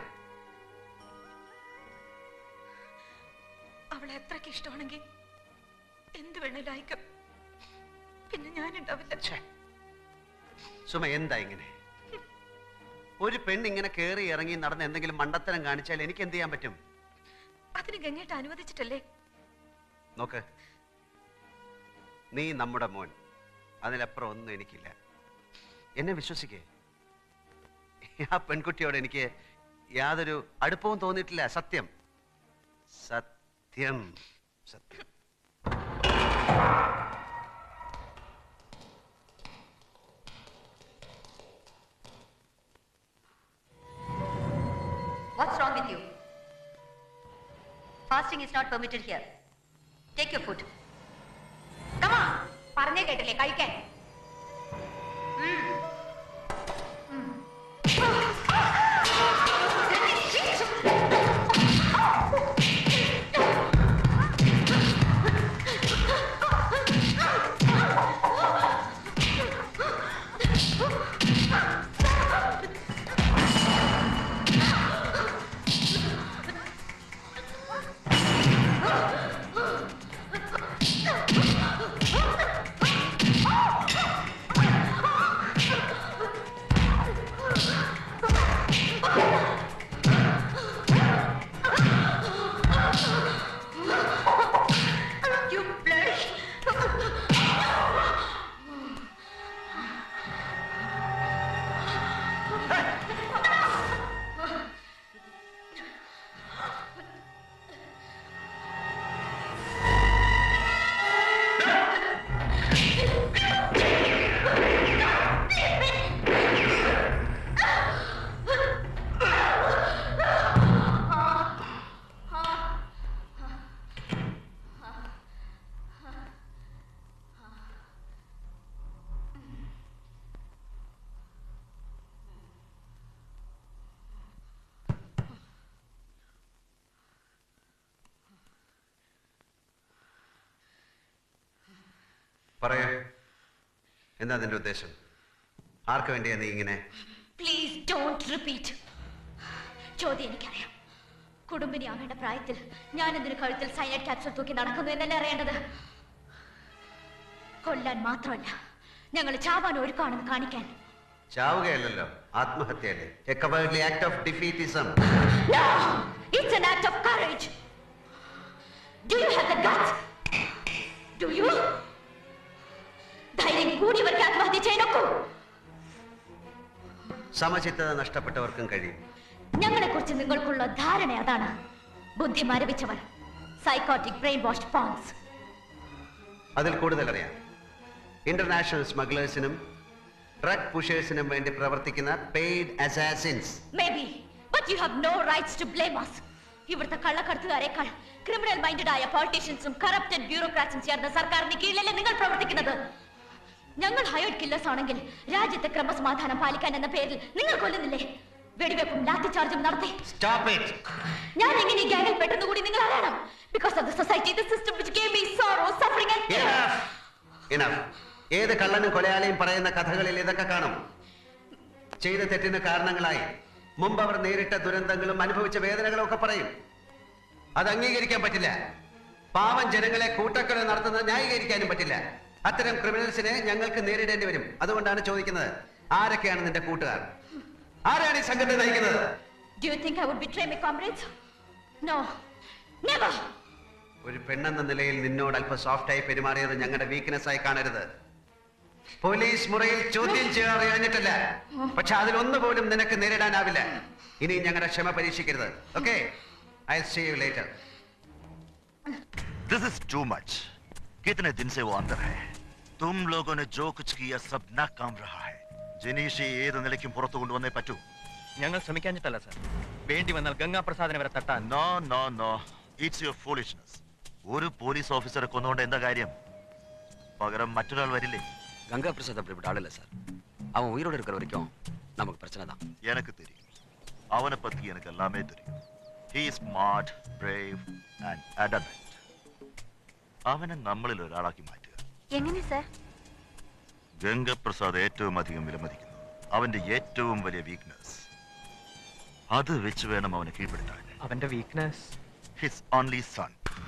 അവളെ എത്രയ്ക്ക് ഇഷ്ടമാണെങ്കിൽ എന്ത് വേണേലും അയക്കും പിന്നെ ഞാനുണ്ടാവില്ല
സുമ എന്താ ഇങ്ങനെ ഒരു പെണ്ണ് ഇങ്ങനെ കയറി ഇറങ്ങി നടന്ന് എന്തെങ്കിലും മണ്ടത്തരം കാണിച്ചാൽ എനിക്ക് എന്ത് ചെയ്യാൻ പറ്റും
അതിന് ഗംഗേട്ട് അനുവദിച്ചിട്ടല്ലേ
നോക്ക് നീ നമ്മുടെ മോൻ അതിലപ്പുറം ഒന്നും എനിക്കില്ല എന്നെ വിശ്വസിക്കേ ആ പെൺകുട്ടിയോട് എനിക്ക് യാതൊരു അടുപ്പവും തോന്നിയിട്ടില്ല സത്യം സത്യം സത്യം
What's wrong with you?
Fasting is not permitted here take your food
പറഞ്ഞേ കേട്ടില്ലേ കഴിക്കാൻ
You bloody
പറയൂ എന്താ നിന്റെ ഉദ്ദേശം ആർക്ക് വേണ്ടിയാ നീ ഇങ്ങനെ
പ്ലീസ് ഡോണ്ട് റിപ്പീറ്റ് ചോദ്യം എനിക്കറിയാം കുടുംബിനി ആവേണ്ട പ്രായത്തിൽ ഞാൻ എന്തിനു കഴുത്തിൽ സൈനൈഡ് ക്യാപ്സൂൾ തൂക്കി നടക്കുന്നു എന്നല്ലേ അറിയേണ്ടത് കൊല്ലാൻ മാത്രമല്ല ഞങ്ങൾ ചാവാൻ ഒരുക്കാണെന്ന് കാണിക്കാൻ
ചാവുകയല്ലല്ലോ ആത്മഹത്യയല്ലേ a cowardly act of defeatism
No! It's an act of courage. Do you have the guts? Do you? ധൈര്യം കൂടിയവർക്ക് ആത്മഹത്യ ചെയ്യാനൊക്കൂ
സമചിത്തത നഷ്ടപ്പെട്ടവർക്കും കഴിയും
ഞങ്ങളെ കുറിച്ച് നിങ്ങൾക്കുള്ള ധാരണ അതാണ് ബുദ്ധി മരവിച്ചവർ സൈക്കോട്ടിക് ബ്രെയിൻ വാഷ് പോൺസ്
അതിൽ കൂടുതൽ അറിയാം ഇന്റർനാഷണൽ സ്മഗ്ലേഴ്സിനും ഡ്രഗ് പുഷേഴ്സിനും വേണ്ടി പ്രവർത്തിക്കുന്ന paid assassins
may be but you have no rights to blame us ഇവിടുത്തെ കള്ളക്കടത്തുകാരേക്കാൾ ക്രിമിനൽ മൈൻഡഡ് ആയ പൊളിറ്റീഷ്യൻസും കറപ്റ്റഡ് ബ്യൂറോക്രാറ്റ്സും ചേർന്ന സർക്കാരിന് കീഴിലല്ലേ നിങ്ങൾ പ്രവർത്തിക്കുന്നത് ഞങ്ങൾ ഹയോഡ് കില്ലേഴ്സ് ആണെങ്കിൽ രാജ്യത്തെ ക്രമസമാധാനം പാലിക്കാൻ എന്ന പേരിൽ നിങ്ങൾ കൊല്ലുന്നില്ലേ വെടിവെപ്പും ലാത്തി ചാർജും നടത്തി
സ്റ്റോപ്പ് ഇറ്റ്
ഞാൻ എങ്ങനെ ഈ ഗ്യാങ്ങിൽ പെട്ടെന്ന് കൂടി നിങ്ങൾ അറിയണം because of the society the system which gave me sorrow suffering and
enough ഏത് കള്ളനും കൊലയാളിയും പറയുന്ന കഥകളിൽ ഇതൊക്കെ കാണും ചെയ്ത തെറ്റിന് കാരണങ്ങളായി മുമ്പ് അവർ നേരിട്ട ദുരന്തങ്ങളും അനുഭവിച്ച വേദനകളും ഒക്കെ പറയും അത് അംഗീകരിക്കാൻ പറ്റില്ല പാവം ജനങ്ങളെ കൂട്ടക്കൊല നടത്തുന്നത് ന്യായീകരിക്കാനും പറ്റില്ല അത്തരം ക്രിമിനൽസിനെ ഞങ്ങൾക്ക് നേരിടേണ്ടി വരും അതുകൊണ്ടാണ് ചോദിക്കുന്നത് ആരൊക്കെയാണ് നിന്റെ കൂട്ടുകാർ ആരാണ് ഈ സംഘത്തെ നയിക്കുന്നത്
Do you think I would betray my comrades? No. Never.
ഒരു പെണ്ണെന്ന നിലയിൽ നിന്നോട് അല്പം സോഫ്റ്റായി പെരുമാറിയത് ഞങ്ങളുടെ വീക്ക്നെസ് ആയി കാണരുത് പോലീസ് മുറയിൽ ചോദ്യം ചെയ്യാൻ അറിയാഞ്ഞിട്ടല്ല പക്ഷെ അതിലൊന്നു പോലും നിനക്ക് നേരിടാനാവില്ല ഇനി ഞങ്ങളുടെ ക്ഷമ പരീക്ഷിക്കരുത് okay I see you later
this is too much कितने दिन से वो अंदर है तुम लोगों ने जो कुछ किया सब नाकाम रहा है ജനീഷെ ഏത് നിലയ്ക്കും പുറത്തു കൊണ്ടുവന്നേ പറ്റൂ
ഞങ്ങൾ ശ്രമിക്കാഞ്ഞിട്ടല്ല സാർ വേണ്ടി വന്നാൽ ഗംഗാപ്രസാദിനെ വരെ തട്ടാൻ
no no no it's your foolishness ഒരു പോലീസ് ഓഫീസറെ കൊന്നുകൊണ്ട് എന്താ കാര്യം പകരം മറ്റൊരാൾ വരില്ലേ
கங்கா பிரசாத் அப்படிப்பட்ட ஆள் இல்லை சார் அவன் உயிரோடு இருக்கிற வரைக்கும் நமக்கு பிரச்சனை தான்
எனக்கு தெரியும் அவனை பத்தி எனக்கு எல்லாமே தெரியும் he smart brave and adamant അവനെ നമ്മളിൽ ഒരാളാക്കി മാറ്റുക
എങ്ങനെ സർ
ഗംഗപ്രസാദ് ഏറ്റവും അധികം വിലമതിക്കുന്നു അവന്റെ ഏറ്റവും വലിയ വീക്ക്നെസ് അത് വെച്ച് വേണം അവനെ കീഴ്പ്പെടുത്താൻ
അവന്റെ weakness
his only son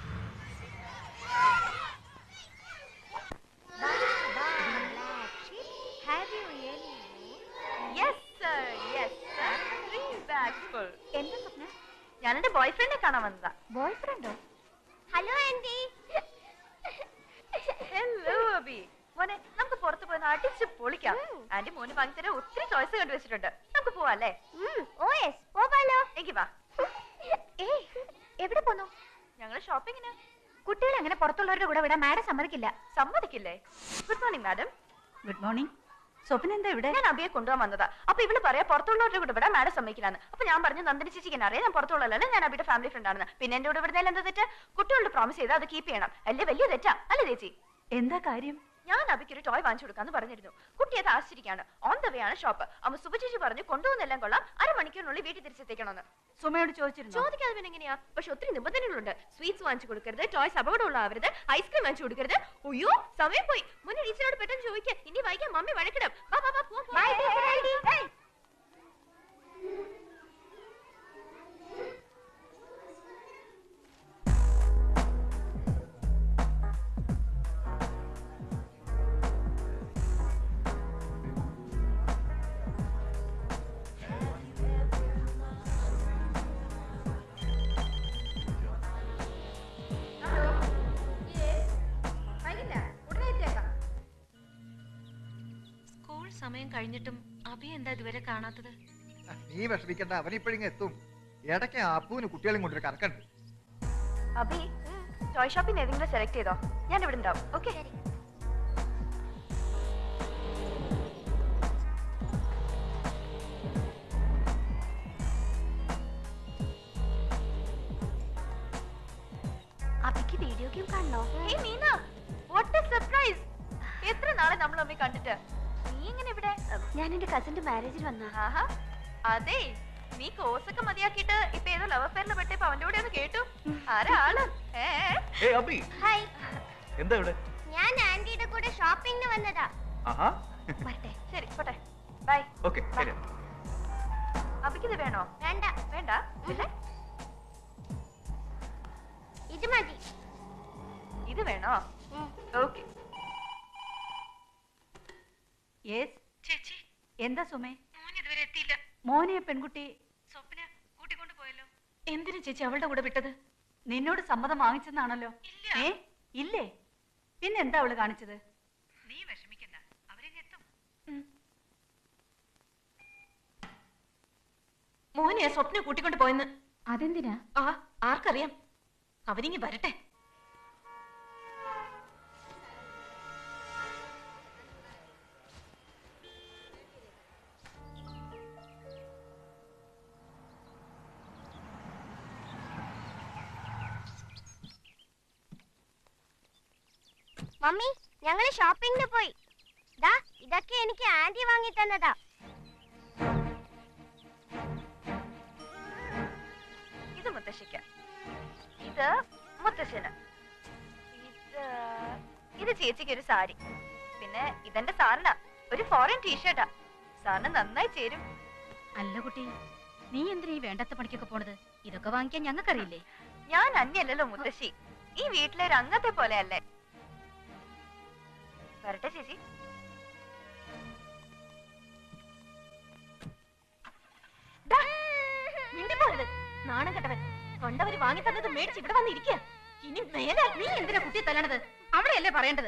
Have you really?
Yes, sir. Yes, sir. Three bags full. എന്താ സ്വപ്ന ഞാൻ എന്റെ ബോയ് ഫ്രണ്ടിനെ കാണാൻ വന്നതാ ബോയ് ഫ്രണ്ടോ
ഹലോ ആന്റി
ഹലോ അബി മോനെ നമുക്ക് പുറത്ത് പോയി ഒന്ന് അടിച്ച് പൊളിക്കാം ആന്റി മോന് വാങ്ങിത്തരാൻ ഒത്തിരി ചോയ്സ് കണ്ടുവച്ചിട്ടുണ്ട് നമുക്ക് പോവാല്ലേ
ഓ യെസ് പോവാലോ
എങ്കി വാ
ഏയ് എവിടെ പോന്നു
ഞങ്ങൾ ഷോപ്പിങ്ങിന്
കുട്ടികളെ അങ്ങനെ പുറത്തുള്ളവരുടെ കൂടെ വിടാൻ മാഡം സമ്മതിക്കില്ല
സമ്മതിക്കില്ലേ good morning madam
good morning
Swapna എന്താ ഇവിടെ ഞാൻ അബിയെ കൊണ്ടുപോകാൻ വന്നതാ അപ്പൊ ഇവള് പറയാ പുറത്തുള്ളവരുടെ കൂടെ ഇവിടെ മാഡം സമ്മതിക്കില്ലാന്ന് അപ്പൊ ഞാൻ പറഞ്ഞു നന്ദിനി ചേച്ചിക്ക് എന്നെ അറിയാം ഞാൻ പുറത്തുള്ളതല്ല ഞാൻ അബിയുടെ ഫാമിലി ഫ്രണ്ട് ആണെന്ന് പിന്നെ എന്റെ കൂടെ വിടുന്നതിൽ എന്താ തെറ്റ് കുട്ടികളോട് പ്രോമിസ് ചെയ്താൽ അത് കീപ്പ് ചെയ്യണം അല്ലേ വലിയ തെറ്റാ അല്ലേ ചേച്ചി എന്താ കാര്യം ഞാൻ അബിക്ക് ഒരു ടോയ് വാങ്ങിച്ചു കൊടുക്കാന്ന് പറഞ്ഞിരുന്നു കുട്ടി അത് ആശ്ചര്യക്കാണ് ഓൺ ദ വേ ആണ് ഷോപ്പ് അമ്മ സുബചേച്ചി പറഞ്ഞു കൊണ്ടുപോകുന്നെല്ലാം കൊള്ളാം അരമണിക്കൂറിനുള്ളിൽ വീട്ടിൽ തിരിച്ചെത്തിക്കണമെന്ന് സുമയോട് ചോദിച്ചിരുന്നു ചോദിക്കാതെ പിന്നെ എങ്ങനെയാ പക്ഷെ ഒത്തിരി നിബന്ധനകളുണ്ട് സ്വീറ്റ്സ് വാങ്ങിച്ചു കൊടുക്കരുത് ടോയ്സ് അപകടമുള്ളവരുത് ഐസ്ക്രീം വാങ്ങിച്ചു കൊടുക്കരുത് അയ്യോ സമയം പോയി മുന്നേ ടീച്ചറോട് പെട്ടെന്ന് ചോദിക്കുക ഇനി വൈകാൻ മമ്മി വഴക്കിടും വാ, വാ, വാ, പോവാം, പോവാം. ഏയ്.
സ്കൂൾ സമയം കഴിഞ്ഞിട്ടും അഭി എന്താ ഇതുവരെ കാണാത്തത്
നീ വിഷമിക്കണ്ട അവനിപ്പോഴിങ്ങ് എത്തും ഇടയ്ക്ക് അപ്പൂന് കുട്ടികളെയും കൊണ്ടൊരു കറക്കുണ്ട്
അബി ടോയ് ഷോപ്പിൽ നിന്ന് ഏതെങ്കിലും സെലക്ട് ചെയ്തോ ഞാൻ ഇവിടെ ഉണ്ടാവും ഓക്കെ
അബിക്ക് വീഡിയോ ഗെയിം കാണണോ
ഏയ് മീന വാട്ട് എ സർപ്രൈസ് എത്ര നാളെ നമ്മൾ തമ്മിൽ കണ്ടിട്ട് നീ എങ്ങനെ ഇവിടെ
ഞാൻ എന്റെ കസിന്റെ മാരേജിൽ വന്ന
ആഹാ അതെ നീ കോഴ്സ് ഒക്കെ മതിയാക്കിയിട്ട് ഇപ്പൊ ഏതോ ലവ് അഫെയറിൽ പെട്ടപ്പോ അവന്റെ കൂടെ ഒന്ന് കേട്ടു ആരാ ആള് ഏ
ഏയ് അബി
ഹായ്
എന്താ ഇവിടെ
ഞാൻ ആന്റിയുടെ കൂടെ ഷോപ്പിംഗിന് വന്നതാ
ആഹാ
വരട്ടെ ശരി പോട്ടെ ബൈ
ഓക്കെ ശരി
അബിക്കിത് വേണോ
വേണ്ട
വേണ്ട പിന്നെ
ഇത് മതി
ഇത് വേണോ ഓക്കെ
യെസ്
ചേച്ചി
എന്താ സുമേ
മോൻ ഇതുവരെ എത്തിയില്ല
മോനെ പെൺകുട്ടി
സ്വപ്ന കൂട്ടിക്കൊണ്ട് പോയല്ലോ
എന്തിനു ചേച്ചി അവളുടെ കൂടെ വിട്ടത് നിന്നോട് സമ്മതം വാങ്ങിച്ചെന്നാണല്ലോ ഏ ഇല്ലേ പിന്നെ എന്താ അവള് കാണിച്ചത്
നീ വിഷമിക്കണ്ട അവരെങ്ങെത്തും
മോനെ സ്വപ്ന കൂട്ടിക്കൊണ്ട് പോയെന്ന്
അതെന്തിനാ
ആ ആർക്കറിയാം അവരിങ്ങി വരട്ടെ
മമ്മി ഞങ്ങൾ ഷോപ്പിംഗിന് പോയി ദാ ഇതൊക്കെ എനിക്ക് ആന്റി വാങ്ങി തന്നതാ
ഇത് മുത്തശ്ശിക്ക് ഇത് മുത്തശ്ശന് ഇത് ഇത് ചേച്ചിക്ക് ഒരു സാരി പിന്നെ ഇതെന്റെ സാറിന ഒരു ഫോറിൻ ടീഷർട്ടാ സാറിന് നന്നായി ചേരും
അല്ല കുട്ടി നീ എന്തിനാ ഈ വേണ്ടാത്ത പണിക്കൊക്കെ പോണത് ഇതൊക്കെ വാങ്ങിക്കാൻ ഞങ്ങൾക്കറിയില്ലേ
ഞാൻ അന്യല്ലല്ലോ മുത്തശ്ശി ഈ വീട്ടിലെ ഒരു അംഗത്തെ പോലെ അല്ലേ വരട്ടെ ചേച്ചി
ദാ, മിണ്ടിപ്പോരുത് നാണം കെട്ടവൻ കൊണ്ടവര് വാങ്ങി തന്നത് മേടിച്ച് ഇവിടെ വന്നിരിക്കുക ഇനി മേലെ
നീ എന്തിനാ കുട്ടിയെ തല്ലണത് അവിടെയല്ലേ പറയേണ്ടത്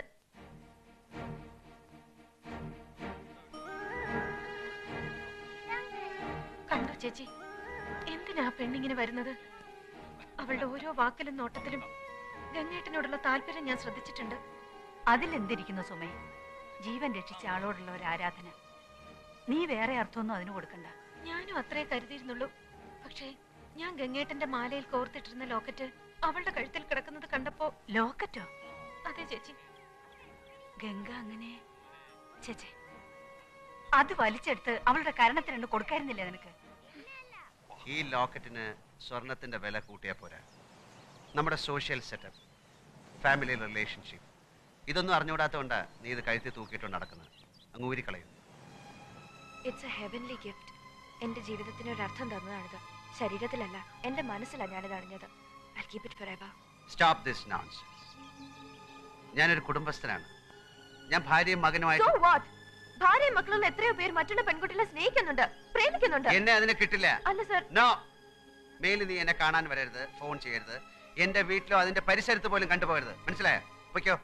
കണ്ടോ ചേച്ചി എന്തിനാ ആ പെണ്ണിങ്ങനെ വരുന്നത് അവളുടെ ഓരോ വാക്കിലും നോട്ടത്തിലും ഗംഗേട്ടനോടുള്ള താല്പര്യം ഞാൻ ശ്രദ്ധിച്ചിട്ടുണ്ട്
അതിലെന്തിരിക്കുന്നു സുമേ ജീവൻ രക്ഷിച്ച ആളോടുള്ള ഒരു ആരാധന നീ വേറെ അർത്ഥമൊന്നും അതിന് കൊടുക്കണ്ട
ഞാനും അത്രേ കരുതിയിരുന്നുള്ളൂ പക്ഷേ ഞാൻ ഗംഗേട്ടന്റെ മാലയിൽ കോർത്തിട്ടിരുന്ന ലോക്കറ്റ് അവളുടെ കഴുത്തിൽ കിടക്കുന്നത് കണ്ടപ്പോ
ലോക്കറ്റോ
അതെ ചേച്ചി
ഗംഗ അങ്ങനെ ചേച്ചേ അത് വലിച്ചെടുത്ത് അവളുടെ കരണത്തിന് രണ്ട് കൊടുക്കായിരുന്നില്ലേ നിനക്ക്
ഈ ലോക്കറ്റിന് സ്വർണത്തിന്റെ വില കൂട്ടിയാ പോരാ നമ്മുടെ സോഷ്യൽ സെറ്റപ്പ് ഫാമിലി റിലേഷൻഷിപ്പ് ഇതൊന്നും അറിഞ്ഞുകൂടാത്തതുകൊണ്ടാ നീ ഇത് കഴുത്തി തൂക്കിയിട്ടുണ്ട് നടക്കുന്നത് അങ്ങ് ഊരിക്കളയും
ഇറ്റ്സ് എ ഹെവൻലി ഗിഫ്റ്റ് എന്റെ ജീവിതത്തിന് ഒരു അർത്ഥം തന്നതാണിത് ശരീരത്തിലല്ല എന്റെ മനസ്സിലാണ് ഞാനിത് അറിഞ്ഞത് I keep it for ever
stop this nonsense ഞാനൊരു കുടുംബസ്ഥനാണ് ഞാൻ ഭാര്യയും
സോ
മകനുമായിട്ട്
വാട്ട് ഭാര്യയും മക്കളും എത്രയോ പേർ മറ്റുള്ള പെൺകുട്ടികളെ സ്നേഹിക്കുന്നുണ്ട് പ്രേമിക്കുന്നുണ്ട്
എന്നെ അതിന് കിട്ടില്ല
അല്ല സർ
നോ മേലിൽ നീ എന്നെ കാണാൻ വരരുത് ഫോൺ ചെയ്യരുത് എന്റെ വീട്ടിലോ അതിന്റെ പരിസരത്ത് പോലും കണ്ടുപോകരുത് മനസ്സിലായോ പൊയ്ക്കോ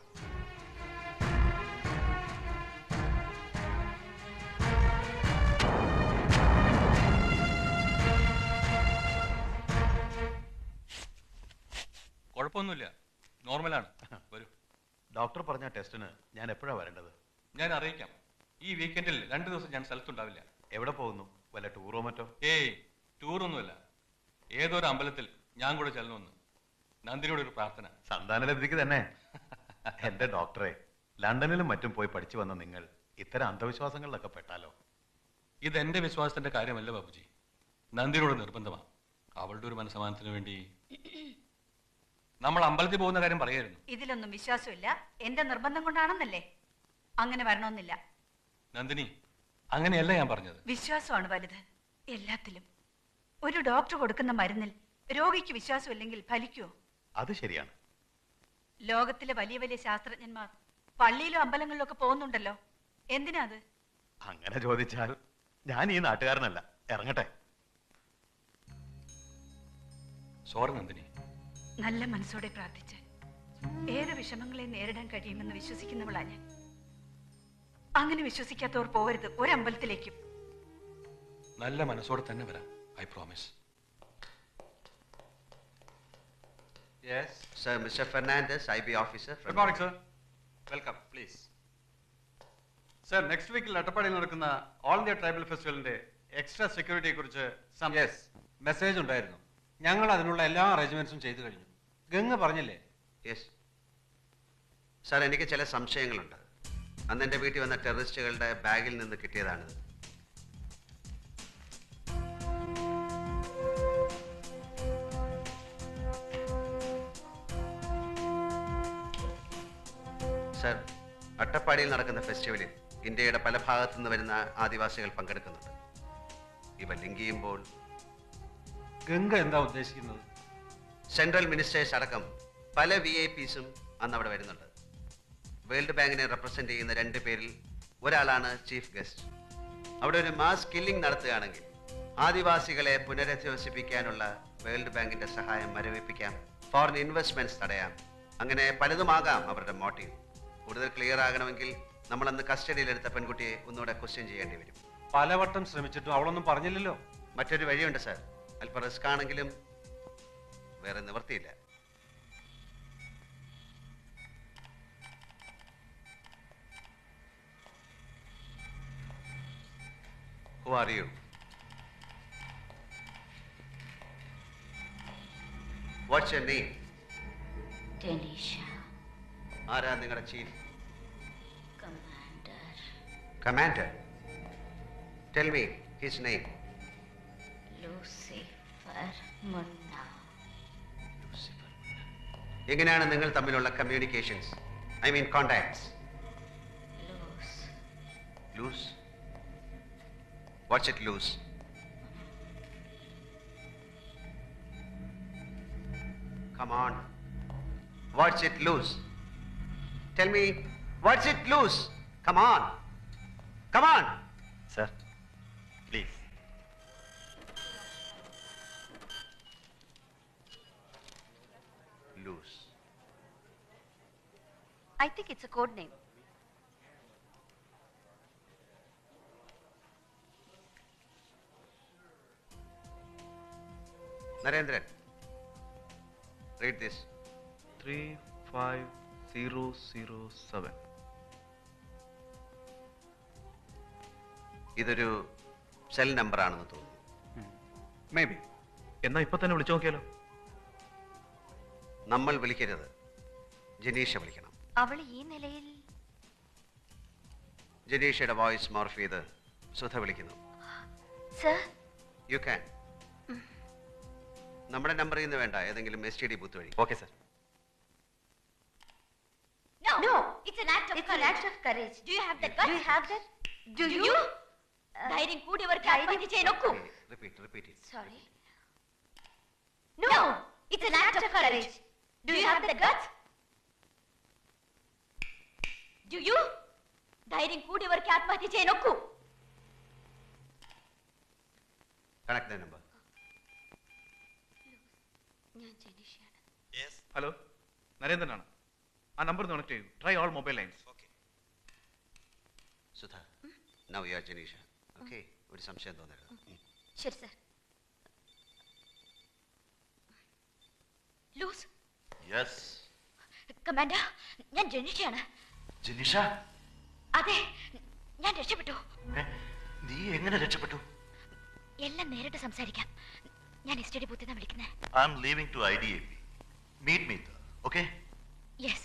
കുഴപ്പമൊന്നുമില്ല നോർമലാണ് വരൂ
ഡോക്ടർ പറഞ്ഞ ടെസ്റ്റിന് ഞാൻ എപ്പോഴാണ് വരേണ്ടത്
ഞാൻ അറിയിക്കാം ഈ വീക്കെൻഡിൽ രണ്ടു ദിവസം ഞാൻ സ്ഥലത്തുണ്ടാവില്ല
എവിടെ പോകുന്നു വല്ല ടൂറോ മറ്റോ
ഏയ് ടൂറൊന്നുമല്ല ഏതൊരു അമ്പലത്തിൽ ഞാൻ കൂടെ ചെല്ലണമെന്ന് നന്ദിനിയോട് ഒരു പ്രാർത്ഥന
സന്താനലബ്ധിക്ക് തന്നെ എന്റെ ഡോക്ടറെ ലണ്ടനിലും മറ്റും പോയി പഠിച്ചു വന്ന നിങ്ങൾ ഇത്തരം അന്ധവിശ്വാസങ്ങളിലൊക്കെ പെട്ടാലോ
ഇത് എന്റെ വിശ്വാസത്തിന്റെ കാര്യമല്ല ബാബുജി നന്ദിനിയോട് നിർബന്ധമാണ് അവളുടെ ഒരു മനസ്സമാനത്തിന് വേണ്ടി നമ്മൾ അമ്പലത്തിൽ പോകുന്ന കാര്യം പറയായിരുന്നു
ഇതിലൊന്നും വിശ്വാസമില്ല എന്റെ നിർബന്ധം കൊണ്ടാണെന്നല്ലേ അങ്ങനെ വരണമെന്നില്ല
നന്ദിനി അങ്ങനെയല്ല ഞാൻ പറഞ്ഞത്
വിശ്വാസമാണ് വലുത് എല്ലാത്തിലും ഒരു ഡോക്ടർ കൊടുക്കുന്ന മരുന്നിൽ രോഗിക്ക് വിശ്വാസമില്ലെങ്കിൽ ഫലിക്കുമോ
അത് ശരിയാണ്
ലോകത്തിലെ വലിയ വലിയ ശാസ്ത്രജ്ഞന്മാർ പള്ളിയിലും അമ്പലങ്ങളിലും ഒക്കെ പോകുന്നുണ്ടല്ലോ എന്തിനാ അത്
അങ്ങനെ ചോദിച്ചാൽ ഞാൻ ഈ നാട്ടുകാരനല്ല ഇറങ്ങട്ടെ
സോറി നന്ദിനി
നല്ല മനസ്സോടെ പ്രാർത്ഥിച്ച് ഏത് വിഷമങ്ങളെ നേരിടാൻ കഴിയുമെന്ന് വിശ്വസിക്കുന്നവളാ ഞാൻ അങ്ങനെ വിശ്വസിക്കാത്തവർ പോകരുത് ഒരമ്പലത്തിലേക്കും
നല്ല മനസ്സോടെ തന്നെ വരാം I promise
Yes, sir, Mr. Fernandez, IB officer.
Good morning, sir. Welcome, please. Sir next വീക്കിൽ അട്ടപ്പാടിയിൽ നടക്കുന്ന ഓൾ ഇന്ത്യ ട്രൈബൽ ഫെസ്റ്റിവലിന്റെ എക്സ്ട്രാ സെക്യൂരിറ്റിയെ കുറിച്ച്
യെസ് മെസ്സേജ് ഉണ്ടായിരുന്നു ഞങ്ങൾ അതിനുള്ള എല്ലാ അറേഞ്ച്മെന്റ്സും ചെയ്തു കഴിഞ്ഞു ഗംഗ പറഞ്ഞില്ലേ
യെസ് സാർ എനിക്ക് ചില സംശയങ്ങളുണ്ട് അന്ന് എൻ്റെ വീട്ടിൽ വന്ന ടെററിസ്റ്റുകളുടെ ബാഗിൽ നിന്ന് കിട്ടിയതാണിത് സർ അട്ടപ്പാടിയിൽ നടക്കുന്ന ഫെസ്റ്റിവലിൽ ഇന്ത്യയുടെ പല ഭാഗത്തു നിന്ന് വരുന്ന ആദിവാസികൾ പങ്കെടുക്കുന്നുണ്ട് ഇവ ലിങ്ക് ചെയ്യുമ്പോൾ
ഗംഗ എന്താ ഉദ്ദേശിക്കുന്നത്
സെൻട്രൽ മിനിസ്റ്റേഴ്സ് അടക്കം പല വി ഐ പിസും അന്ന് അവിടെ വരുന്നുണ്ട് വേൾഡ് ബാങ്കിനെ റെപ്രസെന്റ് ചെയ്യുന്ന രണ്ട് പേരിൽ ഒരാളാണ് ചീഫ് ഗസ്റ്റ് അവിടെ ഒരു മാസ് കില്ലിംഗ് നടത്തുകയാണെങ്കിൽ ആദിവാസികളെ പുനരധിവസിപ്പിക്കാനുള്ള വേൾഡ് ബാങ്കിന്റെ സഹായം മരവിപ്പിക്കാം ഫോറിൻ ഇൻവെസ്റ്റ്മെന്റ്സ് തടയാം അങ്ങനെ പലതുമാകാം അവരുടെ മോട്ടീവ് കൂടുതൽ ക്ലിയർ ആകണമെങ്കിൽ നമ്മൾ അന്ന് കസ്റ്റഡിയിലെടുത്ത പെൺകുട്ടിയെ ഒന്നുകൂടെ ക്വസ്റ്റ്യൻ ചെയ്യേണ്ടി വരും
പലവട്ടം ശ്രമിച്ചിട്ടും അവളൊന്നും പറഞ്ഞില്ലല്ലോ
മറ്റൊരു വഴിയുണ്ട് സാർ അല്പം റിസ്ക് ആണെങ്കിലും വേറെ നിവർത്തിയില്ല Who are you? What's your name?
Denisha,
ആരാ നിങ്ങളുടെ chief
Commander,
commander tell me his name
Lucifer Munna.
എങ്ങനെയാണ് നിങ്ങൾ തമ്മിലുള്ള communications I mean contacts
Luz,
Luz what's it Luz Come on. What's it loose? Tell me, what's it loose? Come on. Come on.
Sir, please.
Loose.
I think it's a code name.
Narendran, read this.
Three five zero zero seven
ഇതൊരു cell number ആണെന്ന് തോന്നുന്നു
may be എന്നാ ഇപ്പൊ തന്നെ വിളിച്ചു നോക്കിയാലോ
നമ്മൾ വിളിക്കരുത് ജനീഷ വിളിക്കണം
അവൾ ഈ നിലയിൽ
ജനീഷയുടെ വോയിസ് മോർഫ് ചെയ്ത് സുധ വിളിക്കുന്നു
സർ
യു ക്യാൻ നമ്മുടെ നമ്പറിൽ നിന്ന് വേണ്ട ഏതെങ്കിലും എസ് ടി ഡി ബൂത്ത് വഴി
okay sir
No, no, it's an act of
It's
courage.
an act of courage.
Do you have the guts?
Do you have that?
Do you? ധൈര്യം കൂടിയവർക്ക് ആത്മഹത്യ ചെയ്യാൻ ഒക്കൂ
repeat repeat
Sorry.
No, it's an act of courage. Do you have the guts? Do you? ധൈര്യം കൂടിയവർക്ക് ആത്മഹത്യ ചെയ്യാൻ ഒക്കൂ
connect the number
ഞാൻ ജനീഷയാണ്
ഹലോ നരേന്ദ്രനാണ് ആ നമ്പർ കണക്ട് ചെയ്യൂ try all mobile lines
Sudha now you are Janisha okay ഒരു സംശയം തോന്നരുത്
ശരി സർ
ലൂസ്
യെസ്
കമാൻഡർ ഞാൻ ജനിഷയാണ്
ജനീഷ
അതെ ഞാൻ രക്ഷപ്പെട്ടു
നീ എങ്ങനെ രക്ഷപ്പെട്ടു
എല്ലാം നേരിട്ട് സംസാരിക്കാം ഞാൻ എസ്റ്റഡി ബൂത്തിൽ നിന്ന് വിളിക്കുന്നത്
I'm leaving to I D A P meet me okay
yes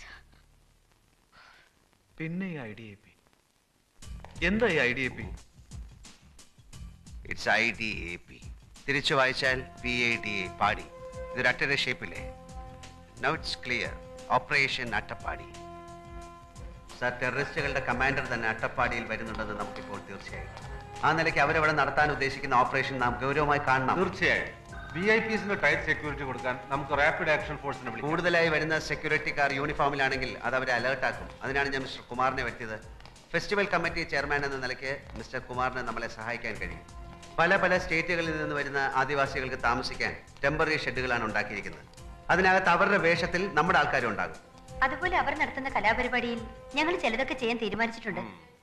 പിന്നെ ഈ ഐ ഡി എ പി എന്താ ഈ I D A P
it's I D A P തിരിച്ചു വായിച്ചാൽ പി എ ഡി എ പാടി ഇതൊരു അട്ടര ഷേപ്പിലെ now it's clear operation Attappadi sir ടെററിസ്റ്റുകളുടെ കമാൻഡർ തന്നെ അട്ടപ്പാടിയിൽ വരുന്നുണ്ടെന്ന് നമുക്കിപ്പോൾ തീർച്ചയായും ആ നിലയ്ക്ക് അവരവിടെ നടത്താൻ ഉദ്ദേശിക്കുന്ന ഓപ്പറേഷൻ നാം ഗൗരവമായി കാണണം
തീർച്ചയായും വി ഐ പിസിന് ടൈറ്റ് സെക്യൂരിറ്റി കൊടുക്കാൻ നമുക്ക് റാപ്പിഡ് ആക്ഷൻ ഫോഴ്സിനെ വിളിക്കാം
കൂടുതലായി വരുന്ന സെക്യൂരിറ്റിക്കാർ യൂണിഫോമിലാണെങ്കിൽ അത് അവരെ അലേർട്ടാക്കും അതിനാണ് ഞാൻ മിസ്റ്റർ കുമാറിനെ വരുത്തിയത് ഫെസ്റ്റിവൽ കമ്മിറ്റി ചെയർമാൻ എന്ന നിലയ്ക്ക് മിസ്റ്റർ കുമാറിന് നമ്മളെ സഹായിക്കാൻ കഴിയും പല പല സ്റ്റേറ്റുകളിൽ നിന്ന് വരുന്ന ആദിവാസികൾക്ക് താമസിക്കാൻ ടെമ്പററി ഷെഡുകളാണ് ഉണ്ടാക്കിയിരിക്കുന്നത് അതിനകത്ത് അവരുടെ വേഷത്തിൽ നമ്മുടെ ആൾക്കാരും ഉണ്ടാകും
അതുപോലെ അവർ നടത്തുന്ന കലാപരിപാടിയിൽ ഞങ്ങൾ ചിലതൊക്കെ ചെയ്യാൻ തീരുമാനിച്ചിട്ടുണ്ട്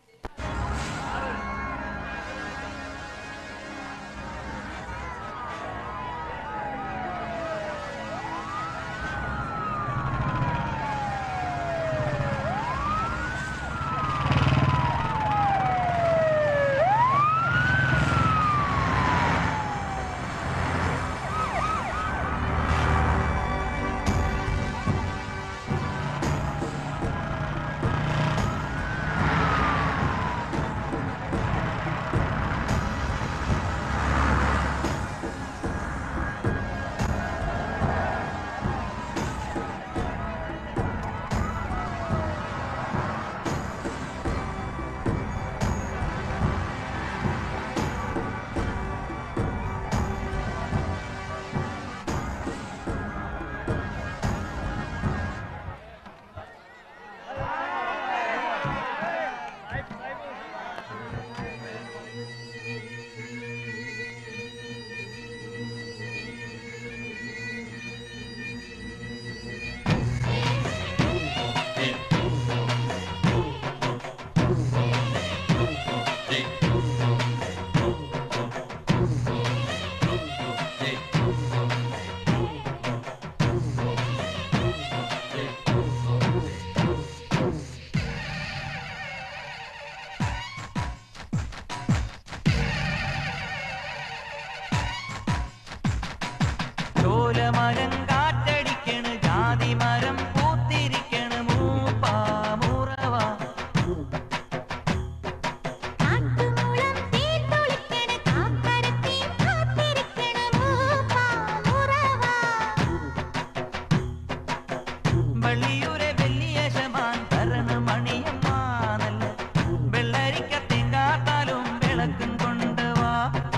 ചോലമരം കാറ്റടിക്കണ് ജാതി മരം പൂത്തിരിക്കണ് മൂപ്പാ മുറവാ വള്ളിയൂരെ വെള്ളിയ ശമാൻ തരണ മണിയമ്മാനല്ല വെള്ളരിക്ക തെങ്കാത്താലും വിളക്കും കൊണ്ടുവാ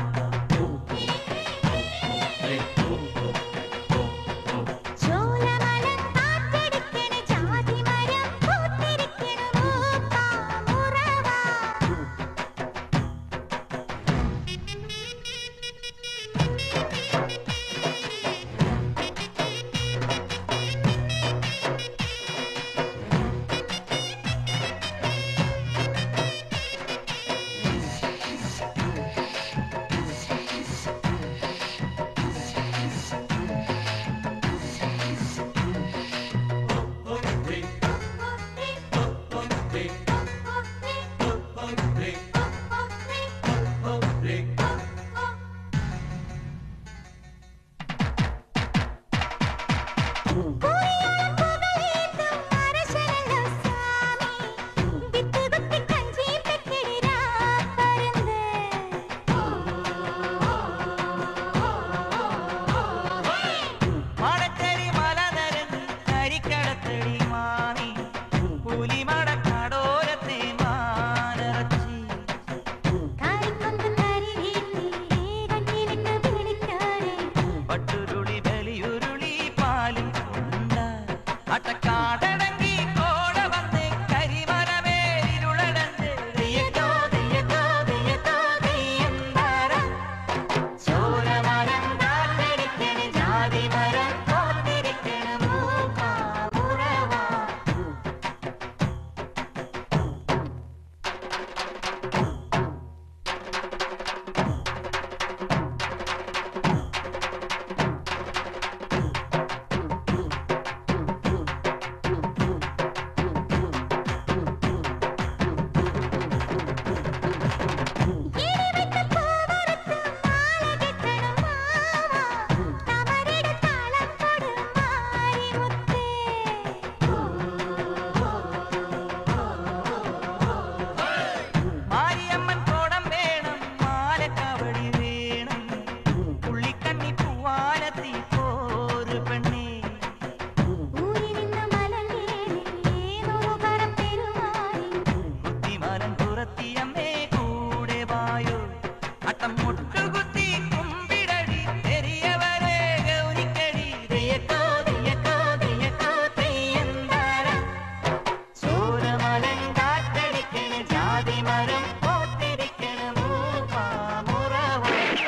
മണക്കരി മലനരൻ കരിക്കടത്തടി മാണി പുലിമടക്കാടോരത്തെ മാനറച്ചി പട്ടുരുളി ബലിയുരുളി പാലിൽ കൊണ്ട അട്ടക്കാടടങ്ങി കോട വന്ന് കരിമരമേലിരുളടന്ന് തെയ്യക്കോ തെയ്യക്കോ തെയ്യക്കോ തെയ്യന്താരം ചോരമരം കാറ്റടിക്കണ് ജാതി മരം കോത്തിരിക്കണ് മൂക്കാ മുറവാ മുട്ടുകുത്തി കുമ്പിടടി പെരിയവരെ ഗൗരിക്കടി ദയ്യക്കോ ദയ്യക്കോ ദയ്യക്കോ തെയ്യന്താര ചോരമലൻ കാറ്റടിക്കണ ജാതി മരം പോത്തിരിക്കണ മൂപ്പാമുറവ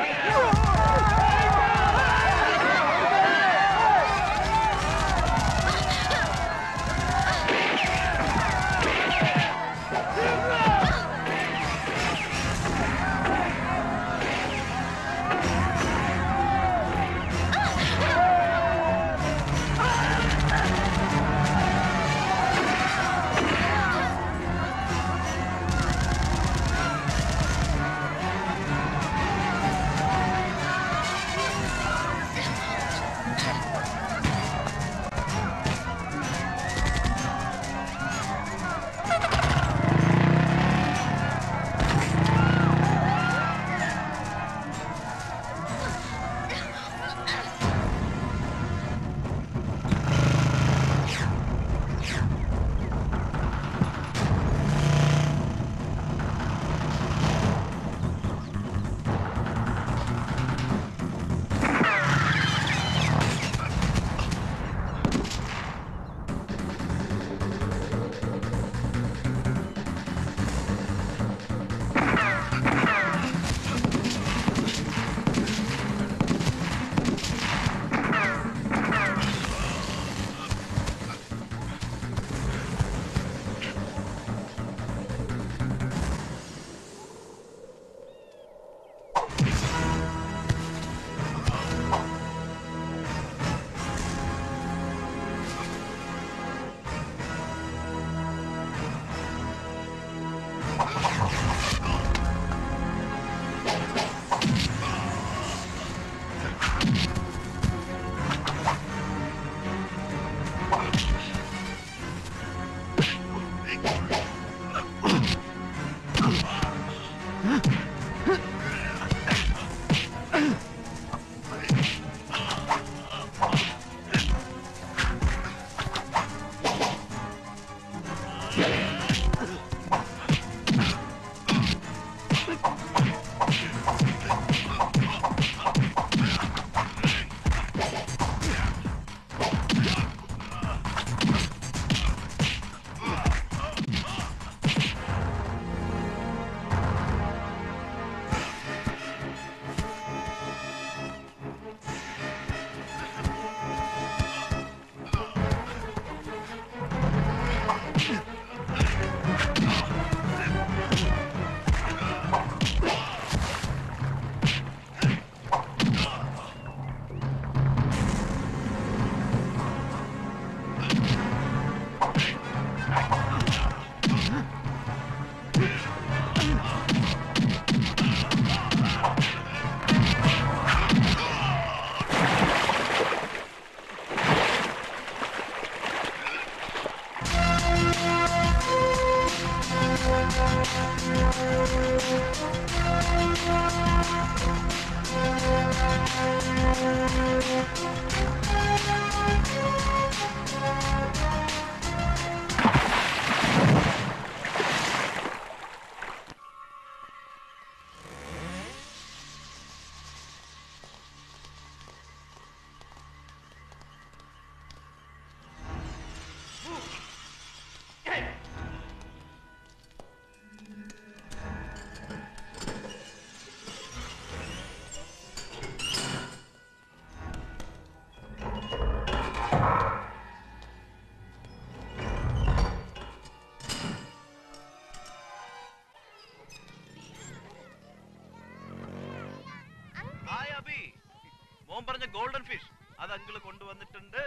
ഹായ് അബി മോൻ പറഞ്ഞ ഗോൾഡൻ ഫിഷ് അത് അങ്കിള് കൊണ്ടുവന്നിട്ടുണ്ട്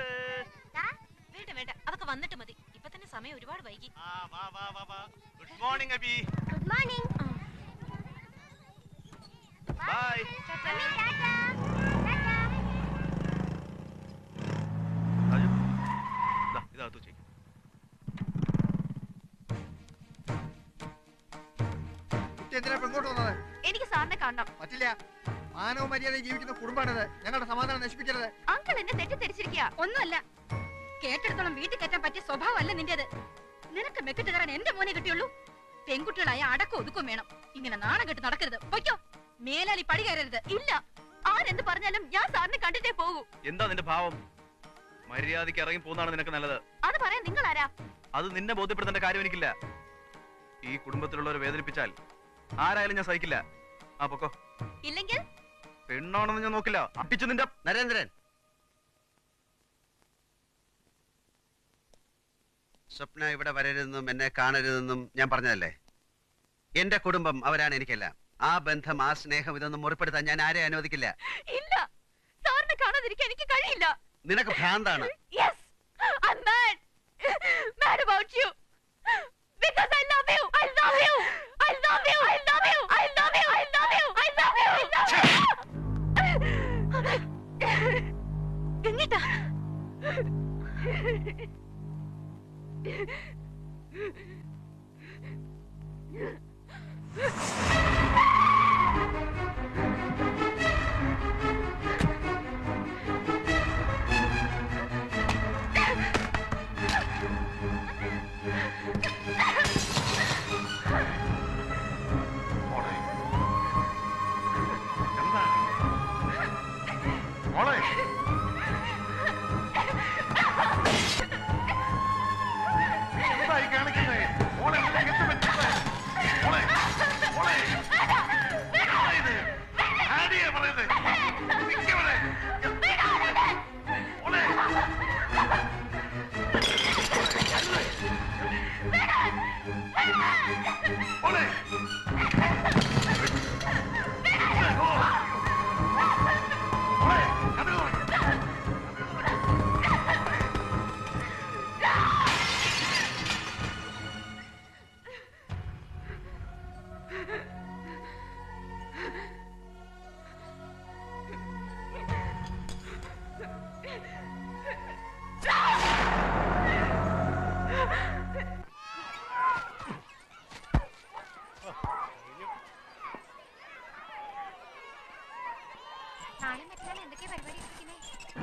വേണ്ട വേണ്ട അതൊക്കെ വന്നിട്ട് മതി ഇപ്പൊ തന്നെ സമയം ഒരുപാട് വൈകി
good morning Abhi
good morning
bye Raju ദാ, ഇതകത്ത് വെച്ചേക്ക്.
കുട്ടി എന്തിനാ ഇപ്പൊ ഇങ്ങോട്ട് വന്നത്
എനിക്ക് സാറിനെ കാണണം
പറ്റില്ല മാനവ മര്യാദ ജീവിക്കുന്ന കുടുംബമാണിത് ഞങ്ങളുടെ സമാധാനം നശിപ്പിക്കരുത്
അങ്കിൾ എന്നെ തെറ്റിദ്ധരിച്ചിരിക്കുക
ഒന്നുമല്ല കേട്ടെടുത്തോളം വീട്ടിൽ കയറ്റാൻ പറ്റിയ സ്വഭാവമല്ല നിന്റേത് നിനക്ക് മെക്കിട്ട് കയറാൻ എന്റെ മോനെ കിട്ടിയുള്ളൂ പെൺകുട്ടികളായ അടക്കം ഒതുക്കം വേണം ഇങ്ങനെ നാണം കെട്ട് നടക്കരുത് പൊയ്ക്കോ
മേലാലി പടി കയറരുത്
ഇല്ല ആരെന്ത് പറഞ്ഞാലും ഞാൻ സാറിനെ കണ്ടിട്ടേ പോകൂ
എന്താ നിന്റെ ഭാവം മര്യാദയ്ക്ക് ഇറങ്ങി പോകുന്നതാണ് നിനക്ക് നല്ലത്
അത് പറയാൻ നിങ്ങൾ ആരാ
അത് നിന്നെ ബോധ്യപ്പെടുത്തേണ്ട കാര്യം എനിക്കില്ല ഈ കുടുംബത്തിലുള്ളവരെ വേദനിപ്പിച്ചാൽ ആരായാലും ഞാൻ സഹിക്കില്ല ആ പൊക്കോ
ഇല്ലെങ്കിൽ
പെണ്ണാണെന്ന് ഞാൻ നോക്കില്ല അടിച്ചു നിന്റെ
നരേന്ദ്രൻ സ്വപ്ന ഇവിടെ വരരുതെന്നും എന്നെ കാണരുതെന്നും ഞാൻ പറഞ്ഞതല്ലേ എന്റെ കുടുംബം അവരാണ് എനിക്കെല്ലാം ആ ബന്ധം ആ സ്നേഹം ഇതൊന്നും മുറിപ്പെടുത്താൻ ഞാൻ ആരെ അനുവദിക്കില്ല
ഇല്ല സാറിനെ കാണാതിരിക്കാൻ എനിക്ക് കഴിയില്ല
നിനക്ക് ഭ്രാന്താണ്
Yes, I'm mad. Mad about you. Because I love you. I love you. I love you. I love you. I love you. I love you. I love you. I love you. എങ്ങട്ടാ
മോളെ എന്തായി കാണിക്കുന്നേ മോളെ നിനക്ക് എന്ത് പറ്റി? മോളെ മോളെ എന്താ ഇത്? ആരെയാ പറയുന്നത്? നിക്ക് ഇവിടെ. മോളെ മോളെ മോളെ കഥ
നാളെ മറ്റന്നാൾ എന്തൊക്കെയാ പരിപാടി ഇട്ടിരിക്കുന്നേ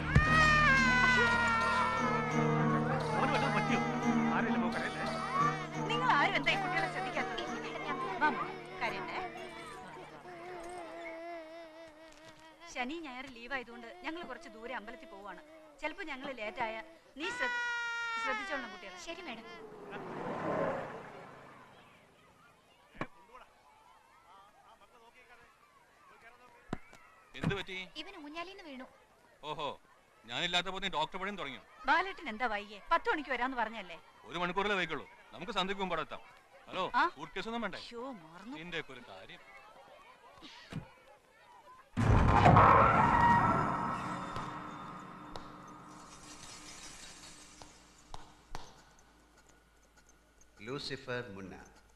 മോന് വല്ലതും പറ്റിയോ ആരെങ്കിലും നോക്കണല്ലേ
നിങ്ങൾ ആരും എന്താ ഈ കുട്ടികളെ ശ്രദ്ധിക്കാത്തത് വാ മോളെ, കരയണ്ടേ ശനി ഞായർ ലീവ് ആയതുകൊണ്ട് ഞങ്ങൾ കുറച്ച് ദൂരെ അമ്പലത്തിൽ പോവാണ് ചിലപ്പോ ഞങ്ങൾ ലേറ്റ് ആയ നീ ശ്രദ്ധ- ശ്രദ്ധിച്ചോളണം കുട്ടികളെ
ശരി മാഡം
എന്ത് പറ്റി
ഇവൻ ഊഞ്ഞാലിന്ന് വീണു
ഓഹോ ഞാനില്ലാത്ത പോലെ ഡോക്ടർ പണിയും തുടങ്ങിയോ
ബാലേട്ടൻ എന്താ വൈകിയേ പത്ത് മണിക്ക് വരാന്ന് പറഞ്ഞല്ലേ
ഒരു മണിക്കൂറിലേ വൈകുള്ളൂ നമുക്ക് സന്ധ്യക്ക് മുമ്പ് അവിടെ എത്താം ഹലോ
ആ?
സൂട്ട് കേസ് ഒന്നും വേണ്ടേ
അയ്യോ മറന്നു
നിന്റെ ഒരു കാര്യം
Lucifer Munna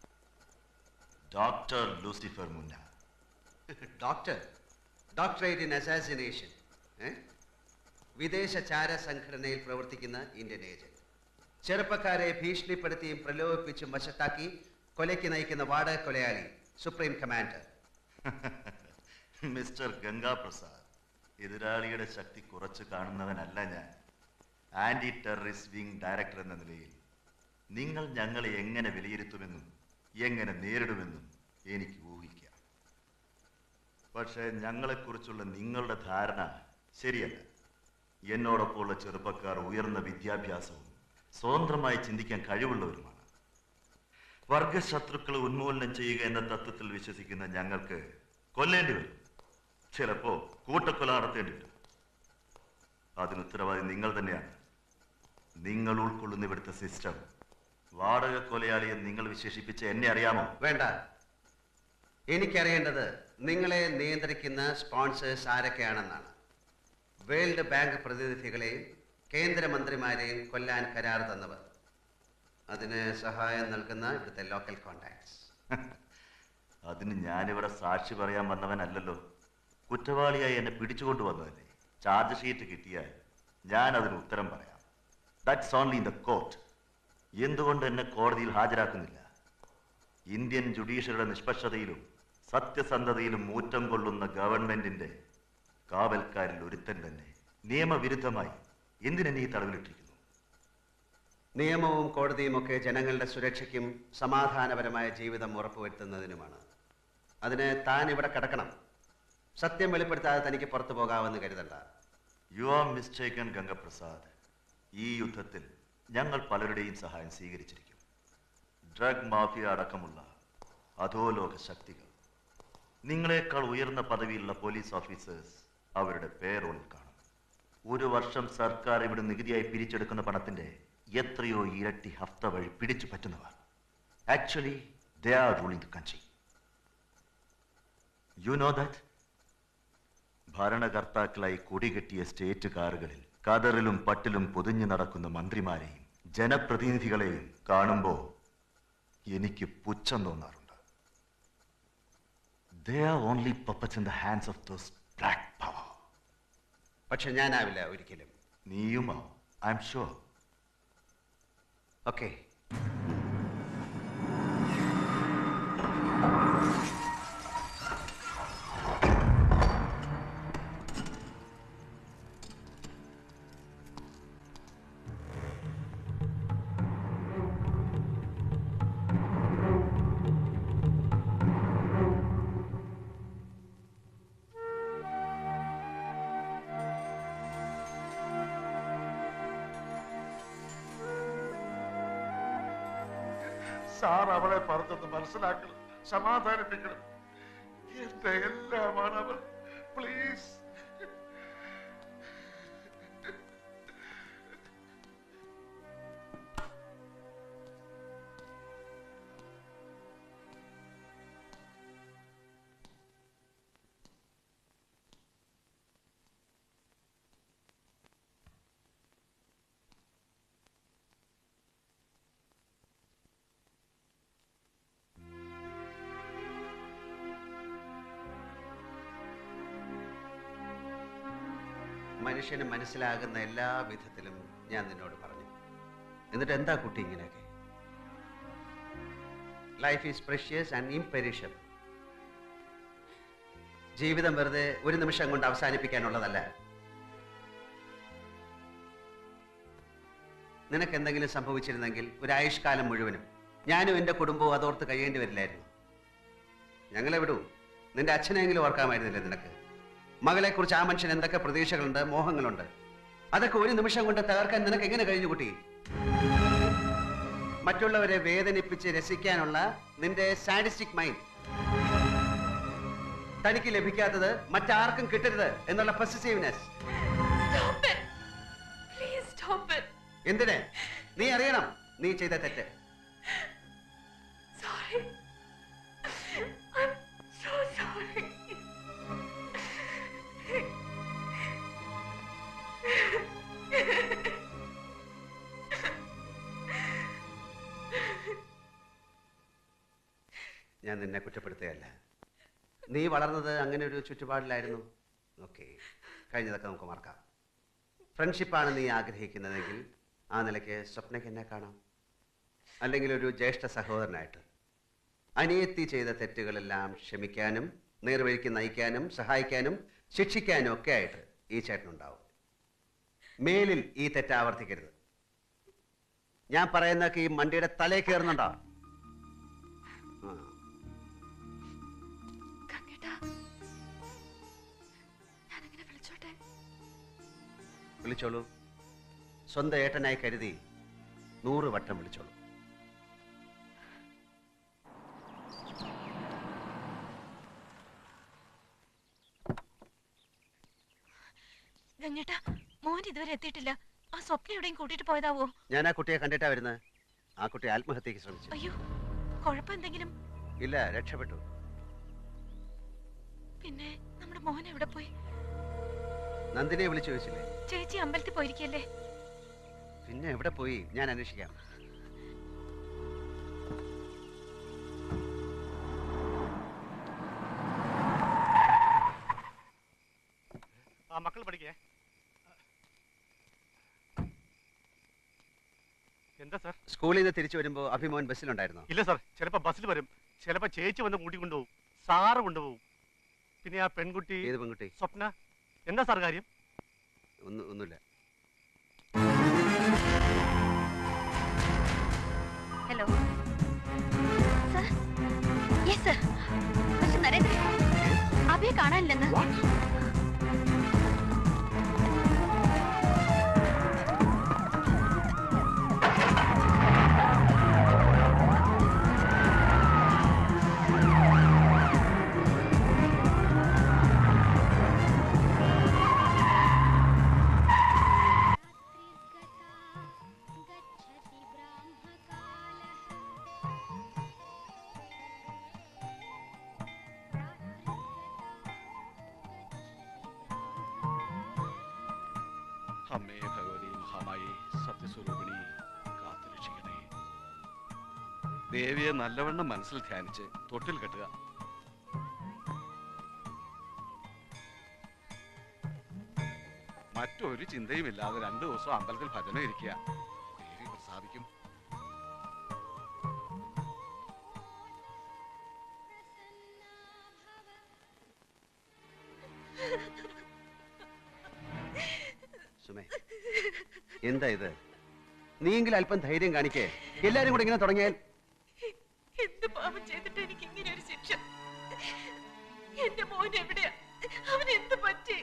doctor Lucifer Munna
doctor doctorate in assassination വിദേശ ചാര സംഘടനയിൽ പ്രവർത്തിക്കുന്ന ഇന്ത്യൻ ഏജന്റ് ചെറുപ്പക്കാരെ ഭീഷണിപ്പെടുത്തിയും പ്രലോഭിപ്പിച്ചും വശത്താക്കി കൊലയ്ക്ക് നയിക്കുന്ന വാടക കൊലയാളി സുപ്രീം കമാൻഡർ
മിസ്റ്റർ ഗംഗാപ്രസാദ് എതിരാളിയുടെ ശക്തി കുറച്ച് കാണുന്നവനല്ല ഞാൻ ആന്റി ടെററിസ്റ്റ് വിംഗ് ഡയറക്ടർ എന്ന നിലയിൽ നിങ്ങൾ ഞങ്ങളെ എങ്ങനെ വിലയിരുത്തുമെന്നും എങ്ങനെ നേരിടുമെന്നും എനിക്ക് ഊഹിക്കാം പക്ഷേ ഞങ്ങളെക്കുറിച്ചുള്ള നിങ്ങളുടെ ധാരണ ശരിയല്ല എന്നോടൊപ്പമുള്ള ചെറുപ്പക്കാർ ഉയർന്ന വിദ്യാഭ്യാസവും സ്വതന്ത്രമായി ചിന്തിക്കാൻ കഴിവുള്ളവരുമാണ് വർഗശത്രുക്കളെ ഉന്മൂലനം ചെയ്യുക എന്ന തത്വത്തിൽ വിശ്വസിക്കുന്ന ഞങ്ങൾക്ക് കൊല്ലേണ്ടി വരും ചിലപ്പോ കൂട്ടക്കൊല നടത്തേണ്ടി വരും അതിന് ഉത്തരവാദി നിങ്ങൾ തന്നെയാണ് നിങ്ങൾ ഉൾക്കൊള്ളുന്ന ഇവിടുത്തെ സിസ്റ്റം വാടക കൊലയാളിയെ നിങ്ങൾ വിശേഷിപ്പിച്ച എന്നെ അറിയാമോ
വേണ്ട എനിക്കറിയേണ്ടത് നിങ്ങളെ നിയന്ത്രിക്കുന്ന സ്പോൺസേഴ്സ് ആരൊക്കെയാണെന്നാണ് വേൾഡ് ബാങ്ക് പ്രതിനിധികളെയും കേന്ദ്രമന്ത്രിമാരെയും കൊല്ലാൻ കരാർ തന്നവർ അതിന് സഹായം നൽകുന്ന ഇവിടുത്തെ ലോക്കൽ കോണ്ടാക്ട്സ്
അതിന് ഞാനിവിടെ സാക്ഷി പറയാൻ വന്നവനല്ലല്ലോ കുറ്റവാളിയായി എന്നെ പിടിച്ചുകൊണ്ട് വന്നതല്ലേ ചാർജ് ഷീറ്റ് കിട്ടിയാൽ ഞാൻ അതിന് ഉത്തരം പറയാം that's only in the court എന്തുകൊണ്ട് എന്നെ കോടതിയിൽ ഹാജരാക്കുന്നില്ല ഇന്ത്യൻ ജുഡീഷ്യറിയുടെ നിഷ്പക്ഷതയിലും സത്യസന്ധതയിലും മൂറ്റം കൊള്ളുന്ന ഗവൺമെന്റിന്റെ കാവൽക്കാരിൽ ഒരുത്തൻ തന്നെ നിയമവിരുദ്ധമായി എന്തിനെന്നെ ഈ തടവിലിട്ടിരിക്കുന്നു
നിയമവും കോടതിയും ഒക്കെ ജനങ്ങളുടെ സുരക്ഷയ്ക്കും സമാധാനപരമായ ജീവിതം ഉറപ്പുവരുത്തുന്നതിനുമാണ് അതിന് താൻ ഇവിടെ കിടക്കണം സത്യം വെളിപ്പെടുത്താതെ തനിക്ക് പുറത്തു പോകാമെന്ന് കരുതണ്ട
യു ആർ മിസ്റ്റേക്കൻ ഗംഗപ്രസാദ് ഈ യുദ്ധത്തിൽ ഞങ്ങൾ പലരുടെയും സഹായം സ്വീകരിച്ചിരിക്കും ഡ്രഗ് മാഫിയ അടക്കമുള്ള അധോലോക ശക്തികൾ നിങ്ങളെക്കാൾ ഉയർന്ന പദവിയിലുള്ള പോലീസ് ഓഫീസേഴ്സ് അവരുടെ പേരോളിൽ കാണും ഒരു വർഷം സർക്കാർ ഇവിടെ നികുതിയായി പിരിച്ചെടുക്കുന്ന പണത്തിന്റെ എത്രയോ ഇരട്ടി ഹഫ്ത വഴി പിടിച്ചു പറ്റുന്നവർ actually they are ruling the country you know that ഭരണകർത്താക്കളായി കൊടികെട്ടിയ സ്റ്റേറ്റ് കാറുകളിൽ കതറിലും പട്ടിലും പൊതിഞ്ഞു നടക്കുന്ന മന്ത്രിമാരെയും ജനപ്രതിനിധികളെയും കാണുമ്പോൾ എനിക്ക് പുച്ഛം തോന്നാറുണ്ട് they are only puppets in the hands of those black power
പക്ഷെ ഞാനാവില്ല ഒരിക്കലും
നീയുമോ I'm sure
okay
sir അവളെ പറഞ്ഞത് മനസ്സിലാക്കണം സമാധാനിപ്പിക്കണം എന്റെ എല്ലാമാണ് അവൾ പ്ലീസ്
മനുഷ്യന് മനസ്സിലാകുന്ന എല്ലാ വിധത്തിലും ഞാൻ നിന്നോട് പറഞ്ഞു എന്നിട്ട് എന്താ കുട്ടി ഇങ്ങനെയൊക്കെ life is precious and imperishable ജീവിതം വെറുതെ ഒരു നിമിഷം കൊണ്ട് അവസാനിപ്പിക്കാനുള്ളതല്ല നിനക്ക് എന്തെങ്കിലും സംഭവിച്ചിരുന്നെങ്കിൽ ഒരു ആയുഷ്കാലം മുഴുവനും ഞാനും എൻ്റെ കുടുംബവും അതോർത്ത് കഴിയേണ്ടി വരില്ലായിരുന്നു ഞങ്ങളെ വിടൂ നിന്റെ അച്ഛനെങ്കിലും ഓർക്കാമായിരുന്നില്ലേ നിനക്ക് മകളെക്കുറിച്ച് ആ മനുഷ്യൻ എന്തൊക്കെ പ്രതീക്ഷകളുണ്ട് മോഹങ്ങളുണ്ട് അതൊക്കെ ഒരു നിമിഷം കൊണ്ട് തകർക്കാൻ നിനക്ക് എങ്ങനെ കഴിഞ്ഞു കുട്ടി മറ്റുള്ളവരെ വേദനിപ്പിച്ച് രസിക്കാനുള്ള നിന്റെ സാഡിസ്റ്റിക് മൈൻഡ് തനിക്ക് ലഭിക്കാത്തത് മറ്റാർക്കും കിട്ടരുത് എന്നുള്ള പൊസസീവ്നെസ്
Please stop it.
എന്തിന് നീ അറിയണം നീ ചെയ്ത തെറ്റ്
Sorry. I'm so sorry.
ഞാൻ നിന്നെ കുറ്റപ്പെടുത്തുകയല്ല നീ വളർന്നത് അങ്ങനെ ഒരു ചുറ്റുപാടിലായിരുന്നു ഓക്കെ കഴിഞ്ഞതൊക്കെ നമുക്ക് മറക്കാം ഫ്രണ്ട്ഷിപ്പാണ് നീ ആഗ്രഹിക്കുന്നതെങ്കിൽ ആ നിലയ്ക്ക് സ്വപ്നയ്ക്ക് എന്നെ കാണാം അല്ലെങ്കിൽ ഒരു ജ്യേഷ്ഠ സഹോദരനായിട്ട് അനിയത്തി ചെയ്ത തെറ്റുകളെല്ലാം ക്ഷമിക്കാനും നേർവഴിക്ക് നയിക്കാനും സഹായിക്കാനും ശിക്ഷിക്കാനും ഒക്കെ ആയിട്ട് ഈ ചേട്ടനുണ്ടാവും മേലിൽ ഈ തെറ്റ് ആവർത്തിക്കരുത് ഞാൻ പറയുന്നതൊക്കെ ഈ മണ്ടിയുടെ തലേ കയറുന്നുണ്ടോ ആ
ഗംഗേട്ടാ ഞാനെങ്ങനെ വിളിച്ചോട്ടെ
വിളിച്ചോളൂ സ്വന്തം ഏട്ടനായി കരുതി നൂറ് വട്ടം വിളിച്ചോളൂ
ഗംഗേട്ടാ മോൻ ഇതുവരെ എത്തിയിട്ടില്ല ആ സ്വപ്നം എവിടെയും കൂട്ടിയിട്ട് പോയതാവോ
ഞാൻ ആ കുട്ടിയെ കണ്ടിട്ടാ വരുന്നത് ആ കുട്ടി ആത്മഹത്യക്ക് ശ്രമിച്ചു
അയ്യോ കുഴപ്പം എന്തെങ്കിലും
ഇല്ല രക്ഷപ്പെട്ടു
പിന്നെ നമ്മുടെ മോൻ എവിടെ പോയി
നന്ദിനിയെ വിളിച്ചു ചോദിച്ചില്ലേ
ചേച്ചി അമ്പലത്തിൽ പോയിരിക്കല്ലേ
പിന്നെ എവിടെ പോയി ഞാൻ അന്വേഷിക്കാം
ആ മക്കൾ പഠിക്കേ എന്താ സാർ
സ്കൂളിൽ നിന്ന് തിരിച്ചു വരുമ്പോൾ അഭിമോൻ ബസ്സിലുണ്ടായിരുന്നു
ഇല്ല സാർ ചിലപ്പോ ബസ്സിൽ വരും ചിലപ്പോ ചേച്ചി വന്ന് കൂട്ടിക്കൊണ്ടുപോകും സാറ് കൊണ്ടുപോകും പിന്നെ ആ പെൺകുട്ടി
ഏത് പെൺകുട്ടി
സ്വപ്ന എന്താ സാർ കാര്യം
ഒന്നും ഒന്നുമില്ല
hello sir yes sir mister Narendran आप
ബോബിയെ കാണാനില്ലെന്ന്
അമ്മേ ഭഗവതി മഹാമായി സത്യസ്വരൂപിണി കാത്തുരക്ഷിക്കണേ ദേവിയെ നല്ലവണ്ണം മനസ്സിൽ ധ്യാനിച്ച് തൊട്ടിൽ കെട്ടുക മറ്റൊരു ചിന്തയും ഇല്ലാതെ രണ്ടു ദിവസം അമ്പലത്തിൽ ഭജന ഇരിക്കുക ദേവി പ്രസാദിക്കും
സുമേ എന്താ ഇത് നീയെങ്കിലും അല്പം ധൈര്യം കാണിക്കേ എല്ലാരും കൂടെ ഇങ്ങനെ തുടങ്ങിയാൽ
എന്ത് പാപം ചെയ്തിട്ട് എനിക്ക് ഇങ്ങനെ ഒരു ശിക്ഷ എന്റെ മോൻ എവിടെയാ അവൻ എന്ത് പറ്റി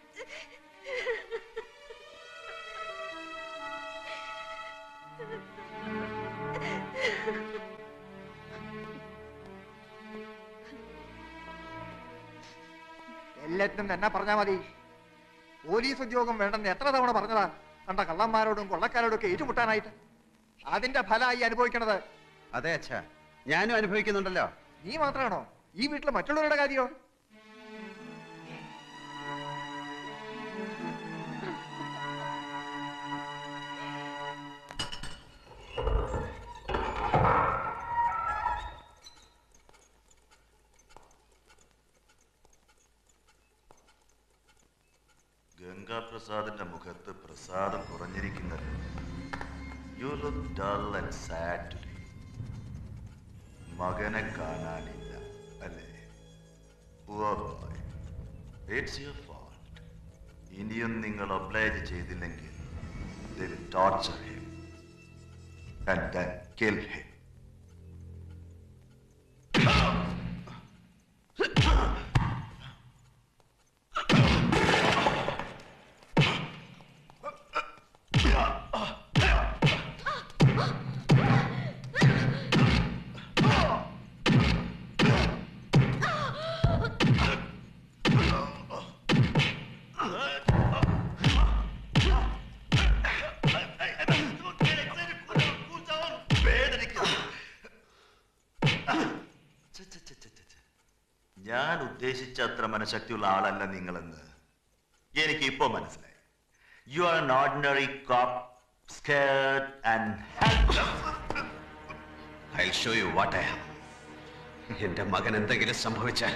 എല്ലാത്തിനും തന്നെ പറഞ്ഞാ മതി പോലീസ് ഉദ്യോഗം വേണ്ടെന്ന് എത്ര തവണ പറഞ്ഞതാ കണ്ട കള്ളന്മാരോടും കൊള്ളക്കാരോടും ഒക്കെ ഏറ്റുമുട്ടാനായിട്ട് അതിന്റെ ഫലമായി അനുഭവിക്കണത്
അതെ അച്ഛാ ഞാനും അനുഭവിക്കുന്നുണ്ടല്ലോ
നീ മാത്രമാണോ ഈ വീട്ടിൽ മറ്റുള്ളവരുടെ കാര്യമോ
ഗംഗാപ്രസാദിന്റെ മുഖത്ത് പ്രസാദം കുറഞ്ഞിരിക്കുന്നല്ലോ you look dull and sad today മകനെ കാണാനില്ല അല്ലേ Poor boy. It's your fault. ഇനിയും നിങ്ങൾ ഒബ്ലൈജ് ചെയ്തില്ലെങ്കിൽ they will torture him and then kill him. ഛെ, ഛെ, ഛെ, ഛെ, ഛെ, ഛെ. ഞാൻ ഉദ്ദേശിച്ച അത്ര മനഃശക്തിയുള്ള ആളല്ല നിങ്ങളെന്ന് എനിക്ക് ഇപ്പോ മനസ്സിലായി you are an ordinary cop scared and
I show you what I എന്റെ മകൻ എന്തെങ്കിലും സംഭവിച്ചാൽ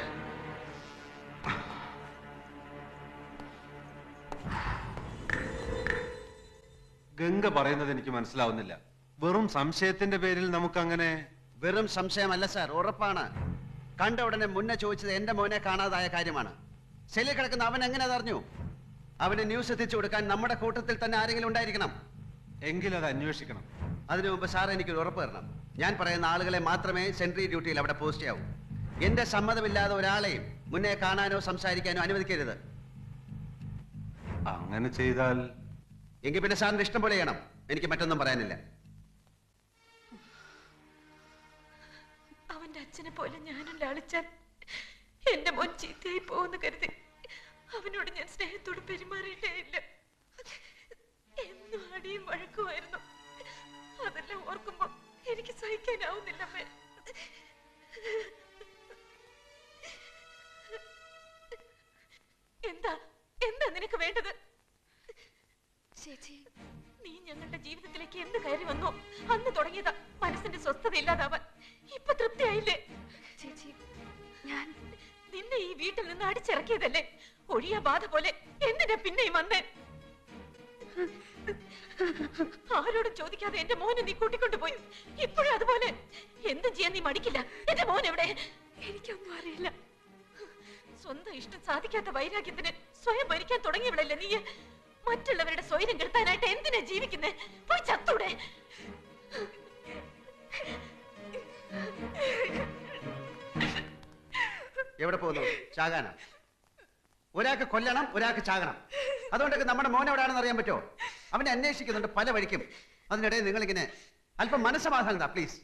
ഗംഗ പറയുന്നത് എനിക്ക് മനസ്സിലാവുന്നില്ല വെറും സംശയത്തിന്റെ പേരിൽ നമുക്കങ്ങനെ
വെറും സംശയമല്ല സാർ ഉറപ്പാണ് കണ്ട ഉടനെ മുന്നേ ചോദിച്ചത് എന്റെ മോനെ കാണാതായ കാര്യമാണ് സെല്ലിൽ കിടക്കുന്ന അവൻ എങ്ങനെ അതറിഞ്ഞു അവന് ന്യൂസ് എത്തിച്ചു കൊടുക്കാൻ നമ്മുടെ കൂട്ടത്തിൽ തന്നെ ആരെങ്കിലും ഉണ്ടായിരിക്കണം
എങ്കിലും അത് അന്വേഷിക്കണം
അതിനു മുമ്പ് സാർ എനിക്കൊരു ഉറപ്പ് തരണം ഞാൻ പറയുന്ന ആളുകളെ മാത്രമേ സെൻട്രി ഡ്യൂട്ടിയിൽ അവിടെ പോസ്റ്റ് ചെയ്യാവൂ എന്റെ സമ്മതമില്ലാതെ ഒരാളെയും മുന്നേ കാണാനോ സംസാരിക്കാനോ അനുവദിക്കരുത്
അങ്ങനെ ചെയ്താൽ
എങ്കിൽ പിന്നെ സാറിന്റെ ഇഷ്ടം പോലെ ചെയ്യണം എനിക്ക് മറ്റൊന്നും പറയാനില്ല
അവന്റെ അച്ഛനെ പോലെ ഞാനും ലാളിച്ചാൽ എന്റെ മോൻ ചീത്തയായി പോകുന്നു കരുതി അവനോട് ഞാൻ സ്നേഹത്തോട് പെരുമാറിയിട്ടേ ഇല്ല എന്നും അടിയും വഴക്കുമായിരുന്നു അതെല്ലാം ഓർക്കുമ്പോ എനിക്ക് സഹിക്കാനാവുന്നില്ല അമ്മേ എന്താ എന്താ നിനക്ക് വേണ്ടത് ചേച്ചി നീ ഞങ്ങളുടെ ജീവിതത്തിലേക്ക് എന്ത് കയറി വന്നോ അന്ന് തുടങ്ങിയതാ മനസ്സിന്റെ സ്വസ്ഥത ഇല്ലാതാവാൻ ഇപ്പൊ തൃപ്തിയായില്ലേ ചേച്ചി ഞാൻ നിന്നെ ഈ വീട്ടിൽ നിന്ന് അടിച്ചിറക്കിയതല്ലേ ഒഴിയ ബാധ പോലെ എന്തിനാ പിന്നെയും വന്നേ ആരോടും ചോദിക്കാതെ എന്റെ മോനെ നീ കൂട്ടിക്കൊണ്ടു പോയി ഇപ്പോഴും അതുപോലെ എന്തും ചെയ്യാൻ നീ മടിക്കില്ല എന്റെ മോൻ എവിടെ എനിക്കൊന്നും അറിയില്ല സ്വന്തം ഇഷ്ടം സാധിക്കാത്ത വൈരാഗ്യത്തിന് സ്വയം ഭരിക്കാൻ തുടങ്ങിയവളല്ലേ നീ മറ്റുള്ളവരുടെ സ്വൈരം കെടുത്താനായിട്ട് എന്തിനാ ജീവിക്കുന്നേ പോയി ചത്തൂടെ
എവിടെ പോകുന്നു ചാകാനാ ഒരാൾക്ക് കൊല്ലണം ഒരാൾക്ക് ചാകണം അതുകൊണ്ടൊക്കെ നമ്മുടെ മോൻ എവിടെയാണെന്ന് അറിയാൻ പറ്റുമോ അവനെ അന്വേഷിക്കുന്നുണ്ട് പല വഴിക്കും അതിനിടയിൽ നിങ്ങളിങ്ങനെ അല്പം മനസ്സമാധാനം താ പ്ലീസ്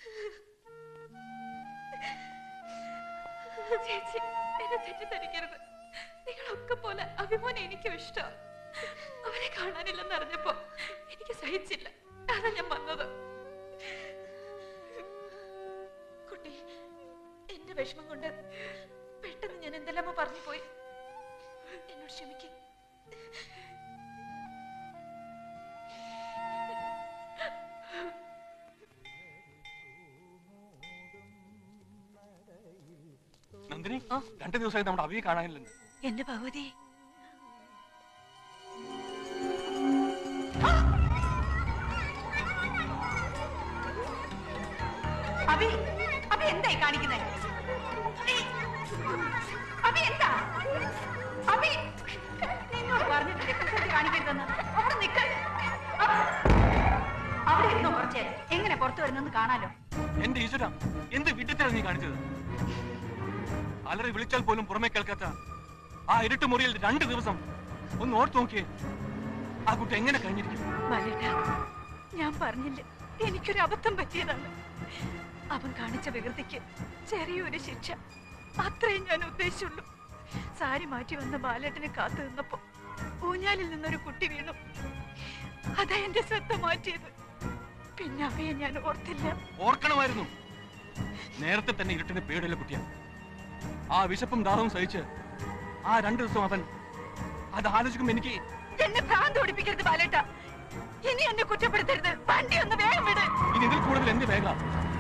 ചേച്ചി എന്നെ തെറ്റിദ്ധരിക്കരുത് നിങ്ങളൊക്കെ പോലെ അഭിമോനെ എനിക്കും ഇഷ്ടം അവനെ കാണാനില്ലെന്ന് അറിഞ്ഞപ്പോ എനിക്ക് സഹിച്ചില്ല അതാ ഞാൻ വന്നത് കുട്ടി എന്റെ വിഷമം കൊണ്ട് പെട്ടെന്ന് ഞാൻ എന്തെല്ലാമോ പറഞ്ഞു പോയി എന്നോട് ക്ഷമിക്കും
നന്ദിനി രണ്ടു ദിവസമായി നമ്മുടെ അവിയെ കാണാനില്ലെന്ന്
എന്റെ ഭഗവതി
അഭി അഭി എന്തായി കാണിക്കുന്നത് അഭി എന്താ അഭി നിന്നോട് പറഞ്ഞിട്ടില്ലേ കുസൃതി കാണിക്കരുതെന്ന് അവിടെ നിൽക്ക അവിടെ ഇരുന്നോ കുറച്ച് നേരം. എങ്ങനെ പുറത്തു വരുന്നെന്ന് കാണാലോ
എന്റെ ഈശ്വര എന്ത് വിഡ്ഢിത്തരം നീ കാണിച്ചത് അലറി വിളിച്ചാൽ പോലും പുറമെ കേൾക്കാത്ത ആ ഇരുട്ട് മുറിയിൽ രണ്ട് ദിവസം ഒന്ന് ഓർത്തു നോക്കിയേ ആ കുട്ടി എങ്ങനെ കഴിഞ്ഞിരിക്കും
ബാലേട്ടാ ഞാൻ പറഞ്ഞില്ല എനിക്കൊരു അബദ്ധം പറ്റിയതാണ് അവൻ കാണിച്ച വികൃതിക്ക് ചെറിയൊരു ശിക്ഷ അത്രയും ഞാൻ ഉദ്ദേശിച്ചുള്ളൂ സാരി മാറ്റി വന്ന ബാലേട്ടനെ കാത്തു നിന്നപ്പോ ഊഞ്ഞാലിൽ നിന്നൊരു കുട്ടി വീണു അതാ എന്റെ ശ്രദ്ധ മാറ്റിയത് പിന്നെ അവയെ ഞാൻ ഓർത്തില്ല
ഓർക്കണമായിരുന്നു നേരത്തെ തന്നെ ഇരുട്ടിന് പേടിയുള്ള കുട്ടിയാണ് ആ വിശപ്പും ദാഹവും സഹിച്ച് ആ രണ്ടു ദിവസം അവൻ അത് ആലോചിക്കുമ്പോ എനിക്ക്
എന്നെ ഭ്രാന്ത് ഓടിപ്പിക്കരുത് ബാലേട്ട ഇനി എന്നെ കുറ്റപ്പെടുത്തരുത് വണ്ടി ഒന്ന് വേഗം വിട്
ഇനി ഇതിൽ കൂടുതൽ എന്ത് വേഗ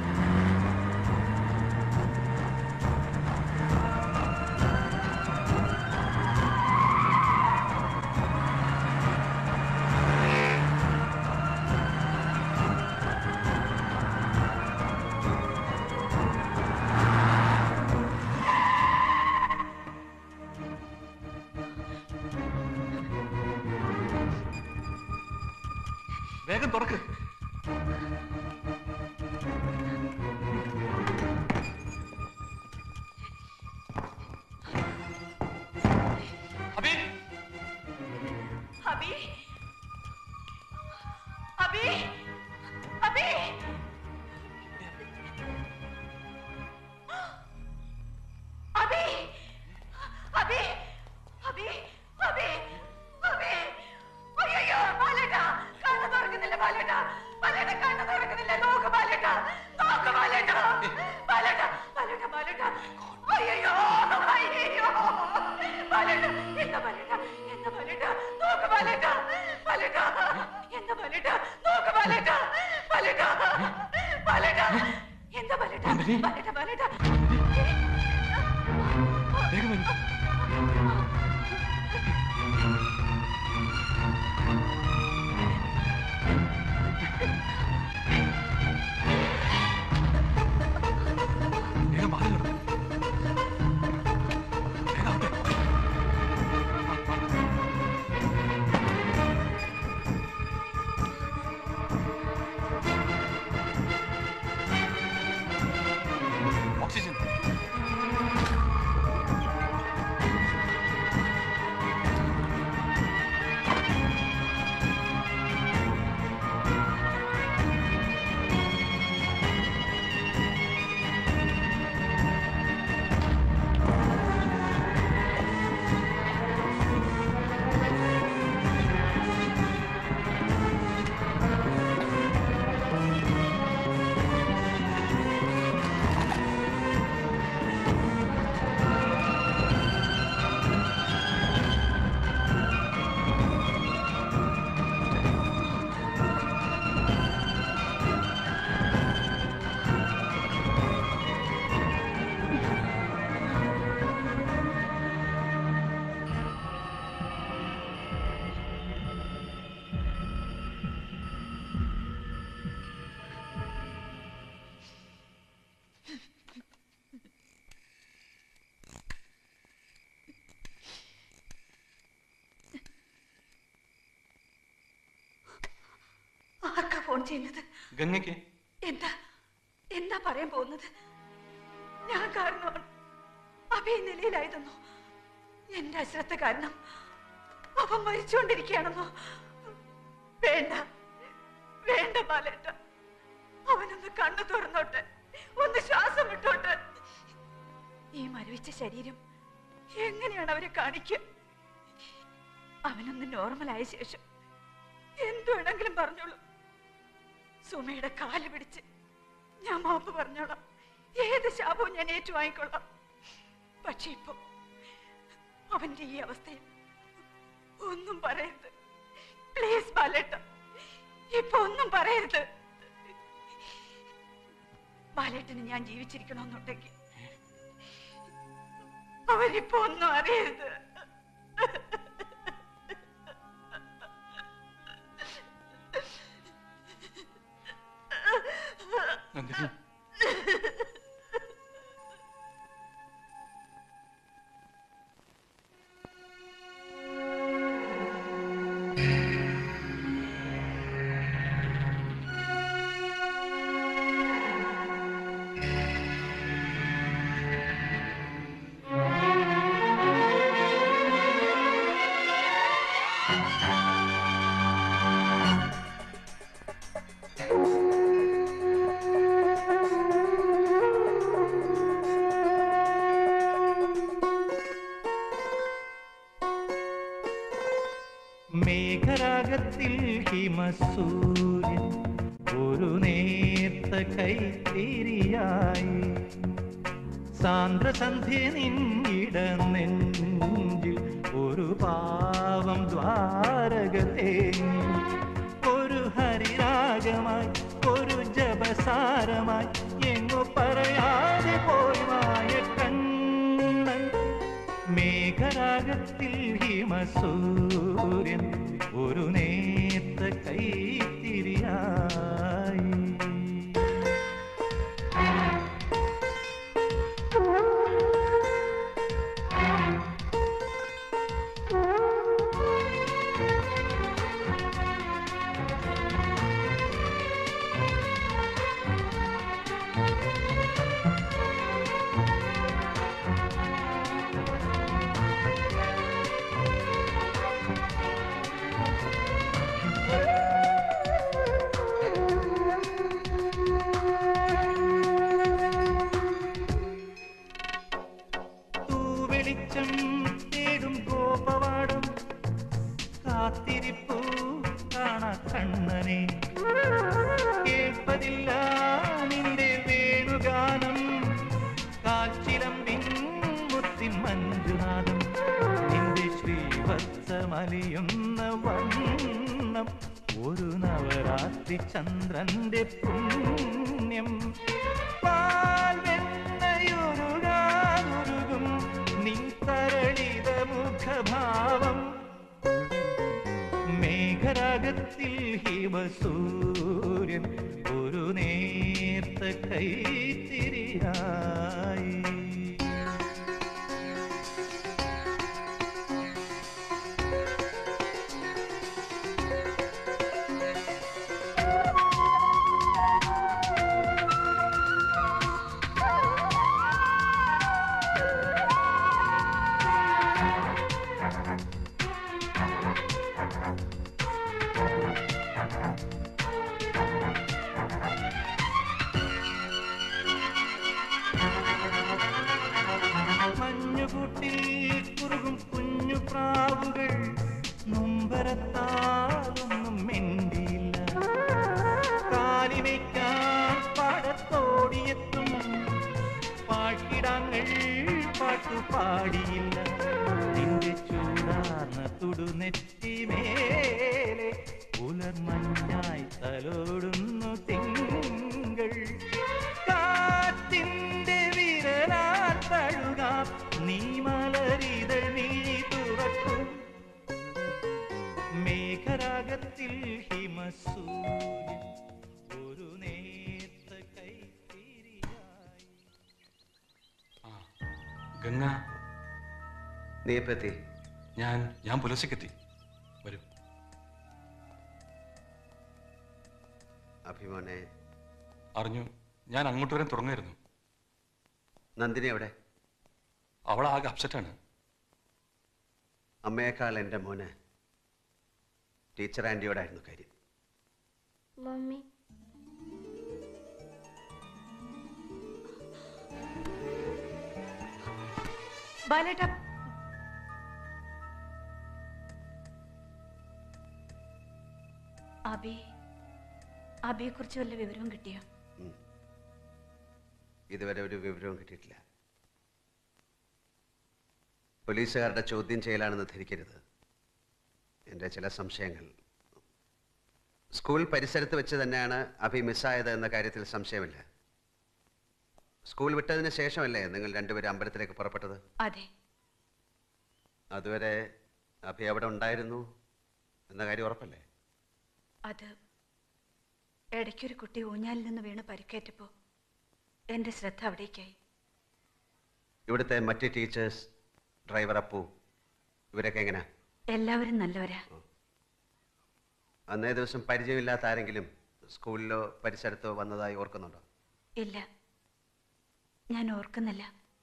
വേഗം തുറക്ക് അബി
അബി അബി അബി അബി അബി അബി അബി അബി അയ്യോ ബാലേട്ടാ കണ്ണു തുറക്കുന്നില്ല ബാലേട്ടാ ബാലേട്ടാ കണ്ണു തുറക്കുന്നില്ല നോക്ക് ബാലേട്ടാ നോക്ക് ബാലേട്ടാ ബാലേട്ടാ ബാലേട്ടാ ബാലേട്ടാ അയ്യോ അയ്യോ ബാലേട്ടാ എന്താ ബാലേട്ടാ എന്താ ബാലേട്ടാ നോക്ക് ബാലേട്ടാ ബാലേട്ടാ എന്താ ബാലേട്ടാ നോക്ക് ബാലേട്ടാ ബാലേട്ടാ ബാലേട്ടാ എന്താ ബാലേട്ടാ ബാലേട്ടാ ബാലേട്ടാ
വേഗം വരൂ വേഗം വാതിൽ തുറക്ക്. വേഗം ആവട്ടെ. ഓക്സിജൻ
ആർക്കാ ഫോൺ ചെയ്യുന്നത്
ഗംഗയ്ക്ക്
എന്താ എന്താ പറയാൻ പോകുന്നത് ഞാൻ കാരണമാണ് അഭി ഈ നിലയിലായതെന്നോ എന്റെ അശ്രദ്ധ കാരണം അവൻ മരിച്ചുകൊണ്ടിരിക്കുകയാണെന്നോ വേണ്ട വേണ്ട ബാലേട്ട അവനൊന്ന് കണ്ണു തുറന്നോട്ടെ ഒന്ന് ശ്വാസം വിട്ടോട്ടെ ഈ മരവിച്ച ശരീരം എങ്ങനെയാണ് അവരെ കാണിക്കുക അവനൊന്ന് നോർമൽ ആയ ശേഷം എന്തു വേണമെങ്കിലും പറഞ്ഞോളൂ സുമയുടെ കാല് പിടിച്ച് ഞാൻ മാപ്പ് പറഞ്ഞോളാം ഏത് ശാപവും ഞാൻ ഏറ്റുവാങ്ങിക്കൊള്ളാം പക്ഷെ ഇപ്പൊ അവന്റെ ഈ അവസ്ഥയിൽ ഒന്നും പറയരുത് പ്ലീസ് ബാലേട്ട ഇപ്പൊ ഒന്നും പറയരുത് ബാലേട്ടന് ഞാൻ ജീവിച്ചിരിക്കണമെന്നുണ്ടെങ്കിൽ അവരിപ്പോ ഒന്നും അറിയരുത്
നന്ദിനി
മേഘരാഗത്തിൽ ഹിമസൂര്യൻ ഒരു നേർത്ത കൈത്തിരിയായി സാന്ദ്രസന്ധ്യ നിന്നിട നെഞ്ചിൽ ഒരു പാവം ദ്വാരക തേങ്ങി ഒരു ഹരിരാഗമായി ഒരു ജപസാരമായി എങ്ങു പറയാതെ പോയി മായ കണ്ണൻ മേഘരാഗത്തിൽ ഹിമസൂര്യൻ ഒരു നേർത്ത കൈത്തിരിയായി തൂവെളിച്ചം തേടും ഗോപവാടം കാത്തിരിപ്പു കാണാ കണ്ണനെ കേൾപ്പതില്ല നിന്റെ വേണുഗാനം കാൽച്ചിലമ്പിൻ മുത്തിൻ മഞ്ജുനാഥം നിന്റെ ശ്രീവത്സമലിയുന്ന വണ്ണം ഒരു നവരാത്രി ചന്ദ്രന്റെ പുണ്യം പാൽ വെണ്ണയുരുകാതുരുകും നിൻ തരളിത മുഖഭാവം മേഘരാഗത്തിൽ ഹിമസൂര്യൻ ഒരു നേർത്ത കൈത്തിരിയായി മഞ്ഞുകൂട്ടിൽ കുറുകും കുഞ്ഞു പ്രാവുകൾ നൊമ്പരത്താലൊന്നും മിണ്ടിയില്ല കാലിവയ്ക്കാൻ പാടത്തോടിയെത്തും പാഴ്ക്കിടാങ്ങൾ പാട്ടുപാടിയില്ല നിന്റെ ചൂടാർന്ന തുടുനെറ്റിമേലെ പുലർമഞ്ഞായി തലോടുന്നു തിങ്കൾ കാറ്റിന്റെ വിരലാൽ തഴുകാം നീ മലരിതൾ നീ തുറക്കും മേഘരാഗത്തിൽ ഹിമസൂര്യൻ ഒരു നേർത്ത കൈത്തിരിയായി
ഗംഗ
നീ എപ്പോ എത്തി
ഞാൻ ഞാൻ പുലർച്ചയ്ക്കെത്തി വരൂ
അഭിമോനെ
അറിഞ്ഞു ഞാൻ അങ്ങോട്ട് വരാൻ തുടങ്ങായിരുന്നു
നന്ദിനി എവിടെ
അവൾ ആകെ അപ്സെറ്റാണ്
അമ്മയേക്കാൾ എൻ്റെ മോന് ടീച്ചർ ആൻറ്റിയോടായിരുന്നു കാര്യം
മമ്മി
ബാലേട്ട അബി അബിയെ കുറിച്ച് വല്ല വിവരവും കിട്ടിയോ
ഇതുവരെ ഒരു വിവരവും കിട്ടിയിട്ടില്ല പോലീസുകാരുടെ ചോദ്യം ചെയ്യലാണെന്ന് ധരിക്കരുത് എൻ്റെ ചില സംശയങ്ങൾ സ്കൂൾ പരിസരത്ത് വെച്ച് തന്നെയാണ് അഭി മിസ്സായത് എന്ന കാര്യത്തിൽ സംശയമില്ല സ്കൂൾ വിട്ടതിന് ശേഷമല്ലേ നിങ്ങൾ രണ്ടുപേരും അമ്പലത്തിലേക്ക് പുറപ്പെട്ടത്
അതെ
അതുവരെ അഭി അവിടെ ഉണ്ടായിരുന്നു എന്ന കാര്യം ഉറപ്പല്ലേ
അത് ഇടയ്ക്കൊരു കുട്ടി ഊഞ്ഞാലിൽ നിന്ന് വീണ് പരിക്കേറ്റപ്പോ എന്റെ ശ്രദ്ധ അവിടേക്കായി
ഇവിടുത്തെ മറ്റ് ടീച്ചേഴ്സ് ഡ്രൈവർ അപ്പു ഇവരൊക്കെ എങ്ങനെ
എല്ലാവരും നല്ലവരാ
അന്നേ ദിവസം പരിചയമില്ലാത്ത ആരെങ്കിലും സ്കൂളിലോ പരിസരത്തോ വന്നതായി ഓർക്കുന്നുണ്ടോ
ഇല്ല ഞാൻ ഓർക്കുന്നില്ല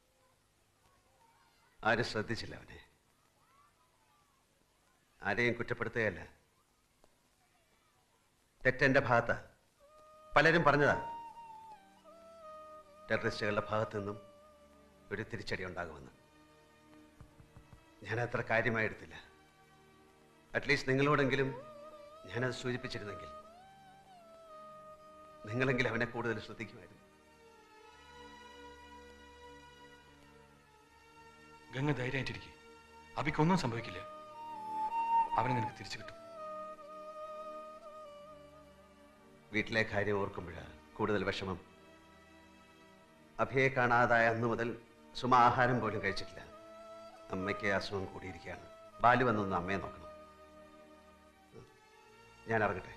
ആരും ശ്രദ്ധിച്ചില്ല അവനെ ആരെയും കുറ്റപ്പെടുത്തുകയല്ല തെറ്റെന്റെ ഭാഗത്താ പലരും പറഞ്ഞതാ ടെററിസ്റ്റുകളുടെ ഭാഗത്തു നിന്നും ഒരു തിരിച്ചടി ഉണ്ടാകുമെന്ന് ഞാൻ അത്ര കാര്യമായി എടുത്തില്ല അറ്റ്ലീസ്റ്റ് നിങ്ങളോടെങ്കിലും ഞാനത് സൂചിപ്പിച്ചിരുന്നെങ്കിൽ നിങ്ങളെങ്കിലും അവനെ കൂടുതൽ ശ്രദ്ധിക്കുമായിരുന്നു
ഗംഗ ധൈര്യമായിട്ടിരിക്കെ അബിക്കൊന്നും സംഭവിക്കില്ല അവനെ നിനക്ക് തിരിച്ചു കിട്ടും
വീട്ടിലെ കാര്യം ഓർക്കുമ്പോഴാണ് കൂടുതൽ വിഷമം അഭിയെ കാണാതായ അന്നു മുതൽ സുമ ആഹാരം പോലും കഴിച്ചിട്ടില്ല അമ്മയ്ക്ക് അസുഖം കൂടിയിരിക്കുകയാണ് ബാലു വന്നൊന്ന് അമ്മയെ നോക്കണം ഞാൻ ഇറങ്ങട്ടെ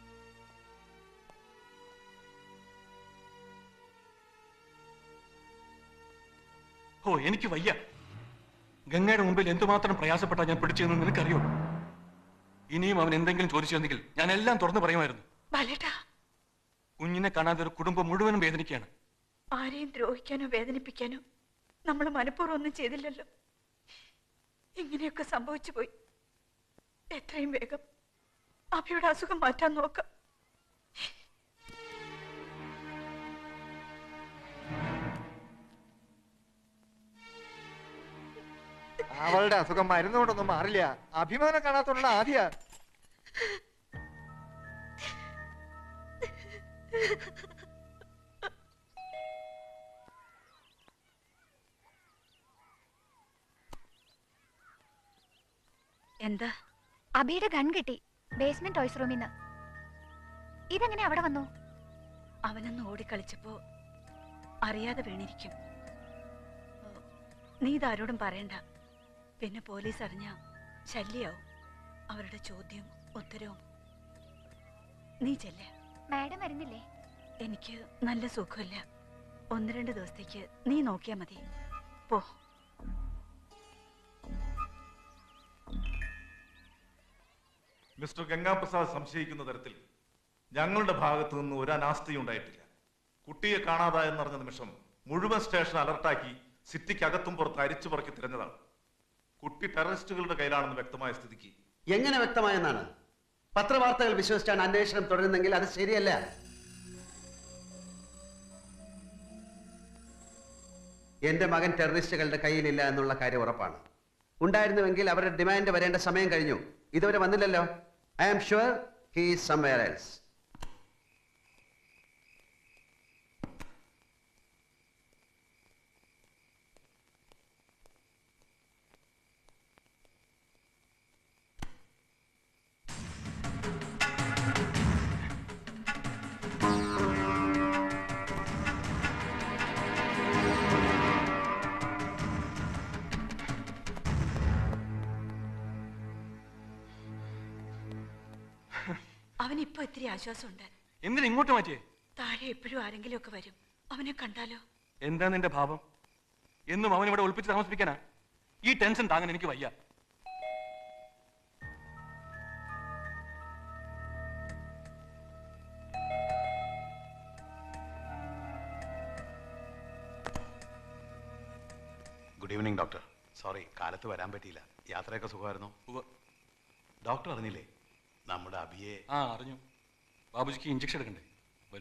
ഓ എനിക്ക് വയ്യ ഗംഗയുടെ മുമ്പിൽ എന്തുമാത്രം പ്രയാസപ്പെട്ടാ ഞാൻ പിടിച്ചതെന്ന് നിനക്കറിയോ ഇനിയും അവൻ എന്തെങ്കിലും ചോദിച്ചിരുന്നെങ്കിൽ ഞാൻ എല്ലാം തുറന്നു പറയുമായിരുന്നു
ബാലേട്ടാ
കുഞ്ഞിനെ കാണാതെ ഒരു കുടുംബം മുഴുവനും വേദനിക്കുകയാണ്
ആരെയും ദ്രോഹിക്കാനോ വേദനിപ്പിക്കാനോ നമ്മൾ മനഃപൂർവ്വം ഒന്നും ചെയ്തില്ലല്ലോ ഇങ്ങനെയൊക്കെ സംഭവിച്ചു പോയി എത്രയും വേഗം അഭിയുടെ അസുഖം മാറ്റാൻ നോക്കാം
അവളുടെ അസുഖം മരുന്നുകൊണ്ടൊന്നും മാറില്ല അഭിമാനം കാണാത്തോണ്ടുള്ള ആദ്യ
എന്താ
അബിയുടെ ഗൺ കിട്ടി ബേസ്മെന്റ് ടോയ്സ് റൂമിൽ നിന്ന് ഇതെങ്ങനെ അവിടെ വന്നു
അവനൊന്ന് ഓടിക്കളിച്ചപ്പോ അറിയാതെ വീണിരിക്കും നീ ഇതാരോടും പറയണ്ട പിന്നെ പോലീസ് അറിഞ്ഞ ശല്യാവും അവരുടെ ചോദ്യം ഉത്തരവും നീ ചെല്ലേ
മാഡം വരുന്നില്ലേ
എനിക്ക് നല്ല സുഖമില്ല ഒന്ന് രണ്ട് ദിവസത്തേക്ക് നീ നോക്കിയാ മതി പോ
മിസ്റ്റർ ഗംഗാപ്രസാദ് സംശയിക്കുന്ന തരത്തിൽ ഞങ്ങളുടെ ഭാഗത്തു നിന്ന് ഒരു അനാസ്ഥയും ഉണ്ടായിട്ടില്ല കുട്ടിയെ കാണാതായെന്നറിഞ്ഞ നിമിഷം മുഴുവൻ സ്റ്റേഷൻ അലർട്ടാക്കി സിറ്റിക്കകത്തും പുറത്ത് അരിച്ചു പറക്കി തിരഞ്ഞതാണ് കുട്ടി ടെററിസ്റ്റുകളുടെ കയ്യിലാണെന്ന് വ്യക്തമായ സ്ഥിതിക്ക്
എങ്ങനെ വ്യക്തമായെന്നാണ് പത്രവാർത്തകൾ വിശ്വസിച്ചാണ് അന്വേഷണം തുടരുന്നെങ്കിൽ അത് ശരിയല്ല എന്റെ മകൻ ടെററിസ്റ്റുകളുടെ കയ്യിലില്ല എന്നുള്ള കാര്യം ഉറപ്പാണ് ഉണ്ടായിരുന്നുവെങ്കിൽ അവരുടെ ഡിമാൻഡ് വരേണ്ട സമയം കഴിഞ്ഞു ഇതുവരെ വന്നില്ലല്ലോ I am sure he somewhere else
അവനിപ്പോ ഇത്തിരി ആശ്വാസമുണ്ട്
എന്തിനാ ഇങ്ങോട്ട് മാറ്റിയേ
താഴെ എപ്പോഴും ആരെങ്കിലും ഒക്കെ വരും അവനെ കണ്ടാലോ
എന്താ നിന്റെ ഭാവം എന്നും അവൻ ഇവിടെ ഒളിപ്പിച്ച് താമസിപ്പിക്കാനാ ഈ ടെൻഷൻ താങ്ങാൻ എനിക്ക് വയ്യ
ഗുഡ് ഈവനിങ് ഡോക്ടർ സോറി കാലത്ത് വരാൻ പറ്റിയില്ല യാത്രയൊക്കെ സുഖമായിരുന്നു ഡോക്ടർ അറിഞ്ഞില്ലേ നമ്മുടെ അബിയെ
ആ അറിഞ്ഞു ബാബുജിക്ക് ഇഞ്ചക്ഷൻ എടുക്കണ്ടേ വരൂ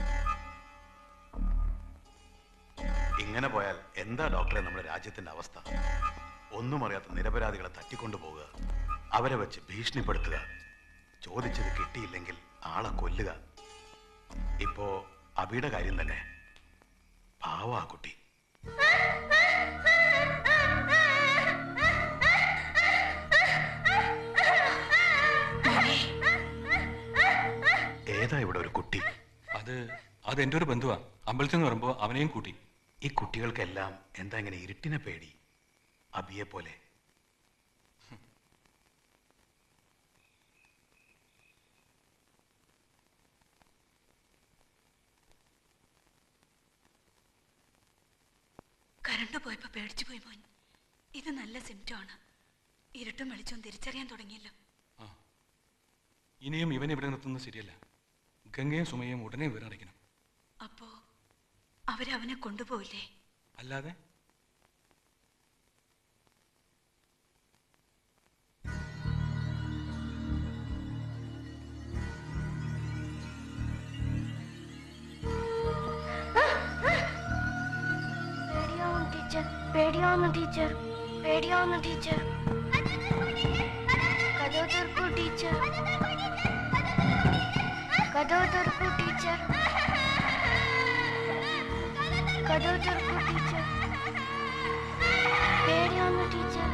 ഇങ്ങനെ പോയാൽ എന്താ ഡോക്ടറെ നമ്മുടെ രാജ്യത്തിന്റെ അവസ്ഥ ഒന്നും അറിയാത്ത നിരപരാധികളെ തട്ടിക്കൊണ്ടുപോവുക അവരെ വെച്ച് ഭീഷണിപ്പെടുത്തുക ചോദിച്ചത് കിട്ടിയില്ലെങ്കിൽ ആളെ കൊല്ലുക ഇപ്പോ അബിയുടെ കാര്യം തന്നെ പാവ ആ കുട്ടി ഏതാ ഇവിടെ ഒരു കുട്ടി
അത് അത് എൻ്റെ ഒരു ബന്ധുവാ അമ്പലത്തിൽ നിന്ന് വരുമ്പോൾ അവനെയും കൂട്ടി
ഈ കുട്ടികൾക്കെല്ലാം എന്താ ഇങ്ങനെ ഇരുട്ടിനെ പേടി അബിയെ പോലെ
കരണ്ട് പോയപ്പോ പേടിച്ചു പോയി മോൻ ഇത് നല്ല സിംറ്റം ആണ് ഇരുട്ടും വെളിച്ചവും തിരിച്ചറിയാൻ തുടങ്ങിയല്ലോ
ഇനിയും ഇവൻ ഇവിടെ നിർത്തുന്നത് ശരിയല്ല ഗംഗയും സുമയും ഉടനെ വിവരം അറിയിക്കണം
അപ്പോ അവരവനെ കൊണ്ടുപോയില്ലേ
അല്ലാതെ
പേടിയാവുന്നു ടീച്ചർ പേടിയാവുന്നു ടീച്ചർ പേടിയാവുന്നു ടീച്ചർ കഥവ് തുറക്കൂ ടീച്ചർ കഥവ് തുറക്കൂ ടീച്ചർ കഥവ് തുറക്കൂ ടീച്ചർ പേടിയാവുന്നു ടീച്ചർ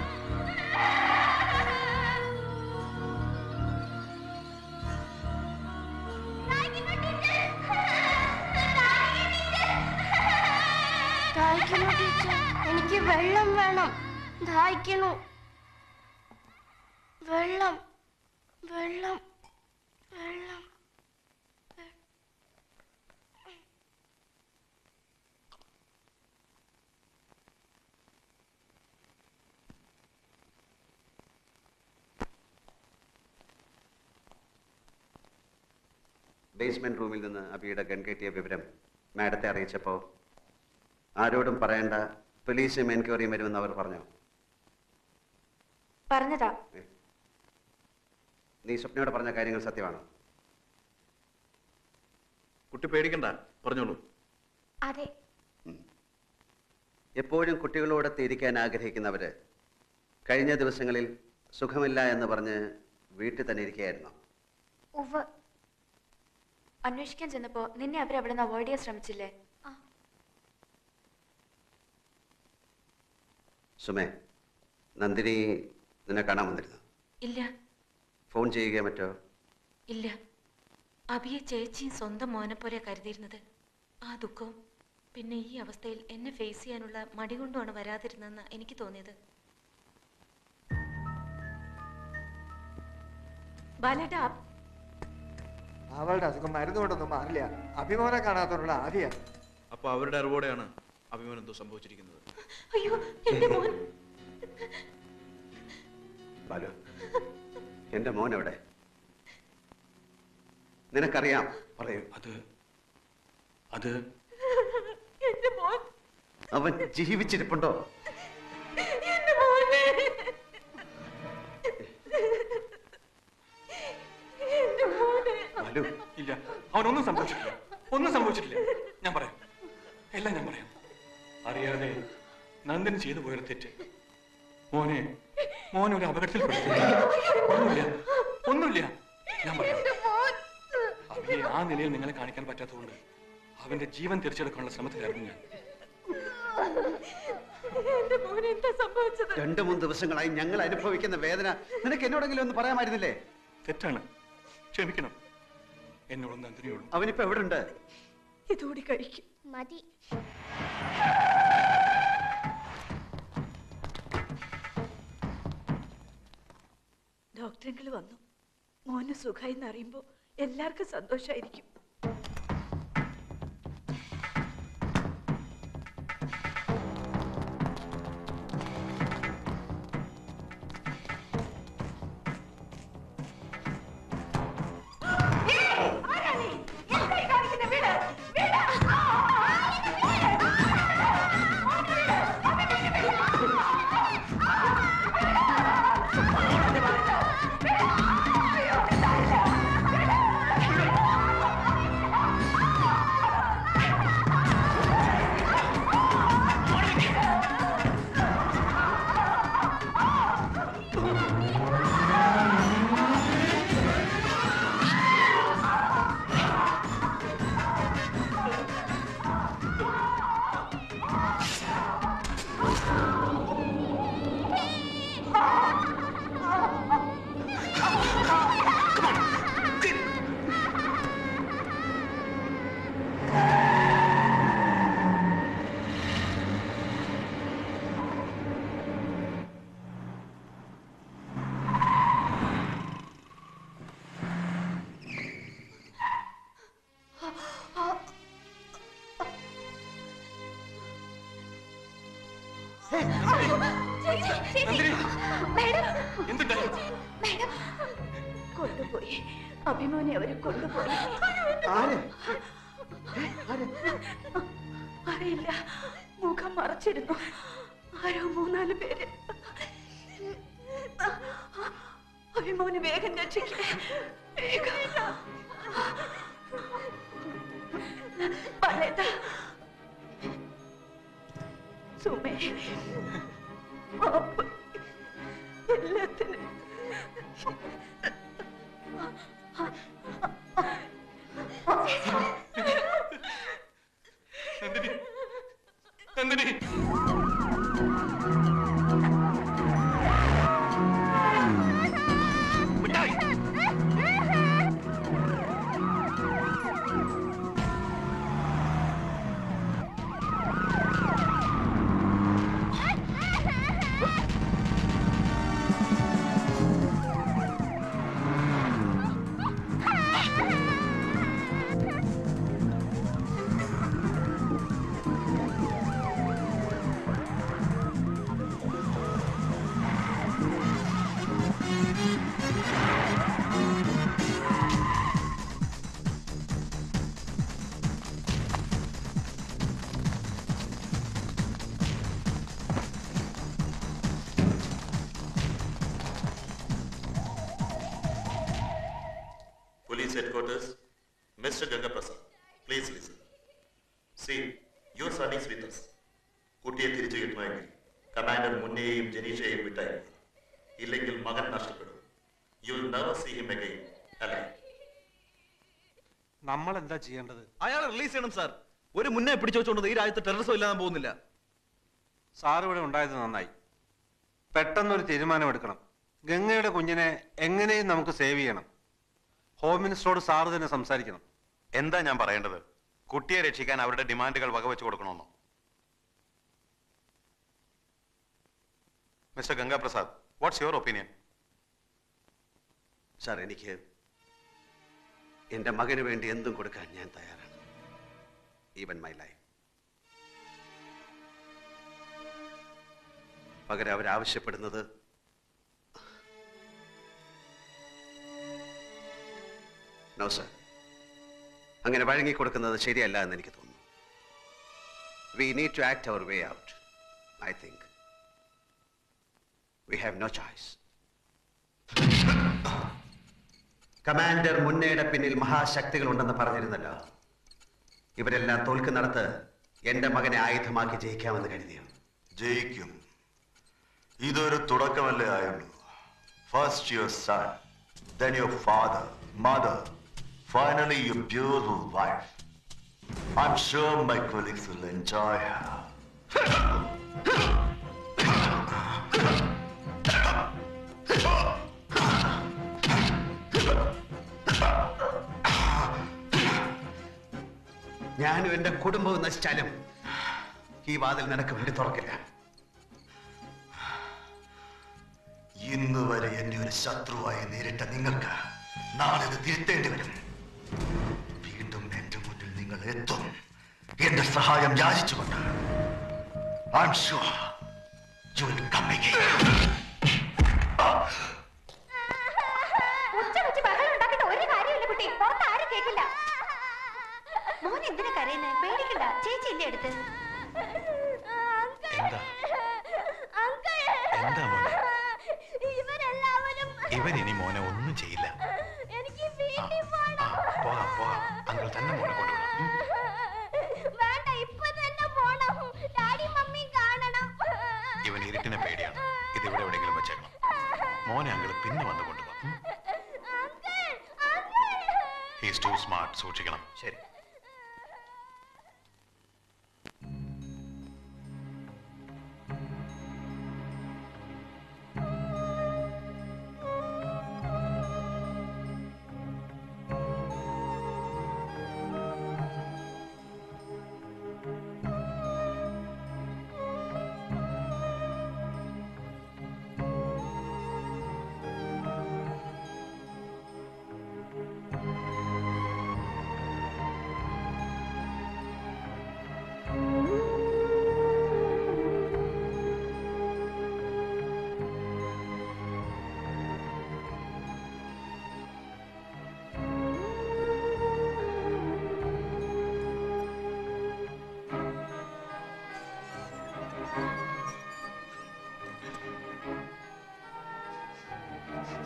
ദാഹിക്കുന്നു ടീച്ചർ എനിക്ക് വെള്ളം വേണം ദാഹിക്കുന്നു വെള്ളം വെള്ളം വെള്ളം
ബേസ്മെന്റ് റൂമിൽ നിന്ന് അബിയുടെ ഗൺ കിട്ടിയ വിവരം മാഡത്തെ അറിയിച്ചപ്പോൾ ആരോടും പറയേണ്ട പോലീസും എൻക്വയറിയും വരുമെന്ന് അവർ പറഞ്ഞു
പറഞ്ഞതാ
നീ സ്വപ്നയോട് പറഞ്ഞ കാര്യങ്ങൾ സത്യമാണോ
കുട്ടി പേടിക്കണ്ട പറഞ്ഞോളൂ
അതെ
എപ്പോഴും കുട്ടികളോടൊത്ത് ഇരിക്കാൻ ആഗ്രഹിക്കുന്നവര് കഴിഞ്ഞ ദിവസങ്ങളിൽ സുഖമില്ല എന്ന് പറഞ്ഞ് വീട്ടിൽ തന്നെ ഇരിക്കുകയായിരുന്നു
ഉവ്വ് അന്വേഷിക്കാൻ ചെന്നപ്പോ നിന്നെ അവർ അവിടെ നിന്ന് അവോയ്ഡ് ചെയ്യാൻ ശ്രമിച്ചില്ലേ
സുമേ നന്ദിനി നിന്നെ കാണാൻ വന്നിരുന്നു
ഇല്ല
ഫോൺ ചെയ്യുകയോ മറ്റോ
ഇല്ല അഭിയെ ചേച്ചിയും സ്വന്തം മോനെ പോലെ കരുതിയിരുന്നത് ആ ദുഃഖവും പിന്നെ ഈ അവസ്ഥയിൽ എന്നെ ഫേസ് ചെയ്യാനുള്ള മടി കൊണ്ടുമാണ് വരാതിരുന്നതെന്ന് എനിക്ക് തോന്നിയത്
ബാലേട്ടാ അവളുടെ അസുഖം മരുന്ന് കൊണ്ടൊന്നും മാറില്ല അഭിമാനം കാണാത്തവരുടെ ആദ്യ
അപ്പൊ അവരുടെ അറിവോടെയാണ് അഭിമാനം എന്തോ സംഭവിച്ചിരിക്കുന്നത്
അയ്യോ എന്റെ മോൻ
ബാലു എന്റെ മോൻ എവിടെ നിനക്കറിയാം പറയൂ
അത് അത്
എന്റെ മോൻ
അവൻ ജീവിച്ചിരിപ്പുണ്ടോ
എന്റെ മോനെ എന്റെ മോനെ
ബാലു
ഇല്ല അവനൊന്നും സംഭവിച്ചിട്ടില്ല ഒന്നും സംഭവിച്ചിട്ടില്ല ഞാൻ പറയാം എല്ലാം ഞാൻ പറയാം അറിയാതെ നന്ദൻ ചെയ്തു പോയൊരു തെറ്റ് മോനെ മോനെ ഒരു അപകടത്തിൽപ്പെടുത്തില്ല ഒന്നുമില്ല ഒന്നുമില്ല ഞാൻ പറയാം അവയെ ആ നിലയിൽ നിങ്ങളെ കാണിക്കാൻ പറ്റാത്തതുകൊണ്ട് അവന്റെ ജീവൻ തിരിച്ചെടുക്കാനുള്ള ശ്രമത്തിലായിരുന്നു ഞാൻ
എന്റെ മോനെ എന്താ സംഭവിച്ചത്
രണ്ടു മൂന്ന് ദിവസങ്ങളായി ഞങ്ങൾ അനുഭവിക്കുന്ന വേദന നിനക്ക് എന്നോടെങ്കിലും ഒന്ന് പറയാമായിരുന്നില്ലേ
തെറ്റാണ് ക്ഷമിക്കണം എന്നോടും നന്ദിനിയോടും
അവനിപ്പോ എവിടെ ഉണ്ട്
ഇതുകൂടി കഴിക്കും
മതി
ഡോക്ടറെങ്കിൽ വന്നു മോന് സുഖമായി എന്നറിയുമ്പോ എല്ലാവർക്കും സന്തോഷമായിരിക്കും കൊണ്ടുപോയി അഭിമാനി അവരെ കൊണ്ടുപോയി അറിയില്ല മുഖം മറച്ചിരുന്നു ആരോ മൂന്നാല് പേര് അഭിമോന് വേഗം രക്ഷിക്കേ വേഗം പറയട്ടെ സുമേ മാപ്പ് എല്ലാത്തിനും
Nandini Nandini
Police headquarters, Mr. Ganga Prasad, please listen. See, your son is with us. കുട്ടിയെ തിരിച്ചു കിട്ടണമെങ്കിൽ കമാൻഡർ മുന്നേയും ജനീഷയെയും വിട്ടയക്കണം ഇല്ലെങ്കിൽ മകൻ നഷ്ടപ്പെടും you will never see him again അല്ലേ
നമ്മൾ എന്താ ചെയ്യേണ്ടത്
അയാളെ റിലീസ് ചെയ്യണം സാർ ഒരു മുന്നേ പിടിച്ചു വെച്ചോണ്ടത് ഈ രാജ്യത്ത് ടെററിസം ഇല്ലാതെ പോകുന്നില്ല
സാർ ഇവിടെ ഉണ്ടായത് നന്നായി പെട്ടെന്നൊരു തീരുമാനമെടുക്കണം ഗംഗയുടെ കുഞ്ഞിനെ എങ്ങനെയും നമുക്ക് സേവ് ചെയ്യണം ഹോം മിനിസ്റ്ററോട് സാറ് തന്നെ സംസാരിക്കണം
എന്താ ഞാൻ പറയേണ്ടത് കുട്ടിയെ രക്ഷിക്കാൻ അവരുടെ ഡിമാൻഡുകൾ വകവെച്ച് കൊടുക്കണമെന്നോ mister Gangaprasad what's your opinion
sir എനിക്ക് എൻ്റെ മകന് വേണ്ടി എന്തും കൊടുക്കാൻ ഞാൻ തയ്യാറാണ് ഈവൻ മൈ ലൈഫ് പകരം അവരാവശ്യപ്പെടുന്നത് നോ സർ അങ്ങനെ വഴങ്ങി കൊടുക്കുന്നത് ശരിയല്ല എന്ന് എനിക്ക് തോന്നുന്നു we need to act our way out I think we have no choice commander മുന്നയുടെ പിന്നിൽ മഹാശക്തികളുണ്ടെന്ന് പറഞ്ഞിരുന്നല്ലോ ഇവരെല്ലാം തോൽക്കുന്നിടത്ത് എന്റെ മകനെ ആയുധമാക്കി ജയിക്കാമെന്ന് കരുതിയോ
ജയിക്കും ഇതൊരു തുടക്കമല്ലേ ആയുള്ളൂ first your son then your father mother finally your beautiful wife I'm sure my colleagues will enjoy
ഞാനും എന്റെ കുടുംബവും നശിച്ചാലും ഈ വാതിൽ നിനക്ക് വേണ്ടി തുറക്കില്ല
ഇന്ന് വരെ എന്നെ ഒരു ശത്രുവായി നേരിട്ട നിങ്ങൾക്ക് നാളെ ഇത് തിരുത്തേണ്ടി വരും വീണ്ടും എന്റെ മുന്നിൽ നിങ്ങൾ എത്തും എന്റെ സഹായം യാചിച്ചുകൊണ്ട് I'm sure you will come
ഉച്ച വെച്ച് ബഹളം ഉണ്ടാക്കിയിട്ട് ഒരു കാര്യമില്ല കുട്ടി പുറത്ത് ആരും കേൾക്കില്ല മോൻ എന്തിനാ കരയുന്നത് പേടിക്കണ്ട ചേച്ചി ഇല്ലേ അടുത്ത്
എന്താ എന്താ മോനെ
ഇവരെല്ലാവരും
ഇവൻ ഇനി മോനെ ഒന്നും ചെയ്യില്ല
എനിക്ക് വീട്ടിൽ പോണം
പോകാം പോകാം അങ്കിൾ തന്നെ മോനെ കൊണ്ടുവിടാം ഉം.
വേണ്ട ഇപ്പൊ തന്നെ പോണം ഡാഡി മമ്മി കാണണം
ഇവൻ ഇരുട്ടിനെ പേടിയാണ് ഇത് ഇവിടെ എവിടെയെങ്കിലും വെച്ചേക്കണം മോനെ അങ്കിൾ പിന്നെ വന്ന് കൊണ്ടുപോകാം ഹീസ് ടു സ്മാർട്ട് സൂക്ഷിക്കണം
ശരി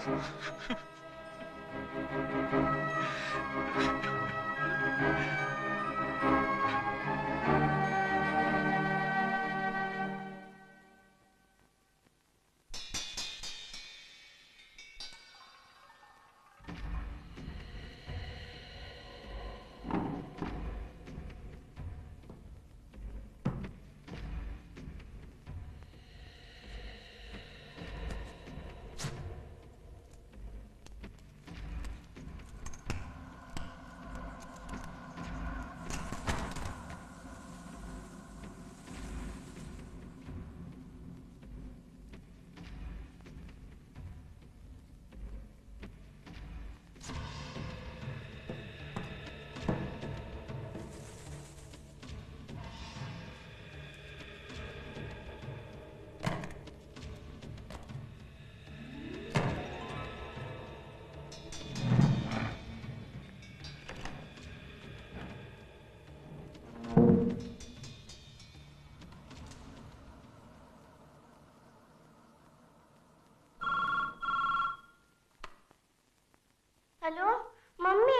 ഹലോ മമ്മി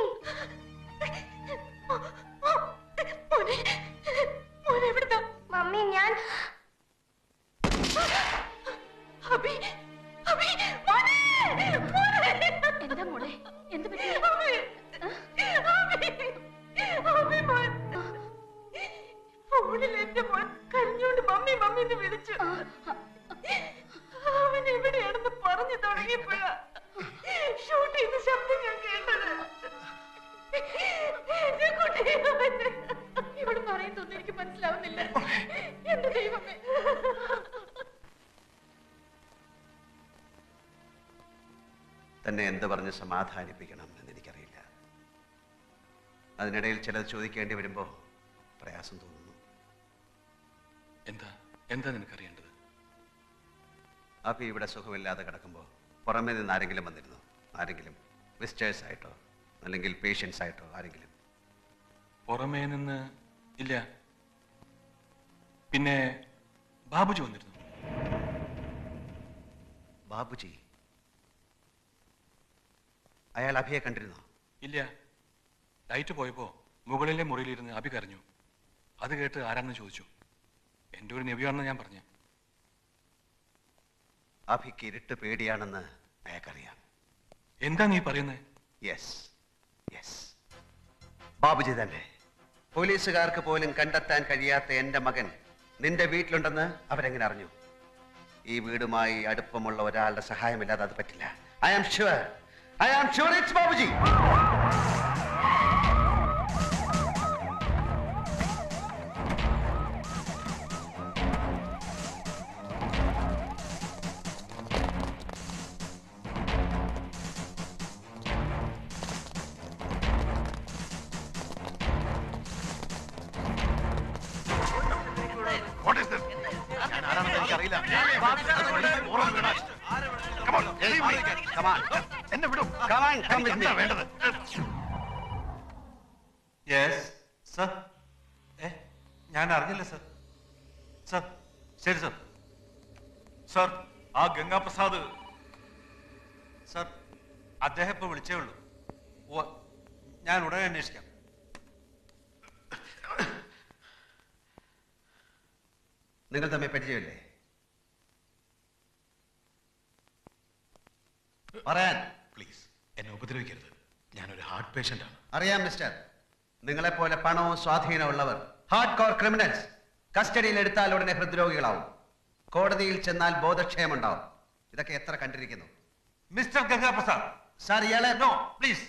മമ്മി ഞാൻ
അബി അബി മോനെ മോനെ
എന്താ മോളെ എന്ത് പറ്റി
അബി അബി അബി മോൻ ഫോണിൽ എന്റെ മോൻ കരഞ്ഞോണ്ട് മമ്മി മമ്മി എന്ന് വിളിച്ചു അവൻ എവിടെയാണെന്ന് പറഞ്ഞു തുടങ്ങിയപ്പോഴാ ഷൂട്ട് ചെയ്യുന്ന ശബ്ദം ഞാൻ കേട്ടത് എന്റെ കുട്ടി ഇവിടെ പറയുന്നൊന്നും എനിക്ക് മനസ്സിലാവുന്നില്ല എന്റെ ദൈവമേ
തന്നെ എന്ത് പറഞ്ഞ് സമാധാനിപ്പിക്കണം എന്ന് എനിക്കറിയില്ല അതിനിടയിൽ ചിലത് ചോദിക്കേണ്ടി വരുമ്പോൾ പ്രയാസം തോന്നുന്നു
എന്താ എന്താ നിനക്കറിയേണ്ടത്
അപ്പൊ ഇവിടെ സുഖമില്ലാതെ കിടക്കുമ്പോൾ പുറമേ നിന്ന് ആരെങ്കിലും വന്നിരുന്നു ആരെങ്കിലും വിസിറ്റേഴ്സ് ആയിട്ടോ അല്ലെങ്കിൽ പേഷ്യൻസ് ആയിട്ടോ ആരെങ്കിലും
പുറമേ നിന്ന് ഇല്ല പിന്നെ ബാബുജി വന്നിരുന്നു
ബാബുജി അയാൾ അഭിയെ കണ്ടിരുന്നോ
ഇല്ല ലൈറ്റ് പോയപ്പോ മുകളിലെ മുറിയിലിരുന്ന് അഭി കരഞ്ഞു അത് കേട്ട് ആരാണെന്ന് ചോദിച്ചു എൻ്റെ ഒരു നബിയാണെന്ന് ഞാൻ പറഞ്ഞു
അഭിക്ക് ഇരുട്ട് പേടിയാണെന്ന് അയാൾക്കറിയാം
എന്താ നീ പറയുന്നത്
യെസ് യെസ് ബാബുജി തന്നെ പോലീസുകാർക്ക് പോലും കണ്ടെത്താൻ കഴിയാത്ത എന്റെ മകൻ നിന്റെ വീട്ടിലുണ്ടെന്ന് അവരെങ്ങനെ അറിഞ്ഞു ഈ വീടുമായി അടുപ്പമുള്ള ഒരാളുടെ സഹായമില്ലാതെ അത് പറ്റില്ല I am sure I am sure it's Babuji
എന്നെ വിടും
എന്താ
വേണ്ടത്
യെസ് സർ ഏ ഞാൻ അറിഞ്ഞില്ല സർ സർ ശരി സർ
സർ ആ ഗംഗാപ്രസാദ്
സർ അദ്ദേഹം ഇപ്പൊ വിളിച്ചേ ഉള്ളൂ ഉവ്വ്. ഞാൻ ഉടനെ അന്വേഷിക്കാം
നിങ്ങൾ തമ്മിൽ പരിചയമില്ലേ പറയാൻ
പ്ലീസ് എന്നെ ഉപദ്രവിക്കരുത് ഞാനൊരു ഹാർട്ട് പേഷ്യന്റ് ആണ്
അറിയാം മിസ്റ്റർ നിങ്ങളെപ്പോലെ പണവും സ്വാധീനവും ഉള്ളവർ ഹാർഡ് കോർ ക്രിമിനൽസ് കസ്റ്റഡിയിൽ എടുത്താൽ ഉടനെ ഹൃദ്രോഗികളാവും കോടതിയിൽ ചെന്നാൽ ബോധക്ഷയമുണ്ടാവും ഇതൊക്കെ എത്ര കണ്ടിരിക്കുന്നു
മിസ്റ്റർ ഗംഗാപ്രസാദ്
സാർ ഇയാളെ
നോ പ്ലീസ്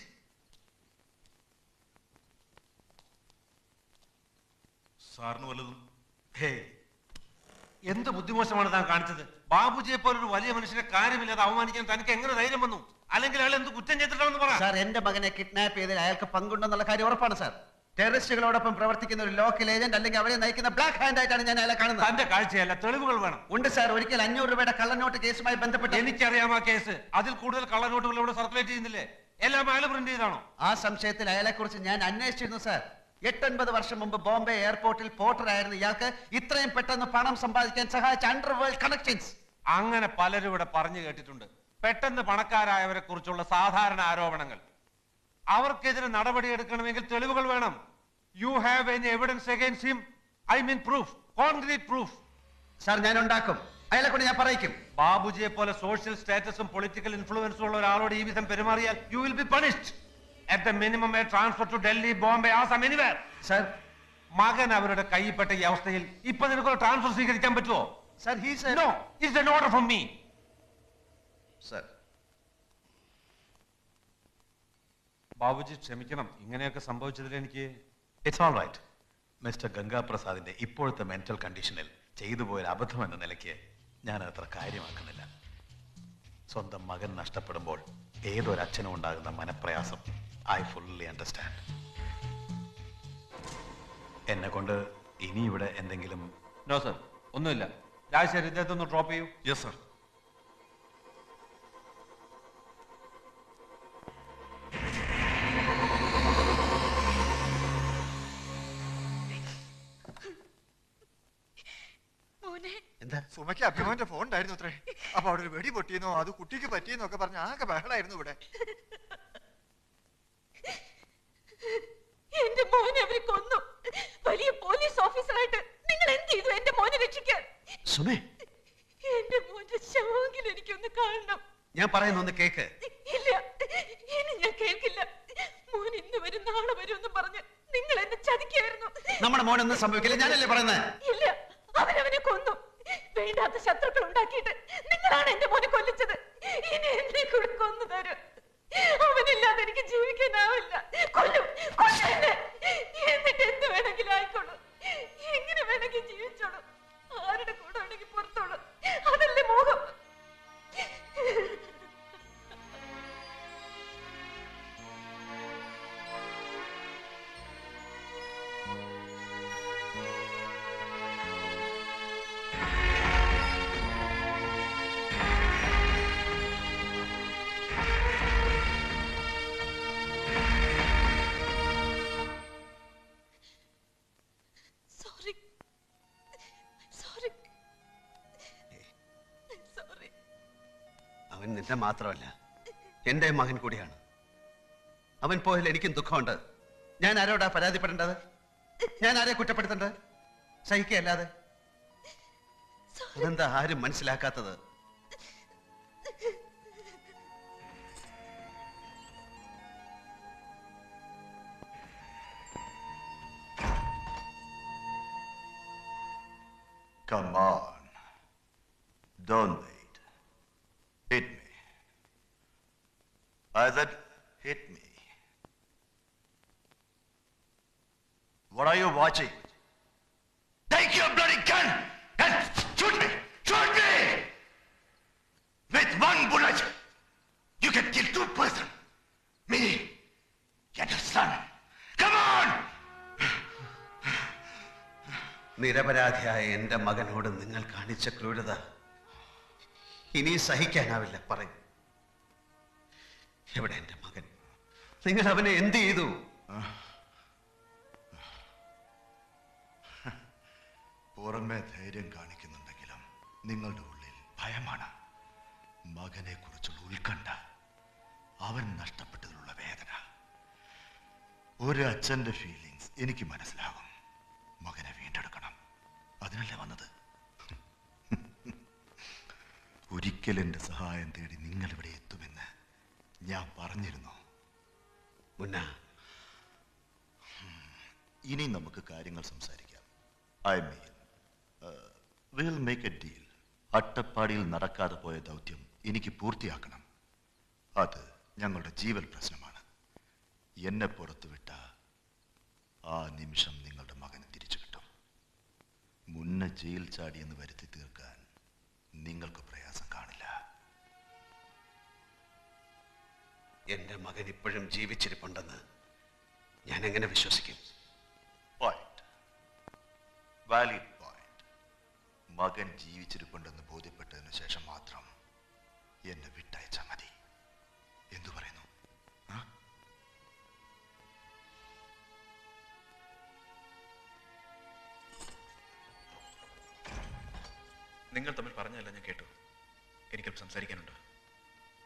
സാറിന് വല്ലതും
ഹേ എന്ത് ബുദ്ധിമോശമാണ് താൻ കാണിച്ചത് ബാബുജിയെ പോലൊരു വലിയ മനുഷ്യനെ കാര്യമില്ലാതെ അവമാനിക്കാൻ തനിക്ക് എങ്ങനെ ധൈര്യം വന്നു അല്ലെങ്കിൽ അയാൾ എന്ത് കുറ്റം ചെയ്തിട്ടാണെന്ന് പറ
സാർ എന്റെ മകനെ കിഡ്നാപ്പ് ചെയ്തതിൽ അയാൾക്ക് പങ്കുണ്ടെന്നുള്ള കാര്യം ഉറപ്പാണ് സാർ ടെററിസ്റ്റുകളോടൊപ്പം പ്രവർത്തിക്കുന്ന ഒരു ലോക്കൽ ഏജന്റ് അല്ലെങ്കിൽ അവരെ നയിക്കുന്ന ബ്ലാക്ക് ഹാൻഡ് ആയിട്ടാണ് ഞാൻ അയാളെ കാണുന്നത്
തന്റെ കാഴ്ചയല്ല തെളിവുകൾ വേണം
ഉണ്ട് സാർ ഒരിക്കൽ അഞ്ഞൂറ് രൂപയുടെ കള്ളനോട്ട് കേസുമായി ബന്ധപ്പെട്ട്
എനിക്കറിയാം ആ കേസ് അതിൽ കൂടുതൽ കള്ളനോട്ടുകൾ ഇവിടെ സർക്കുലേറ്റ് ചെയ്യുന്നില്ലേ എല്ലാം അയാൾ പ്രിന്റ് ചെയ്താണോ
ആ സംശയത്തിൽ അയാളെ കുറിച്ച് ഞാൻ അന്വേഷിച്ചിരുന്നു സാർ എട്ടൊൻപത് വർഷം മുമ്പ് ബോംബെ എയർപോർട്ടിൽ പോർട്ടർ ആയിരുന്ന ഇയാൾക്ക് ഇത്രയും പെട്ടെന്ന് പണം സമ്പാദിക്കാൻ സഹായിച്ച അണ്ടർവേൾഡ് കണക്ഷൻസ്
അങ്ങനെ പലരും ഇവിടെ പറഞ്ഞു കേട്ടിട്ടുണ്ട് പെട്ടെന്ന് പണക്കാരായവരെ കുറിച്ചുള്ള സാധാരണ ആരോപണങ്ങൾ അവർക്കെതിരെ നടപടിയെടുക്കണമെങ്കിൽ തെളിവുകൾ വേണം you have any evidence against him I mean proof concrete proof
sir ഞാൻ ഉണ്ടാക്കും അയാളെ കൊണ്ട് ഞാൻ പറയിക്കും
ബാബുജിയെ പോലെ സോഷ്യൽ സ്റ്റാറ്റസും പൊളിറ്റിക്കൽ ഇൻഫ്ലുവൻസും ഉള്ള ഒരാളോട് ഈ വിധം പെരുമാറിയാൽ you will be punished at the minimum a transfer to Delhi Bombay Assam anywhere
sir
മകൻ അവരുടെ കൈയിൽപ്പെട്ട ഈ അവസ്ഥയിൽ ഇപ്പൊ നിനക്കൊരു ട്രാൻസ്ഫർ സ്വീകരിക്കാൻ പറ്റുമോ
sir he's
no it's an order from me
sir
Babuji ക്ഷമിക്കണം ഇങ്ങനെയൊക്കെ സംഭവിച്ചതിൽ എനിക്ക്
ഇറ്റ്സ് ഓൾ റൈറ്റ് മിസ്റ്റർ ഗംഗാപ്രസാദിന്റെ ഇപ്പോഴത്തെ മെന്റൽ കണ്ടീഷനിൽ ചെയ്തു പോയൊരു അബദ്ധം എന്ന നിലയ്ക്ക് ഞാൻ അത്ര കാര്യമാക്കുന്നില്ല സ്വന്തം മകൻ നഷ്ടപ്പെടുമ്പോൾ ഏതൊരച്ഛനും ഉണ്ടാകുന്ന മനപ്രയാസം ഐ ഫുള്ളി അണ്ടർസ്റ്റാൻഡ് എന്നെ കൊണ്ട് ഇനി ഇവിടെ എന്തെങ്കിലും
നോ സർ ഒന്നുമില്ല രാജശേഖർ ഇദ്ദേഹത്തെ ഒന്ന് ഡ്രോപ്പ് ചെയ്യൂ
യെസ് സർ
മോനെ
എന്താ
സുമയ്ക്ക് അഭിമാന്റെ ഫോൺ ഉണ്ടായിരുന്നു അത്രേ അപ്പൊ അവിടെ ഒരു വെടി പൊട്ടിയെന്നോ അത് കുട്ടിക്ക് പറ്റിയെന്നോ ഒക്കെ പറഞ്ഞ് ആകെ ബഹളായിരുന്നു ഇവിടെ
എന്റെ മോനെ അവര് കൊന്നു വലിയ പോലീസ് ഓഫീസറായിട്ട് നിങ്ങൾ എന്ത് ചെയ്തു എന്റെ മോനെ രക്ഷിക്കാൻ
സുമേ
എന്റെ മോന്റെ ശവമെങ്കിലും എനിക്കൊന്ന് കാണണം
ഞാൻ പറയുന്ന ഒന്ന് കേക്ക്
ഇല്ല ഇനി ഞാൻ കേൾക്കില്ല മോൻ ഇന്ന് വരും നാളെ വരും എന്ന് പറഞ്ഞ് നിങ്ങൾ എന്നെ ചതിക്കായിരുന്നു
നമ്മുടെ മോനൊന്നും സംഭവിക്കില്ല ഞാനല്ലേ പറയുന്നത്
ഇല്ല അവനവനെ കൊന്നു വേണ്ടാത്ത ശത്രുക്കൾ ഉണ്ടാക്കിയിട്ട് നിങ്ങളാണ് എന്റെ മോനെ കൊല്ലിച്ചത് ഇനി എന്നെ കൂടെ കൊന്നു തരും അവനില്ലാതെ എനിക്ക് ജീവിക്കാനാവില്ല കൊല്ലും കൊല്ലും എന്നെ എന്നിട്ട് എന്ത് വേണമെങ്കിലും ആയിക്കോളൂ എങ്ങനെ വേണമെങ്കിൽ ജീവിച്ചോളൂ ആരുടെ കൂടെ വേണമെങ്കിൽ പുറത്തോളൂ അതല്ലേ മോഹം സോറി സോറി സോറി
അവൻ നിന്റെ മാത്രമല്ല എന്റെ മകൻ കൂടിയാണ് അവൻ പോയാൽ എനിക്കും ദുഃഖമുണ്ട് ഞാൻ ആരോടാ പരാതിപ്പെടേണ്ടത് ഞാൻ ആരെ കുറ്റപ്പെടുത്തേണ്ടത് സഹിക്കല്ലാതെ അതെന്താ ആരും മനസ്സിലാക്കാത്തത്
Come on. Don't wait. Hit me. I said, hit me. What are you watching? Take your bloody gun and shoot me! Shoot me! With one bullet, you can kill two persons. Me and your son. Come on!
നിരപരാധിയായ എന്റെ മകനോട് നിങ്ങൾ കാണിച്ച ക്രൂരത ഇനി സഹിക്കാനാവില്ല പറയും എവിടെ എന്റെ മകൻ നിങ്ങൾ അവനെ എന്ത് ചെയ്തു
പുറമെ ധൈര്യം കാണിക്കുന്നുണ്ടെങ്കിലും നിങ്ങളുടെ ഉള്ളിൽ ഭയമാണ് മകനെ കുറിച്ചുള്ള ഉത്കണ്ഠ അവൻ നഷ്ടപ്പെട്ടതിലുള്ള വേദന ഒരു അച്ഛന്റെ ഫീലിങ്സ് എനിക്ക് മനസ്സിലാകും മകനെ വീണ്ടെടുക്കണം അതിനല്ലേ വന്നത് ഒരിക്കൽ എന്റെ സഹായം തേടി നിങ്ങൾ ഇവിടെ എത്തുമെന്ന് ഞാൻ പറഞ്ഞിരുന്നു
മുന്ന
ഇനി നമുക്ക് കാര്യങ്ങൾ സംസാരിക്കാം I mean will make a deal അട്ടപ്പാടിയിൽ നടക്കാതെ പോയ ദൗത്യം എനിക്ക് പൂർത്തിയാക്കണം അത് ഞങ്ങളുടെ ജീവൽ പ്രശ്നമാണ് എന്നെ പുറത്തുവിട്ട ആ നിമിഷം നിങ്ങളുടെ മകന് തിരിച്ചു കിട്ടും മുന്നേ ജയിൽ ചാടിയെന്ന് വരുത്തി തീർക്കാൻ നിങ്ങൾക്ക് പ്രയാസം കാണില്ല
എന്റെ മകൻ ഇപ്പോഴും ജീവിച്ചിരിപ്പുണ്ടെന്ന് ഞാൻ എങ്ങനെ വിശ്വസിക്കും
പോയിന്റ് വാലിഡ് പോയിന്റ് മകൻ ജീവിച്ചിരിപ്പുണ്ടെന്ന് ബോധ്യപ്പെട്ടതിന് ശേഷം മാത്രം എന്നെ വിട്ടയച്ചാൽ മതി എന്തു പറയുന്നു ആ?
നിങ്ങൾ തമ്മിൽ പറഞ്ഞതല്ല ഞാൻ കേട്ടു എനിക്കത് സംസാരിക്കാനുണ്ട്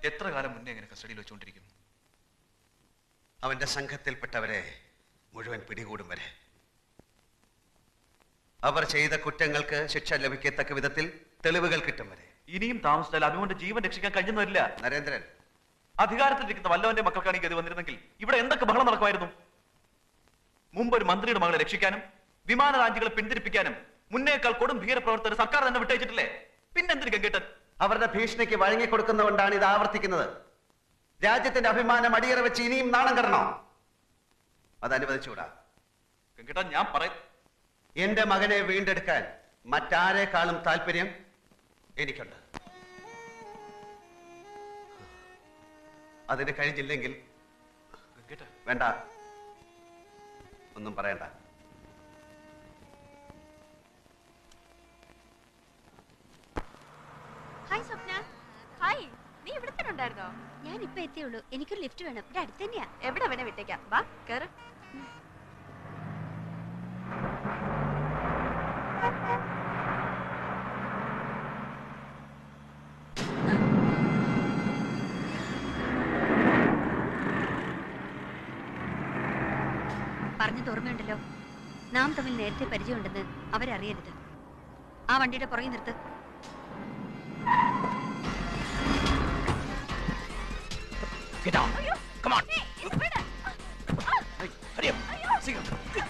എത്ര കാലം മുന്നേ എങ്ങനെ കസ്റ്റഡിയിൽ വെച്ചുകൊണ്ടിരിക്കും
അവന്റെ സംഘത്തിൽപ്പെട്ടവരെ മുഴുവൻ പിടികൂടും വരെ അവർ ചെയ്ത കുറ്റങ്ങൾക്ക് ശിക്ഷ ലഭിക്കത്തക്ക വിധത്തിൽ തെളിവുകൾ കിട്ടും വരെ
ഇനിയും താമസിച്ചാൽ അഭിമന്റെ ജീവൻ രക്ഷിക്കാൻ കഴിഞ്ഞു വരില്ല
നരേന്ദ്രൻ
അധികാരത്തിലിരിക്കുന്ന വല്ലവന്റെ മക്കൾക്കാണ് ഈ ഗതി വന്നിരുന്നെങ്കിൽ ഇവിടെ എന്തൊക്കെ ബഹളം നടക്കുമായിരുന്നു മുമ്പ് ഒരു മന്ത്രിയുടെ മകളെ രക്ഷിക്കാനും വിമാന റാഞ്ചികളെ പിന്തിരിപ്പിക്കാനും മുന്നേക്കാൾ കൊടും ഭീകരപ്രവർത്തകർ സർക്കാർ തന്നെ വിട്ടയച്ചിട്ടില്ലേ പിന്നെന്തിന് ഗംഗേട്ടൻ
അവരുടെ ഭീഷണിക്ക് വഴങ്ങിക്കൊടുക്കുന്നതുകൊണ്ടാണ് ഇത് ആവർത്തിക്കുന്നത് രാജ്യത്തിന്റെ അഭിമാനം അടിയറ വെച്ച് ഇനിയും നാണം കെടണോ അത് അനുവദിച്ചുകൂടാ
ഗംഗേട്ടൻ ഞാൻ പറയും
എന്റെ മകനെ വീണ്ടെടുക്കാൻ മറ്റാരേക്കാളും താല്പര്യം എനിക്കുണ്ട് അതിന് കഴിഞ്ഞില്ലെങ്കിൽ വേണ്ട ഒന്നും പറയണ്ട
ഹായ് സ്വപ്ന
ഹായ് നീ ഇവിടെ തന്നെ ഉണ്ടായിരുന്നോ
ഞാൻ ഇപ്പൊ എത്തിയുള്ളൂ എനിക്കൊരു ലിഫ്റ്റ് വേണം ഇവിടെ അടുത്ത് തന്നെയാ
എവിടെ വേണേ വിട്ടേക്കാം വാ കേറ്
പറഞ്ഞത് ഓർമ്മയുണ്ടല്ലോ നാം തമ്മിൽ നേരത്തെ പരിചയമുണ്ടെന്ന് അവരറിയരുത് ആ വണ്ടിയുടെ പുറകെ നിർത്ത്
Get down. Come on. Hey, hurry up. Sing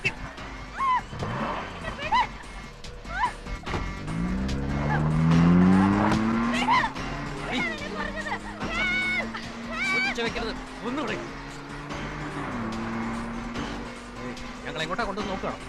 ഒച്ച വെക്കരുത് ഒന്നുകൂടെ ഞങ്ങൾ എങ്ങോട്ടാ കൊണ്ടു നോക്കണം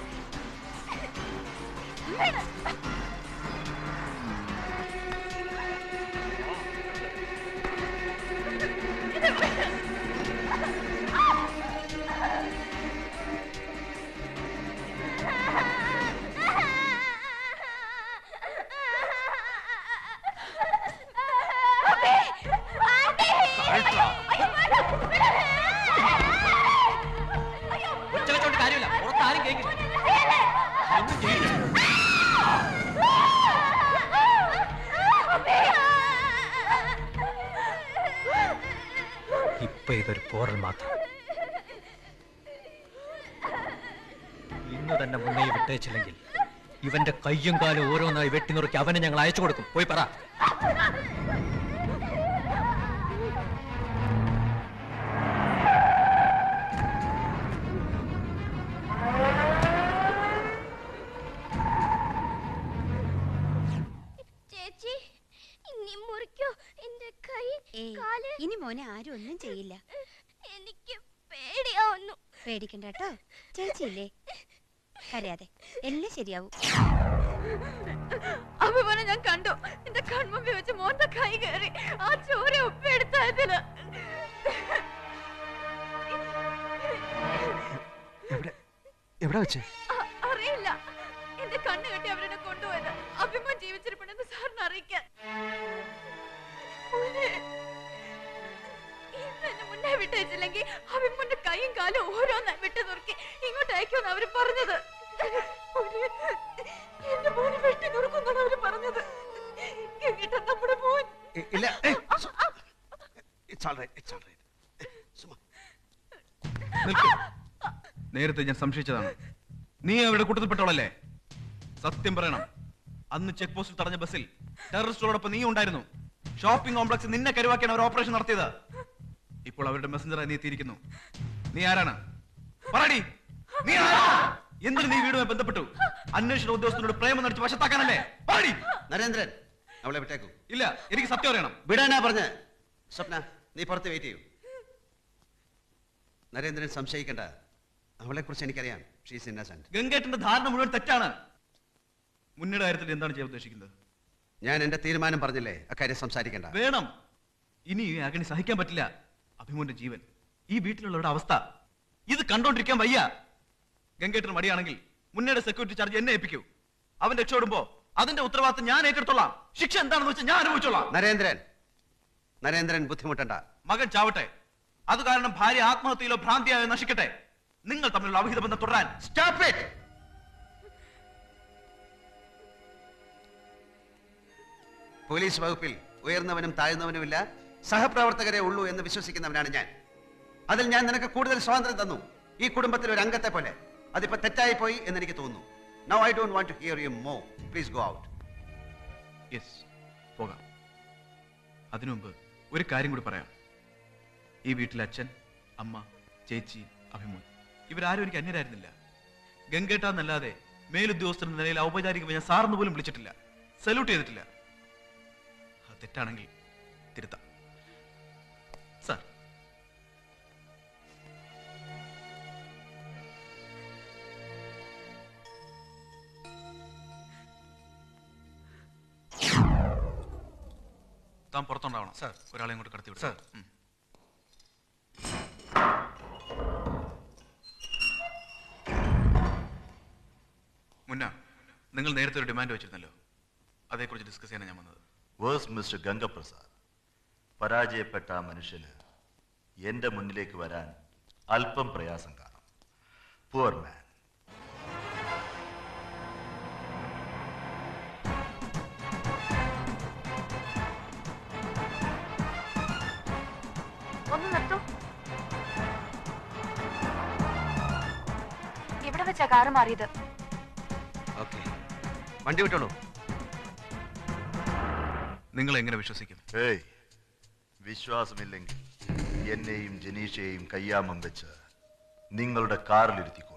ഒച്ച വെച്ചോണ്ട് കാര്യമില്ല പുറത്ത് ആരും കേൾക്കില്ല ഒന്നും ചെയ്യില്ല ഇപ്പൊ ഇതൊരു പോറൽ മാത്രം ഇന്ന് തന്നെ മുന്നേ വിട്ടേച്ചില്ലെങ്കിൽ ഇവന്റെ കയ്യും കാലും ഓരോന്നായി വെട്ടിനുറുക്കി അവനെ ഞങ്ങൾ അയച്ചു കൊടുക്കും പോയി പറ
ചേച്ചി ഇനി മുറിക്കോ എന്റെ കൈ
ഏയ്,
കാല്
ഇനി മോനെ ആരും ഒന്നും ചെയ്യില്ല
എനിക്ക് പേടിയാവുന്നു
പേടിക്കണ്ട കേട്ടോ ചേച്ചിയില്ലേ കരയാതെ എല്ലാം ശരിയാവും
അഭിമാനം ഞാൻ കണ്ടു എന്റെ കൺമുമ്പിൽ വെച്ച് മോന്റെ കൈ കയറി ആ ചോര ഉപ്പെടുത്തതില്
എവിടെ വെച്ച്
അറിയില്ല എന്റെ കണ്ണ് കെട്ടി അവരെന്നെ കൊണ്ടുപോയത് അഭിമാൻ ജീവിച്ചിരിപ്പുണ്ടെന്ന് സാറിന് അറിയിക്കാൻ മോനെ, ഇന്ന് എന്നെ മുന്നേ വിട്ടയച്ചില്ലെങ്കിൽ അഭിമുന്റെ കൈയും കാലും ഓരോന്ന് വിട്ടു നുറുക്കി ഇങ്ങോട്ട് അയക്കുമെന്ന് അവര് പറഞ്ഞത് മോനെ, എന്റെ മോനെ വെട്ടി നുറുക്കുന്നാണ് അവര് പറഞ്ഞത് എന്നിട്ട് നമ്മുടെ മോൻ
ഇ- ഇല്ല it's all right it's all right
നിൽക്ക്. നേരത്തെ ഞാൻ സംശയിച്ചതാണ് നീ അവരുടെ കൂട്ടത്തിൽപ്പെട്ടവളല്ലേ സത്യം പറയണം അന്ന് ചെക്ക് പോസ്റ്റിൽ തടഞ്ഞ ബസ്സിൽ ടെററിസ്റ്റുകളോടൊപ്പം നീ ഉണ്ടായിരുന്നു ഷോപ്പിംഗ് കോംപ്ലക്സ് നിന്നെ കരുവാക്കിയാണ് അവർ ഓപ്പറേഷൻ നടത്തിയത് ഇപ്പോൾ അവരുടെ മെസ്സഞ്ചറായി നീ എത്തിയിരിക്കുന്നു നീ ആരാണ് പറയടി നീ ആരാണ് എന്തിന് നീ വീടുമായി ബന്ധപ്പെട്ടു അന്വേഷണ ഉദ്യോഗസ്ഥനോട് പ്രേമം നടിച്ച് വശത്താക്കാനല്ലേ പറയടി
നരേന്ദ്രൻ അവളെ വിട്ടേക്കൂ
ഇല്ല എനിക്ക് സത്യം അറിയണം
വിടാനാ പറഞ്ഞ് സ്വപ്ന നീ പുറത്ത് വെയിറ്റ് ചെയ്യൂ നരേന്ദ്രൻ സംശയിക്കണ്ട അവളെ കുറിച്ച് എനിക്കറിയാം ഷീസ് ഇന്നസെന്റ്
ഗംഗേട്ടന്റെ ധാരണ മുഴുവൻ തെറ്റാണ് മുന്നയുടെ കാര്യത്തിൽ എന്താണ് ചെയ്യാൻ ഉദ്ദേശിക്കുന്നത്
ഞാൻ എന്റെ തീരുമാനം പറഞ്ഞില്ലേ അക്കാര്യം സംസാരിക്കണ്ട
വേണം ഇനി ഈ അഗണി സഹിക്കാൻ പറ്റില്ല അഭിമോന്റെ ജീവൻ ഈ വീട്ടിലുള്ളവരുടെ അവസ്ഥ ഇത് കണ്ടോണ്ടിരിക്കാൻ വയ്യ ഗംഗേട്ടന് മടിയാണെങ്കിൽ മുന്നേടെ സെക്യൂരിറ്റി ചാർജ് എന്നെ ഏൽപ്പിക്കൂ അവൻ രക്ഷപ്പെടുമ്പോ അതിന്റെ ഉത്തരവാദിത്തം ഞാൻ ഏറ്റെടുത്തോളാം ശിക്ഷ എന്താണെന്ന് വെച്ചാൽ ഞാൻ അനുഭവിച്ചോളാം
നരേന്ദ്രൻ നരേന്ദ്രൻ ബുദ്ധിമുട്ടണ്ട
മകൻ ചാവട്ടെ അത് കാരണം ഭാര്യ ആത്മഹത്യയിലോ ഭ്രാന്തിയായോ നശിക്കട്ടെ നിങ്ങൾ തമ്മിലുള്ള അവിഹിത ബന്ധം തുടരാൻ
സ്റ്റോപ്പ് ഇറ്റ് പോലീസ് വകുപ്പിൽ ഉയർന്നവനും താഴ്ന്നവനുമില്ല സഹപ്രവർത്തകരെ ഉള്ളൂ എന്ന് വിശ്വസിക്കുന്നവനാണ് ഞാൻ അതിൽ ഞാൻ നിനക്ക് കൂടുതൽ സ്വാതന്ത്ര്യം തന്നു ഈ കുടുംബത്തിൽ ഒരു അംഗത്തെ പോലെ അതിപ്പോ തെറ്റായി പോയി എന്ന് എനിക്ക് തോന്നുന്നു now I don't want to hear you more please go out
yes പോകാം അതിനു മുമ്പ് ഒരു കാര്യം കൂടി പറയാം ഈ വീട്ടിലെ അച്ഛൻ അമ്മ ചേച്ചി അഭിമോൻ ഇവരാരും എനിക്ക് അന്യരായിരുന്നില്ല ഗംഗേട്ട എന്നല്ലാതെ മേലുദ്യോഗസ്ഥൻ എന്ന നിലയിൽ ഔപചാരികമായി ഞാൻ സാറിന് പോലും വിളിച്ചിട്ടില്ല സല്യൂട്ട് ചെയ്തിട്ടില്ല അത് തെറ്റാണെങ്കിൽ തിരുത്താം സാർ താൻ പുറത്തുണ്ടാവണം സാർ ഒരാളെ ഇങ്ങോട്ട് കടത്തി വിടും
സാർ.
മുന്ന നിങ്ങൾ നേരത്തെ ഒരു ഡിമാൻഡ് വെച്ചിരുന്നല്ലോ അതേക്കുറിച്ച് ഡിസ്കസ് ചെയ്യാനാണ് ഞാൻ വന്നത്
വേഴ്സ് മിസ്റ്റർ ഗംഗപ്രസാദ് പരാജയപ്പെട്ട ആ മനുഷ്യന് എന്റെ മുന്നിലേക്ക് വരാൻ അല്പം പ്രയാസം കാണും പുവർ മാൻ
ഒന്ന് നിർത്തൂ ഇവിടെ വെച്ചാ കാറ് മാറിയത്
ഓക്കെ വണ്ടി വിട്ടോളൂ
നിങ്ങൾ എങ്ങനെ വിശ്വസിക്കും
ഏയ് വിശ്വാസമില്ലെങ്കിൽ എന്നെയും ജനീഷയെയും കയ്യാമം വെച്ച് നിങ്ങളുടെ കാറിലിരുത്തിക്കോളൂ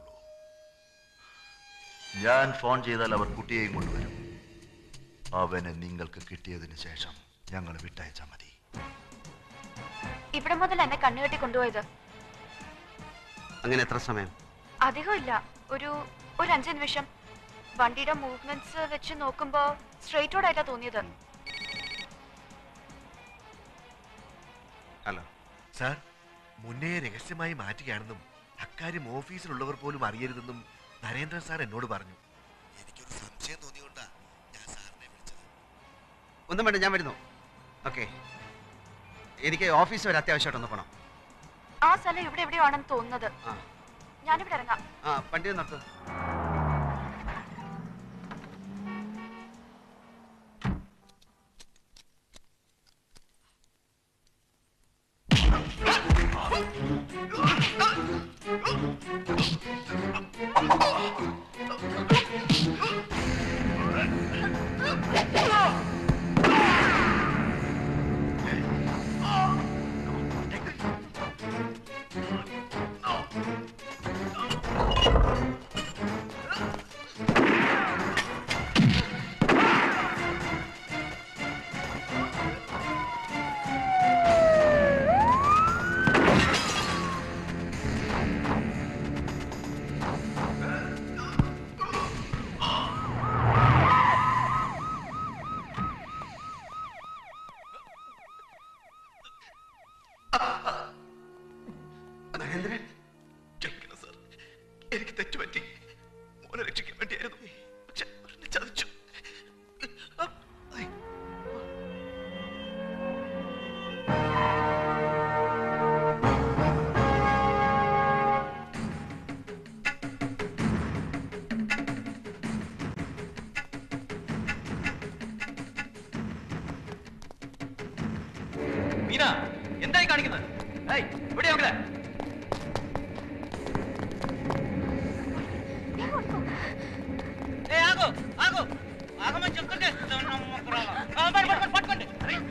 ഞാൻ ഫോൺ ചെയ്താൽ അവർ കുട്ടിയെയും കൊണ്ടുവരും അവനെ നിങ്ങൾക്ക് കിട്ടിയതിന് ശേഷം ഞങ്ങൾ വിട്ടയച്ചാൽ മതി
ഇവിടെ മുതൽ എന്നെ കണ്ണുകെട്ടി കൊണ്ടുപോയത്
അങ്ങനെ എത്ര സമയം
അധികം ഇല്ല ഒരു ഒരു അഞ്ച് നിമിഷം വണ്ടിയുടെ മൂവ്മെന്റ്സ് വെച്ച് നോക്കുമ്പോ സ്ട്രെയിറ്റ് റോഡ് ആയിട്ടാ തോന്നിയത്
ഹലോ
സാർ മുന്നേ രഹസ്യമായി മാറ്റുകയാണെന്നും അക്കാര്യം ഓഫീസിലുള്ളവർ പോലും അറിയരുതെന്നും നരേന്ദ്രൻ സാർ എന്നോട് പറഞ്ഞു എനിക്കൊരു സംശയം തോന്നിയോണ്ടാ ഞാൻ സാറിനെ വിളിച്ചത്
ഒന്നും വേണ്ട ഞാൻ വരുന്നു ഓക്കെ എനിക്ക് ഓഫീസ് വരെ അത്യാവശ്യമായിട്ടൊന്ന് പോകണം
ആ സ്ഥലം ഇവിടെ എവിടെയോ ആണെന്ന് തോന്നുന്നത്
ആ
ഞാനിവിടെ ഇറങ്ങാം
ആ വണ്ടി ഒന്ന് നിർത്ത്
നരേന്ദ്രൻ ക്ഷമിക്കണം സാർ എനിക്ക് തെറ്റുപറ്റി മോനെ രക്ഷിക്കാൻ വേണ്ടിയായിരുന്നു പക്ഷെ അവരെന്നെ ചതിച്ചു
മീന എന്തായി കാണിക്കുന്നത് ഏയ് ഇവിടെ നോക്കലേ
ఏ ఆగు ఆగు ఆగమని చెప్తుంటే పట్టుకోండి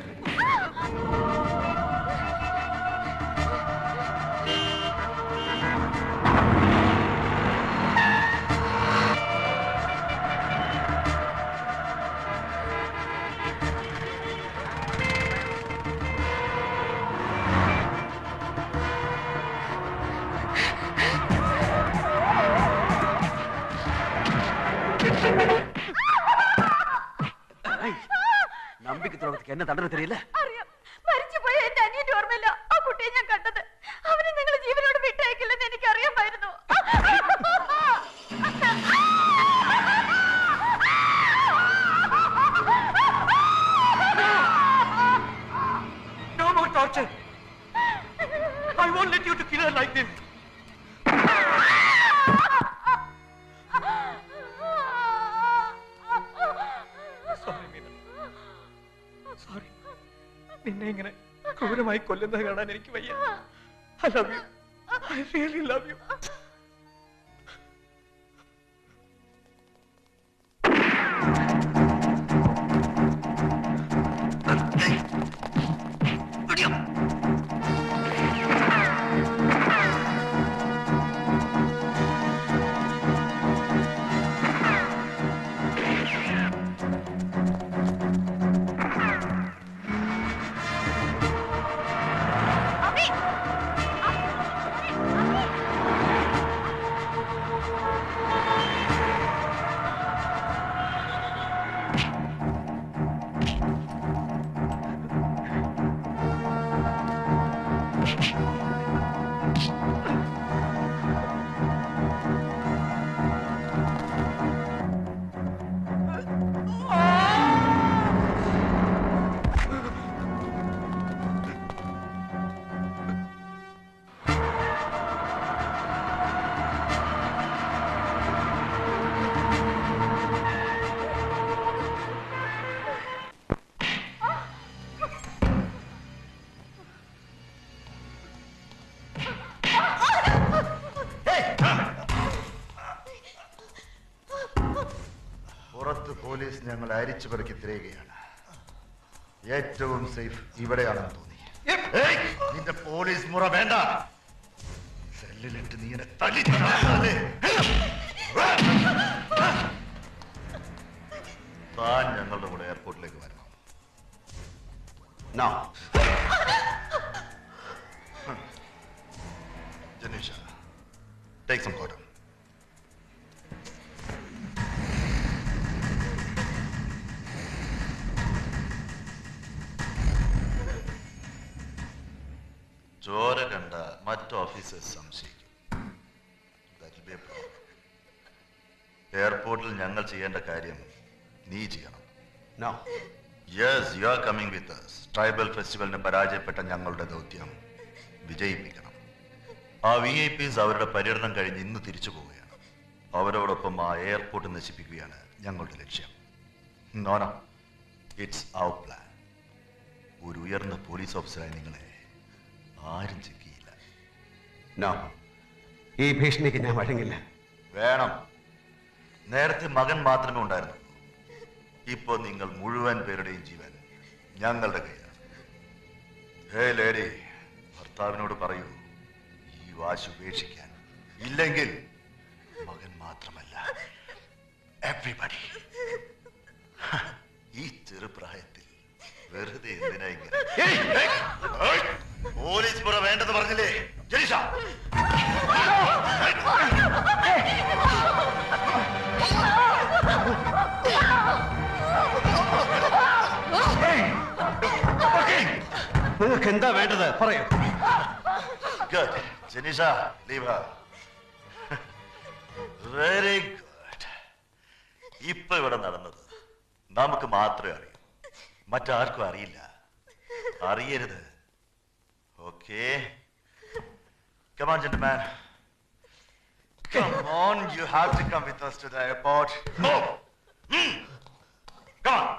നമ്പിക്ക് തുറവത്തിക്ക് എന്നെ തണ്ടന തെരിയില്ല
അറിയാം മരിച്ചുപോയ എന്റെ അനിയന്റെ ഓർമ്മയില്ല ആ കുട്ടിയെ ഞാൻ കണ്ടത് അവനെ നിങ്ങൾ ജീവനോട് വിട്ടയക്കില്ലെന്ന് എനിക്ക് അറിയാമായിരുന്നു
No more torture. I won't let you to kill her like this. Sorry, Meena. Sorry. നിന്നെ ഇങ്ങനെ ക്രൂരമായി കൊല്ലുന്നത് കാണാൻ എനിക്ക് വയ്യ I love you I really love you
പുറത്ത് പോലീസ് ഞങ്ങൾ അരിച്ചു പെറുക്കി തിരയുകയാണ് ഏറ്റവും സേഫ് ഇവിടെയാണെന്ന് തോന്നി ഏയ്! നിന്റെ പോലീസ് മുറ വേണ്ട സെല്ലിലിട്ട് നീ എന്നെ തല്ലി ചാകാതെ. താൻ ഞങ്ങളുടെ കൂടെ എയർപോർട്ടിലേക്ക് വരണം
no
Janisha take some cotton ചോര കണ്ട മറ്റ് ഓഫീസേഴ്സ് സംശയിക്കും That will be a problem. എയർപോർട്ടിൽ ഞങ്ങൾ ചെയ്യേണ്ട കാര്യം നീ ചെയ്യണം
no
yes you are coming with us tribal ഫെസ്റ്റിവലിന് പരാജയപ്പെട്ട ഞങ്ങളുടെ ദൗത്യം വിജയിപ്പിക്കണം ആ വി ഐ പീസ് അവരുടെ പര്യടനം കഴിഞ്ഞ് ഇന്ന് തിരിച്ചു പോവുകയാണ് അവരോടൊപ്പം ആ എയർപോർട്ട് നശിപ്പിക്കുകയാണ് ഞങ്ങളുടെ ലക്ഷ്യം നോനോ ഇറ്റ്സ് ഔർ പ്ലാൻ ഒരു ഉയർന്ന പോലീസ് ഓഫീസറായി നിങ്ങളെ ആരും ചെക്കിയില്ല
നോ ഈ ഭീഷണിക്ക് ഞാൻ വഴങ്ങില്ല
വേണം നേരത്തെ മകൻ മാത്രമേ ഉണ്ടായിരുന്നു ഇപ്പോ നിങ്ങൾ മുഴുവൻ പേരുടെയും ജീവൻ ഞങ്ങളുടെ കയ്യിലാണ് ഹേ ലേഡി ഭർത്താവിനോട് പറയൂ ഈ വാശി ഉപേക്ഷിക്കാൻ ഇല്ലെങ്കിൽ മകൻ മാത്രമല്ല എവ്രിബഡി ഈ ചെറുപ്രായത്തിൽ വെറുതെ എന്തിനാ ഇങ്ങനെ ഏയ്, ഏയ്, ഏയ്, പോലീസ് പുറ വേണ്ടെന്ന് പറഞ്ഞില്ലേ ജനീഷ
നിങ്ങൾക്ക് എന്താ വേണ്ടത് പറയൂ
good Janisha leave her very good ഇപ്പൊ ഇവിടെ നടന്നത് നമുക്ക് മാത്രമേ അറിയൂ മറ്റാർക്കും അറിയില്ല അറിയരുത് okay Come on, gentlemen. Come on, you have to come with us to the airport. Move! Hmm. Come on.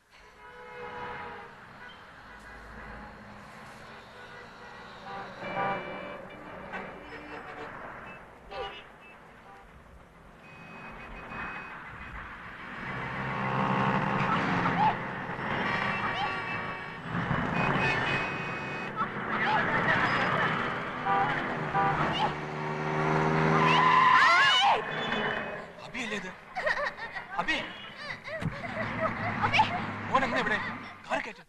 അബിയല്ലേ ഇത് അബി മോൻ എങ്ങനെ ഇവിടെ കാർ കയറ്റ്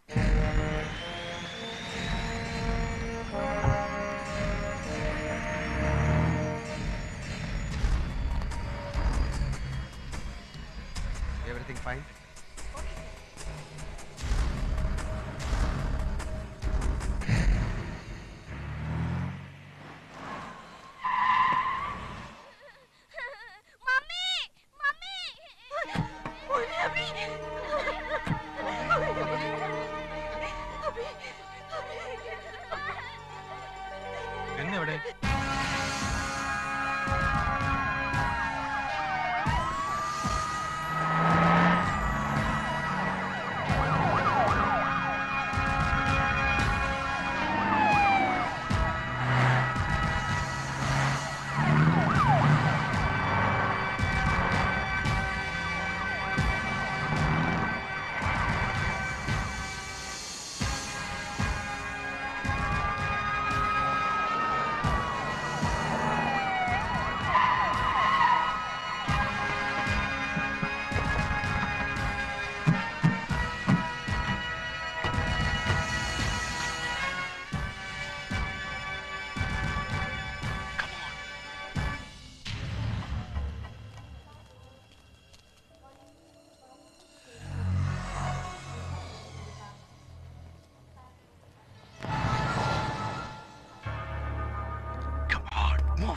എവറിത്തിങ് ഫൈൻ
എന്നെവിടെ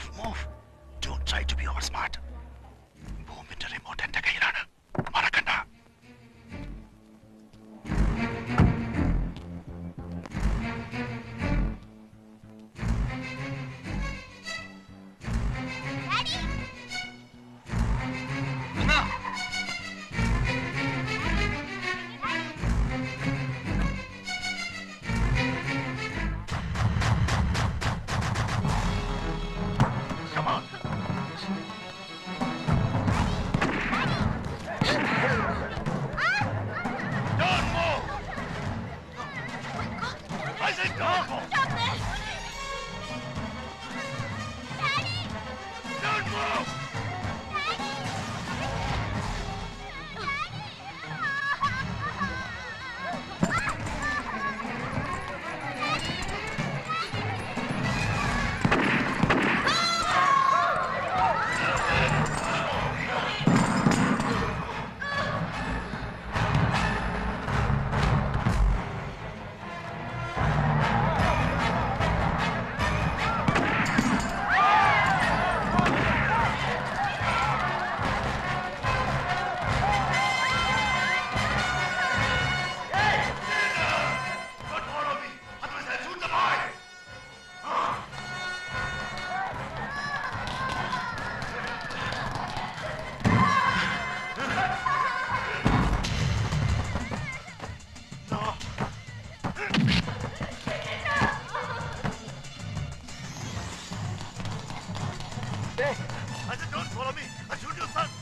move move don't try to be over smart ബോംബിന്റെ റിമോട്ട് എന്റെ കയ്യിലാണ് മറക്കണ്ട Come on. Don't move! I said don't move! Don't move! Don't follow me! Otherwise I'll shoot the boy! Hey! I said don't follow me! I'll shoot your son!